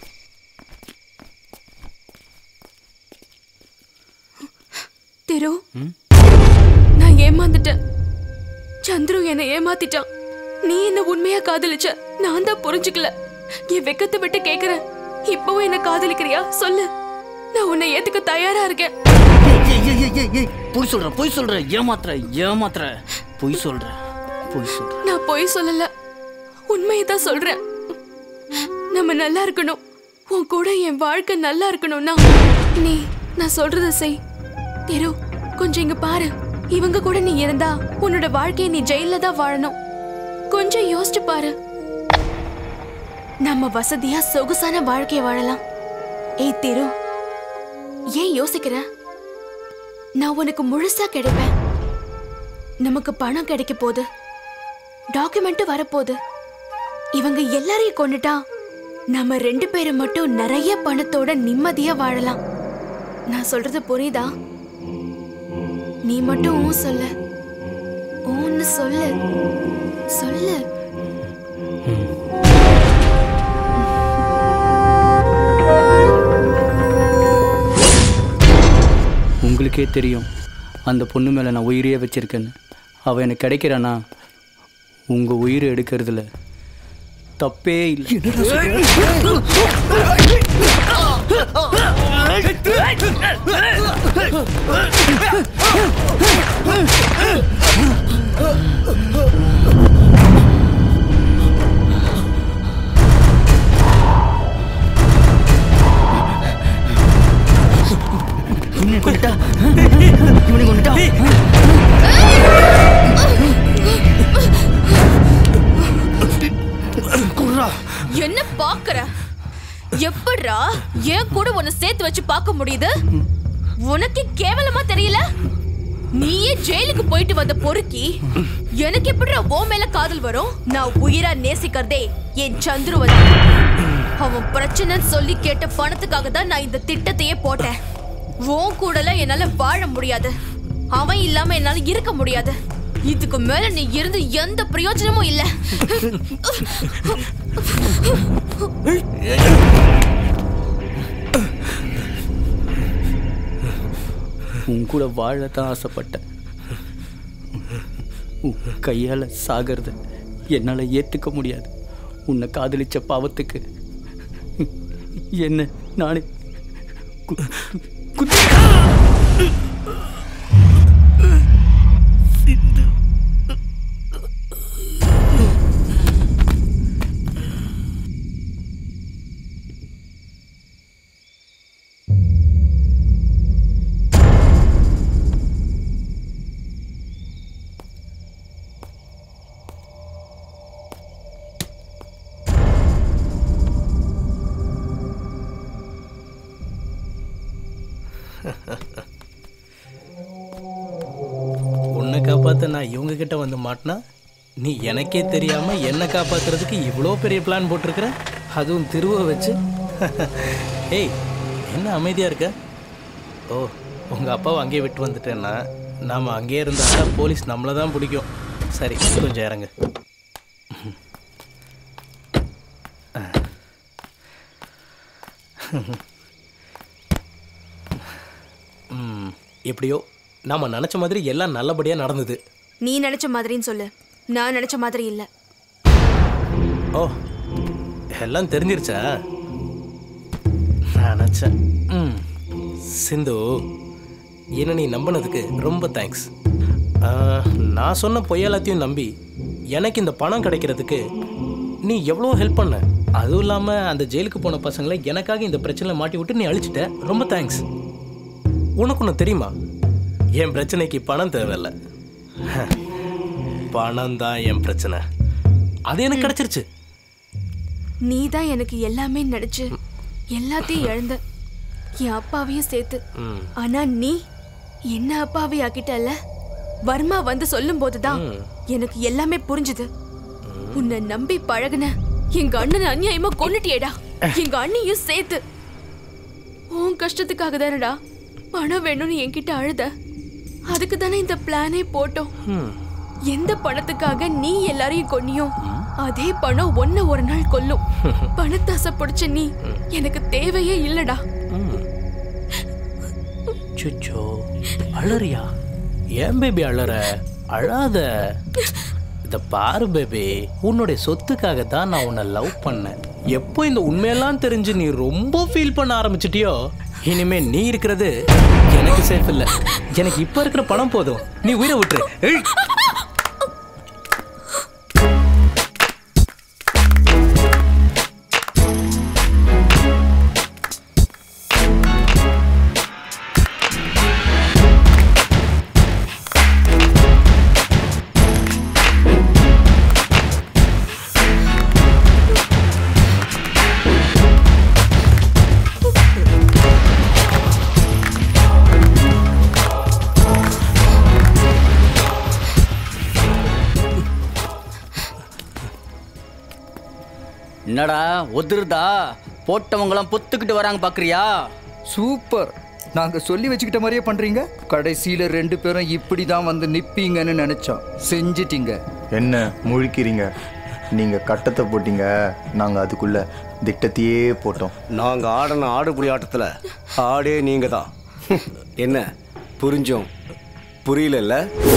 திரு நான் ஏமாந்துட்டேன் சந்துரு என்னை ஏமாத்திட்டான் நீ என்ன உண்மையா காதலிச்ச நான் தான் புரிஞ்சுக்கல என் வெக்கத்தை விட்டு கேக்குறேன் இப்பவும் என்ன காதலிக்கிறியா சொல்லு நான் உன்னை ஏத்துக்க தயாரா இருக்கேன் பொய் சொல்ற பொய் சொல்ற ஏமாத்துற ஏமாத்துற பொய் சொல்ற பொய் சொல்ற நான் பொய் சொல்லல உண்மையை தான் சொல்றேன் நம்ம நல்லா இருக்கணும் உன் கூட என் வாழ்க்கை நல்லா இருக்கணும்னா நீ நான் சொல்றத செய் திரு கொஞ்சம் இங்க பாரு இவங்க கூட நீ இருந்தா உன்னோட வாழ்க்கையை நீ ஜெயில தான் வாழணும் கொஞ்சம் யோசிச்சு பாரு நம்ம வசதியா சொகுசான வாழ்க்கைய வாழலாம் ஏய் திரு ஏன் யோசிக்கிற நான் உனக்கு முழுசா கிடைப்பேன் நமக்கு பணம் கிடைக்க போகுது டாக்குமெண்ட் வரப்போகுது இவங்க எல்லாரையும் கொண்டுட்டா நம்ம ரெண்டு பேரும் மட்டும் நிறைய பணத்தோட நிம்மதியா வாழலாம் நான் சொல்றது புரியுதா நீ மட்டும் ஊ சொல்லு ஊன்னு சொல்லு சொல்லு உங்களுக்கே தெரியும் அந்த பொண்ணு மேலே நான் உயிரையே வச்சிருக்கேன்னு அவள் எனக்கு கிடைக்கிறானா உங்கள் உயிரை எடுக்கிறதுல தப்பே இல்லை இவனை கொண்டுட்டா இவனை கொண்டுட்டா என்ன பாக்குற எப்படிரா ஏன் கூட உன்னை சேர்த்து வச்சு பார்க்க முடியுது உனக்கு கேவலமா தெரியல நீயே ஜெயிலுக்கு போயிட்டு வந்த பொறுக்கி எனக்கு எப்படிடா ஓ மேல காதல் வரும் நான் உயிரா நேசிக்கிறதே என் சந்துருவதி அவன் பிரச்சனைன்னு சொல்லி கேட்ட பணத்துக்காக தான் நான் இந்த திட்டத்தையே போட்டேன் உன் கூடலாம் என்னால வாழ முடியாது அவன் இல்லாம என்னால இருக்க முடியாது இதுக்கு மேல நீ இருந்து எந்த பிரயோஜனமும் இல்ல உன் கூட வாழத்தான் ஆசைப்பட்டேன் உன் கையால் சாகிறது என்னால் ஏற்றுக்க முடியாது உன்னை காதலிச்ச பாவத்துக்கு என்ன நானே கு- குத்தி- என்கிட்ட வந்து மாட்டினா நீ எனக்கே தெரியாம என்ன காப்பாத்துறதுக்கு இவ்வளோ பெரிய பிளான் போட்டிருக்கிற அதுவும் திருவை வச்சு ஏய் என்ன அமைதியா இருக்க ஓ உங்க அப்பாவை அங்கேயே விட்டு வந்துட்டேன்னா நாம அங்கேயே இருந்தா போலீஸ் நம்மளை தான் பிடிக்கும் சரி கொஞ்சம் இறங்கு ம், எப்படியோ நாம நினச்ச மாதிரி எல்லாம் நல்லபடியாக நடந்தது நீ நினைச்ச மாதிரின்னு சொல்லு நான் நினைச்ச மாதிரி இல்ல ஓ எல்லாம் தெரிஞ்சிருச்சா நினச்சேன் ம் சிந்து என்ன நீ நம்பினதுக்கு ரொம்ப தேங்க்ஸ் நான் சொன்ன பொய் எல்லாத்தையும் நம்பி எனக்கு இந்த பணம் கிடைக்கிறதுக்கு நீ எவ்வளோ ஹெல்ப் பண்ண அதுவும் இல்லாமல் அந்த ஜெயிலுக்கு போன பசங்களை எனக்காக இந்த பிரச்சனையில் மாட்டி விட்டு நீ அழிச்சிட்ட ரொம்ப தேங்க்ஸ் உனக்கு ஒன்று தெரியுமா என் பிரச்சனைக்கு பணம் தேவையில்ல பணம் தான் என் பிரச்சனை அது எனக்கு கிடைச்சிருச்சு நீ தான் எனக்கு எல்லாமே நடிச்சு எல்லாத்தையும் இழந்த என் அப்பாவையும் சேர்த்து ம் ஆனா நீ என்ன அப்பாவை ஆக்கிட்டல்ல வர்மா வந்து சொல்லும் போதுதான் எனக்கு எல்லாமே புரிஞ்சுது உன்னை நம்பி பழகுன எங்க அண்ணனை அநியாயமா கொன்னுட்டியேடா எங்க அண்ணியும் சேர்த்து உன் கஷ்டத்துக்காக தானடா பணம் வேணும்னு என்கிட்ட அழுத அதுக்கு தானே இந்த பிளானே போட்டோம் ம் எந்த பணத்துக்காக நீ எல்லாரையும் கொன்னியோ அதே பணம் ஒன்ன ஒரு நாள் கொல்லும் பணத்தாசை பிடிச்ச நீ எனக்கு தேவையே இல்லடா சுச்சோ அழறியா ஏன் பேபி அழற அழாத இத பாரு பேபி உன்னுடைய சொத்துக்காக தான் நான் உன்னை லவ் பண்ணேன் எப்போ இந்த உண்மையெல்லாம் தெரிஞ்சு நீ ரொம்ப ஃபீல் பண்ண ஆரம்பிச்சிட்டியோ இனிமே நீ இருக்கிறது எனக்கு சேஃப் இல்ல எனக்கு இப்ப இருக்கிற பணம் போதும் நீ உயிரை விட்டுரு ஏய். என்னடா ஒதுருதா போட்டவங்களாம் பொத்துக்கிட்டு வராங்க பாக்குறியா சூப்பர் நாங்க சொல்லி வச்சுக்கிட்ட மாதிரியே பண்றீங்க கடைசியில ரெண்டு பேரும் இப்படி தான் வந்து நிப்பீங்கன்னு நினைச்சோம் செஞ்சிட்டீங்க என்ன முழிக்கிறீங்க நீங்க கட்டத்தை போட்டீங்க நாங்க அதுக்குள்ள திட்டத்தையே போட்டோம் நாங்க ஆடின ஆடுபுலி ஆட்டத்துல ஆடே நீங்க தான் என்ன புரிஞ்சோம் புரியலல்ல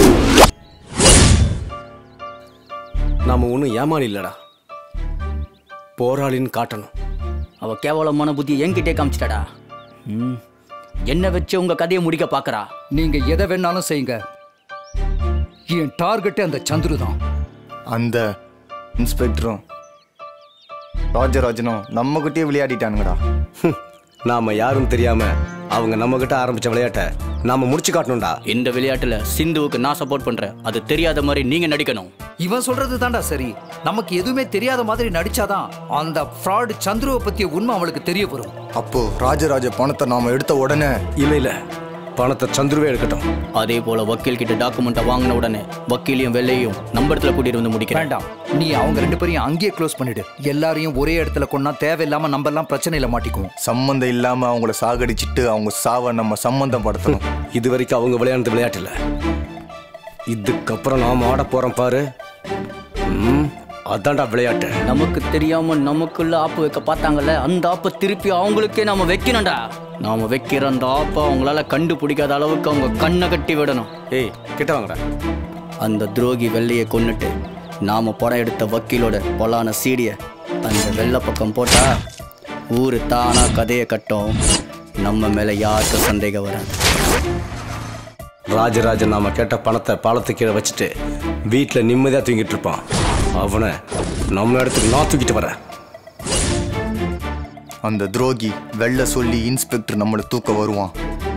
நாம ஒன்றும் ஏமாளி இல்லடா போராளின்னு காட்டணும் அவ கேவலமான புத்தி என்கிட்டே காமிச்சிட்டாடா ம். என்ன வச்சு உங்க கதையை முடிக்க பாக்குறா நீங்க எதை வேணாலும் செய்யுங்க என் டார்கெட்டே அந்த சந்துரு தான் அந்த இன்ஸ்பெக்டரும் ராஜராஜனும் நம்ம கிட்டே விளையாடிட்டானுங்கடா நாம யாரும் தெரியாம அவங்க நம்ம கிட்ட ஆரம்பிச்ச விளையாட்டை நாம முடிச்சு காட்டணும்டா இந்த விளையாட்டுல சிந்துவுக்கு நான் சப்போர்ட் பண்றேன் அது தெரியாத மாதிரி நீங்க நடிக்கணும் இவன் சொல்றது தான்டா சரி நமக்கு எதுவுமே தெரியாத மாதிரி நடிச்சாதான் அந்த ஃப்ராடு சந்துருவை பத்திய உண்மை அவளுக்கு தெரிய வரும் அப்போ ராஜராஜ பணத்தை நாம எடுத்த உடனே இல்ல இல்ல பணத்தை சந்துருவே எடுக்கட்டும் அதே போல வக்கீல் கிட்ட டாக்குமெண்ட்டை வாங்கின உடனே வக்கீலையும் வெள்ளையும் நம்ம இடத்துல கூட்டிட்டு வந்து முடிக்கிறேன் வேண்டாம் நீ அவங்க ரெண்டு பேரையும் அங்கேயே க்ளோஸ் பண்ணிடு எல்லாரையும் ஒரே இடத்துல கொண்டா தேவையில்லாம நம்ம எல்லாம் பிரச்சனையில மாட்டிக்குவோம் சம்மந்தம் இல்லாம அவங்கள சாகடிச்சிட்டு அவங்க சாவை நம்ம சம்மந்தம் படுத்தணும் இது வரைக்கும் அவங்க விளையாடுறது விளையாட்டு இல்ல இதுக்கப்புறம் நாம ஆட போறோம் பாரு ம், அதான்டா விளையாட்டு நமக்கு தெரியாம நமக்குள்ள ஆப்பு வைக்க பார்த்தாங்கல்ல அந்த ஆப்பை திருப்பி அவங்களுக்கே நாம வைக்கணும்டா நாம வைக்கிற அந்த ஆப்பை அவங்களால கண்டுபிடிக்காத அளவுக்கு அவங்க கண்ணை கட்டி விடணும் ஏய் கிட்ட வாங்கடா அந்த துரோகி வெள்ளையை கொன்னுட்டு நாம படம் எடுத்த வக்கீலோட பொலான சீடிய அந்த வெள்ளை பக்கம் போட்டா ஊரு தானா கதையை கட்டும் நம்ம மேல யாருக்கும் சந்தேகம் வராது ராஜராஜன் நாம கேட்ட பணத்தை பாலத்துக்கு கீழே வச்சுட்டு வீட்டில் நிம்மதியா தூங்கிட்டு இருப்பான் அவனை நம்ம இடத்துக்கு நான் தூக்கிட்டு வரேன் அந்த துரோகி வெள்ள சொல்லி இன்ஸ்பெக்டர் நம்மளை தூக்க வருவான்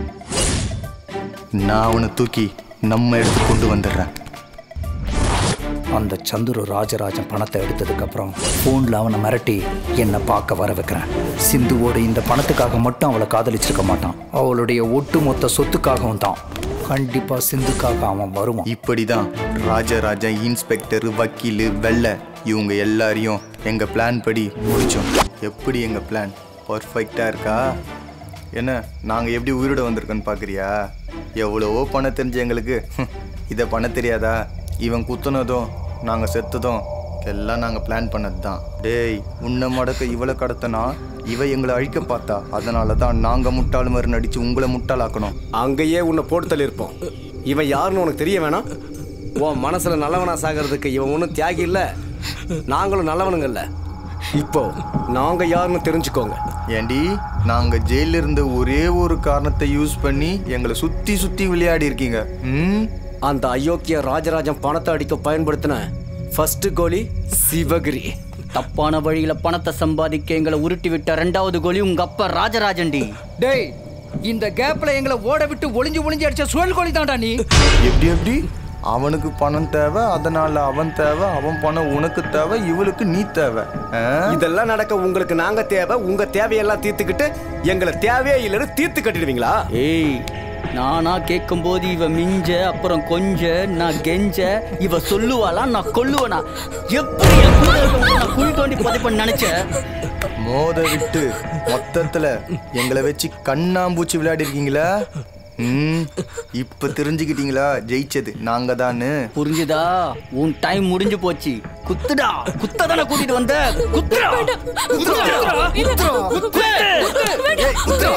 நான் அவனை தூக்கி நம்ம எடுத்து கொண்டு வந்துடுறேன் அந்த சந்துரு ராஜராஜன் பணத்தை எடுத்ததுக்கு அப்புறம் ஃபோனில் அவனை மிரட்டி என்னை பார்க்க வர வைக்கிறேன் சிந்துவோட இந்த பணத்துக்காக மட்டும் அவளை காதலிச்சிருக்க மாட்டான் அவளுடைய ஒட்டுமொத்த சொத்துக்காகவும் தான் கண்டிப்பா சிந்துக்காக அவன் வருவான் இப்படிதான் ராஜராஜா இன்ஸ்பெக்டர் வக்கீல் வெள்ளை இவங்க எல்லாரையும் எங்க பிளான் படி முடிச்சோம் எப்படி எங்க பிளான் பர்ஃபெக்டா இருக்கா என்ன நாங்க எப்படி உயிரோட வந்திருக்கோன்னு பாக்குறியா எவ்வளவோ பண்ண தெரிஞ்ச எங்களுக்கு இதை பண்ண தெரியாதா இவன் குத்துனதும் நாங்க செத்ததும் எல்லாம் நாங்க பிளான் பண்ணது தான் டேய் உன்னை மடக்க இவளை கடத்தனா இவ எங்களை அழிக்க பார்த்தா அதனால தான் நாங்க முட்டாள் மாதிரி நடிச்சு உங்களை முட்டாளாக்கணும் அங்கேயே உன்னை போட்டு தள்ளியிருப்போம் இவன் யாருன்னு உனக்கு தெரிய வேணாம் உன் மனசுல நல்லவனா சாகிறதுக்கு இவன் ஒன்றும் தியாகி இல்லை நாங்களும் நல்லவனுங்கல்ல இப்போ நாங்க யாருன்னு தெரிஞ்சுக்கோங்க ஏண்டி நாங்க ஜெயில இருந்த ஒரே ஒரு காரணத்தை யூஸ் பண்ணி எங்களை சுத்தி சுத்தி விளையாடி இருக்கீங்க ம் அந்த அயோக்கிய ராஜராஜன் பணத்தை அடிக்க பயன்படுத்தின ஃபர்ஸ்ட் கோலி சிவகிரி தப்பான வழியில பணத்தை சம்பாதிக்க எங்களை உருட்டி விட்ட ரெண்டாவது கோலி உங்க அப்பா ராஜராஜன்டி டேய் இந்த கேப்ல எங்களை ஓட விட்டு ஒளிஞ்சு ஒளிஞ்சு அடிச்ச சுழல் கோழி தான்டா நீ எப்படி எப்படி அவனுக்கு பணம் தேவை அதனால அவன் தேவை அவன் பணம் உனக்கு தேவை இவளுக்கு நீ தேவை ஆ? இதெல்லாம் நடக்க உங்களுக்கு நாங்க தேவை உங்க தேவையெல்லாம் தீர்த்துக்கிட்டு எங்களை தேவையே இல்லைன்னு தீர்த்து கட்டிடுவீங்களா ஏய் நானா கேட்கும் போது இவ மிஞ்ச அப்புறம் கொஞ்ச நான் கெஞ்ச இவ சொல்லுவாளா நான் கொல்லுவனா எப்படி என் கூட இருக்கவங்கள நான் குழி தோண்டி புதைப்பேன்னு நினைச்சேன் மோத விட்டு மொத்தத்துல எங்களை வச்சு கண்ணாம்பூச்சி விளையாடி இருக்கீங்களா ம் இப்ப தெரிஞ்சுக்கிட்டீங்களா ஜெயிச்சது நாங்க தானு புரிஞ்சுதா உன் டைம் முடிஞ்சு போச்சு குத்துடா குத்ததானே கூட்டிட்டு வந்த குத்துடா குத்துடா குத்துடா குத்து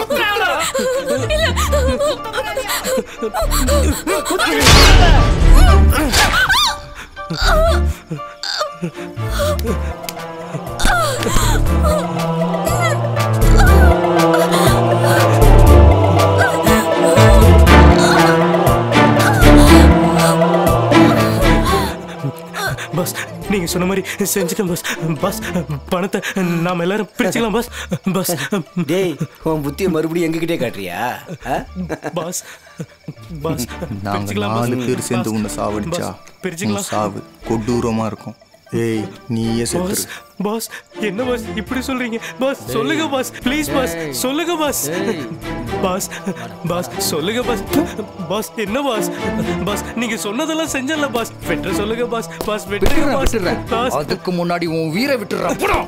பாஸ் நீங்க சொன்ன மாதிரி செஞ்சுட்டேன் பாஸ் பாஸ் பணத்தை நாம எல்லாரும் பிரிச்சுக்கலாம் பாஸ் பாஸ் டேய் உன் புத்தியை மறுபடியும் எங்ககிட்டே காட்டுறியா ஆ? பாஸ் பாஸ் நாங்க பிரிச்சுக்கலாம் நாலு பாஸ். பேர் சேர்ந்து பாஸ், உன்னை சாவடிச்சா பாஸ், பிரிச்சுக்கலாம். உன் சாவு கொடூரமா இருக்கும் ஏய் நீயே பாஸ் செத்துரு பாஸ் என்ன பாஸ் இப்படி சொல்றீங்க பாஸ் சொல்லுங்க பாஸ் ப்ளீஸ் பாஸ் சொல்லுங்க பாஸ் பாஸ் பாஸ் சொல்லுங்க பாஸ் பாஸ் என்ன பாஸ் பாஸ் நீங்க சொன்னதெல்லாம் செஞ்சல பாஸ் வெட்ட சொல்லுங்க பாஸ் பாஸ் வெட்டுங்க விட்டுறேன் பாஸ் விட்டுறேன் பாஸ் அதுக்கு முன்னாடி உன் வீரை விட்டுறேன் போடா.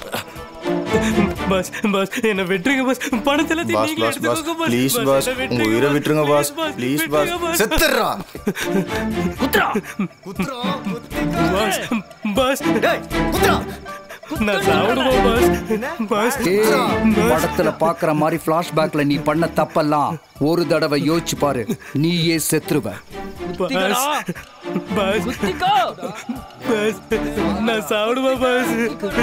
பாஸ் பாஸ் என்ன வெட்டுங்க பாஸ் பணத்தை எல்லாத்தையும் பாஸ் நீங்களே பாஸ் பாஸ் எடுத்துக்கோங்க ப்ளீஸ் பாஸ் பாஸ் என்ன உங்க உயிரை விட்டுருங்க பாஸ் ப்ளீஸ் பாஸ் செத்துடுறா பாஸ் பாஸ் நான் சாப்பிடுவோம் பாஸ் பாஸ் ஏய், படத்துல பாக்குற மாதிரி பிளாஷ்பேக்ல நீ பண்ண தப்பெல்லாம் ஒரு தடவை யோசிச்சு பாரு நீயே செத்துருவ பாஸ் பாஸ் பாஸ் நான் சாப்பிடுவேன் பாஸ்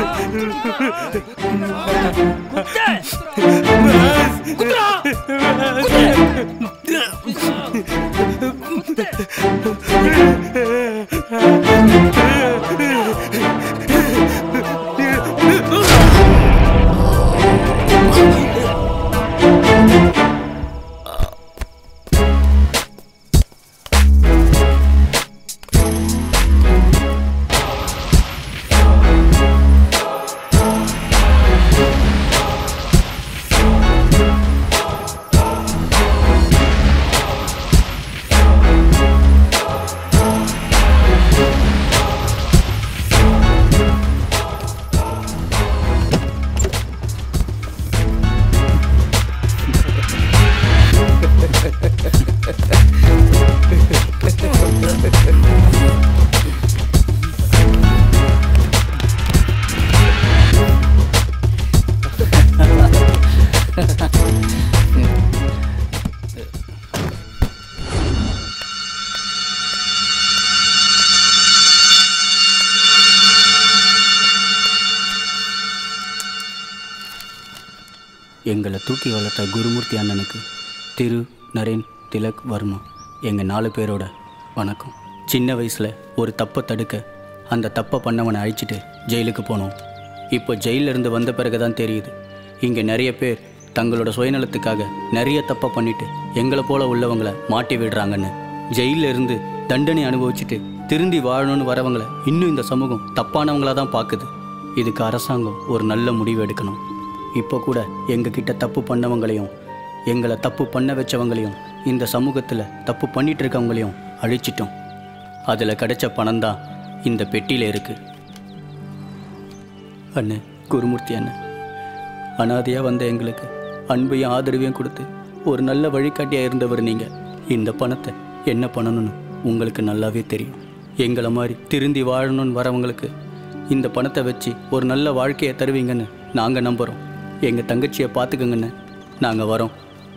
எங்களை தூக்கி வளர்த்த குருமூர்த்தி அண்ணனுக்கு திரு நரேன் திலக் வர்மா எங்கள் நாலு பேரோட வணக்கம் சின்ன வயசில் ஒரு தப்பை தடுக்க அந்த தப்பை பண்ணவனை அழிச்சிட்டு ஜெயிலுக்கு போனோம் இப்போ ஜெயில்ல இருந்து வந்த பிறகு தான் தெரியுது இங்கே நிறைய பேர் தங்களோட சுயநலத்துக்காக நிறைய தப்பை பண்ணிட்டு எங்களை போல உள்ளவங்கள மாட்டி விடுறாங்கன்னு ஜெயில்ல இருந்து தண்டனை அனுபவிச்சுட்டு திருந்தி வாழணும்னு வரவங்கள இன்னும் இந்த சமூகம் தப்பானவங்களா தான் பார்க்குது இதுக்கு அரசாங்கம் ஒரு நல்ல முடிவு எடுக்கணும் இப்போ கூட எங்ககிட்ட தப்பு பண்ணவங்களையும் எங்களை தப்பு பண்ண வச்சவங்களையும் இந்த சமூகத்தில் தப்பு பண்ணிட்டு இருக்கவங்களையும் அழிச்சிட்டோம் அதில் கிடைச்ச பணம் தான் இந்த பெட்டியில் இருக்கு அண்ணே குருமூர்த்தி அண்ணன் அனாதையாக வந்த எங்களுக்கு அன்பையும் ஆதரவையும் கொடுத்து ஒரு நல்ல வழிகாட்டியாக இருந்தவர் நீங்கள் இந்த பணத்தை என்ன பண்ணணும்னு உங்களுக்கு நல்லாவே தெரியும் எங்களை மாதிரி திருந்தி வாழணும்னு வரவங்களுக்கு இந்த பணத்தை வச்சு ஒரு நல்ல வாழ்க்கையை தருவீங்கன்னு நாங்கள் நம்புகிறோம் எங்கள் தங்கச்சியை பார்த்துக்கங்கண்ணே நாங்கள் வரோம்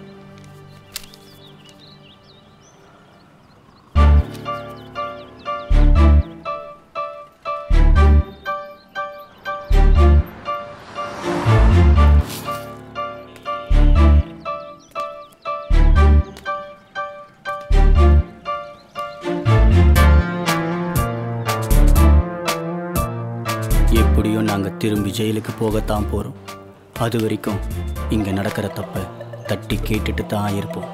எப்படியும் நாங்கள் திரும்பி ஜெயிலுக்கு போகத்தான் போகிறோம் அது வரைக்கும் இங்கே நடக்கிற தப்பை தட்டி கேட்டுட்டு தான் இருப்போம்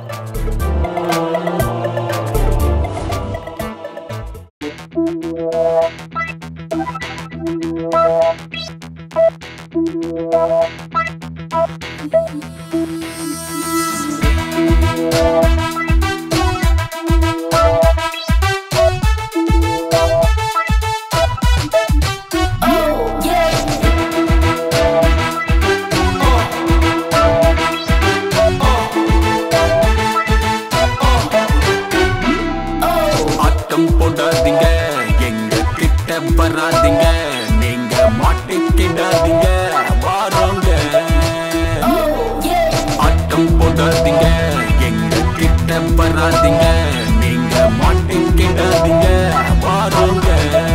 ஆட்டம் போடாதீங்க எங்க கிட்ட வராதீங்க நீங்க மாட்டிக்கிடாதீங்க வாரோங்க ஆட்டம் போடாதீங்க எங்க கிட்ட வராதீங்க நீங்க மாட்டிக்கிடாதீங்க வாரோங்க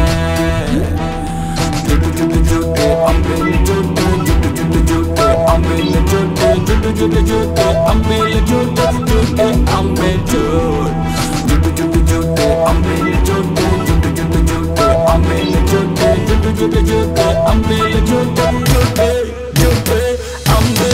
ஜுட்டு ஜுட்டு ஜுட்டு அம்பேல ஜுட்டு ஜுட்டு ஜுட்டு ஜுட்டு அம்பேல ஜுட்டு ஜுட்டு ஜுட்டு ஜுட்டு அம்பேல ஜுட்டு ஜுட்டு அம்பே ஜுட்டு ஜுட்டு ஜுட்டு அம்பேல ஜுட்டு ஜுட்டு ஜுட்டு ஜுட்டு அம்பேல ஜுட்டு ஜுட்டு ஜுட்டு ஜுட்டு அம்பேல ஜுட்டு ஜுட்டு ஜுட்டு அம்பே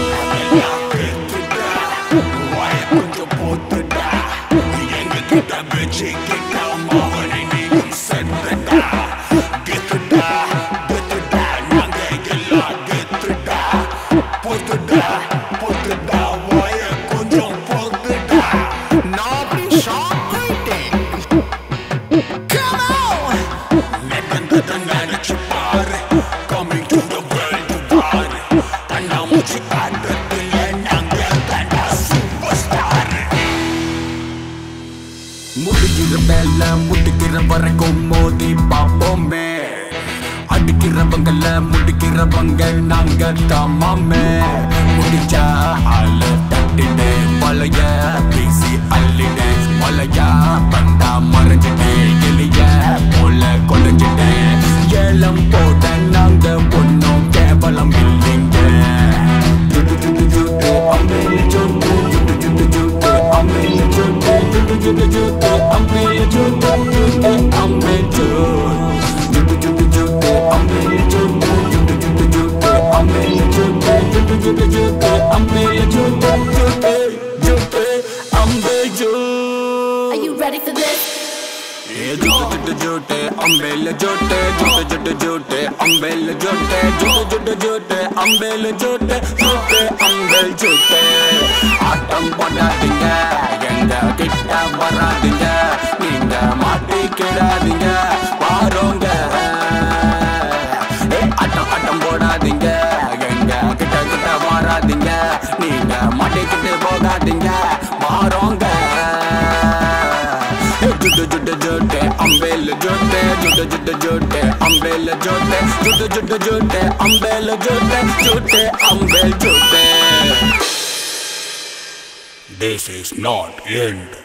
முடிக்கிற வேலை முட்டிக்கிற வரைக்கும் மோதி பார்ப்போமே அடிக்கிறவங்கள முடிக்கிறவங்க நாங்க தாமாமே முடிச்சா ஆள தட்டிடு வலைய பேசி அள்ளிடு வலையா வந்தா மறைஞ்சிட்டு எளிய போல கொலைஞ்சிட்டு ஏலம் போட நாங்க ஒன்னும் கேவலம் இல்லைங்க ஜுட்டு ஜுட்டு ஜுட்டு அம்பேல ஜுட்டு ஜுட்டு ஜுட்டு ஜுட்டு அம்பேல ஜுட்டு ஜுட்டு ஜுட்டு ஜுட்டு அம்பேல ஜுட்டு ஜுட்டு அம்பே ஜுட்டு ஜுட்டு ஜுட்டு அம்பேல ஜுட்டு ஜுட்டு ஜுட்டு ஜுட்டு அம்பேல ஜுட்டு ஜுட்டு ஜுட்டு ஜுட்டு அம்பேல ஜுட்டு ஜுட்டு ஜுட்டு அம்பே Are you ready for this? ஜுட்டு ஜுட்டு அம்பேல ஜுட்டு ஜுட்டு ஜுட்டு ஜுட்டு அம்பேல ஜுட்டு ஜுட்டு ஜுட்டு ஜுட்டு அம்பேல ஜுட்டு ஜுட்டு அம்பேல் ஜுட்டு ஆட்டம் போடாதீங்க எங்க கிட்ட வராதீங்க நீங்க மாட்டிக்கிடாதீங்க வாரோங்க ஏ, ஆட்டம் ஆட்டம் போடாதீங்க எங்க கிட்ட கிட்ட வராதீங்க நீங்க மாட்டிக்கிட்டு போகாதீங்க வாரோங்க ஜுட்டு ஜுட்டு ஜுட்டு அம்பேல ஜுட்டு ஜுட்டு ஜுட்டு ஜுட்டு அம்பேல ஜுட்டு ஜுட்டு ஜுட்டு ஜுட்டு அம்பேல ஜுட்டு ஜுட்டு அம்பேல் ஜுட்டு This is not end.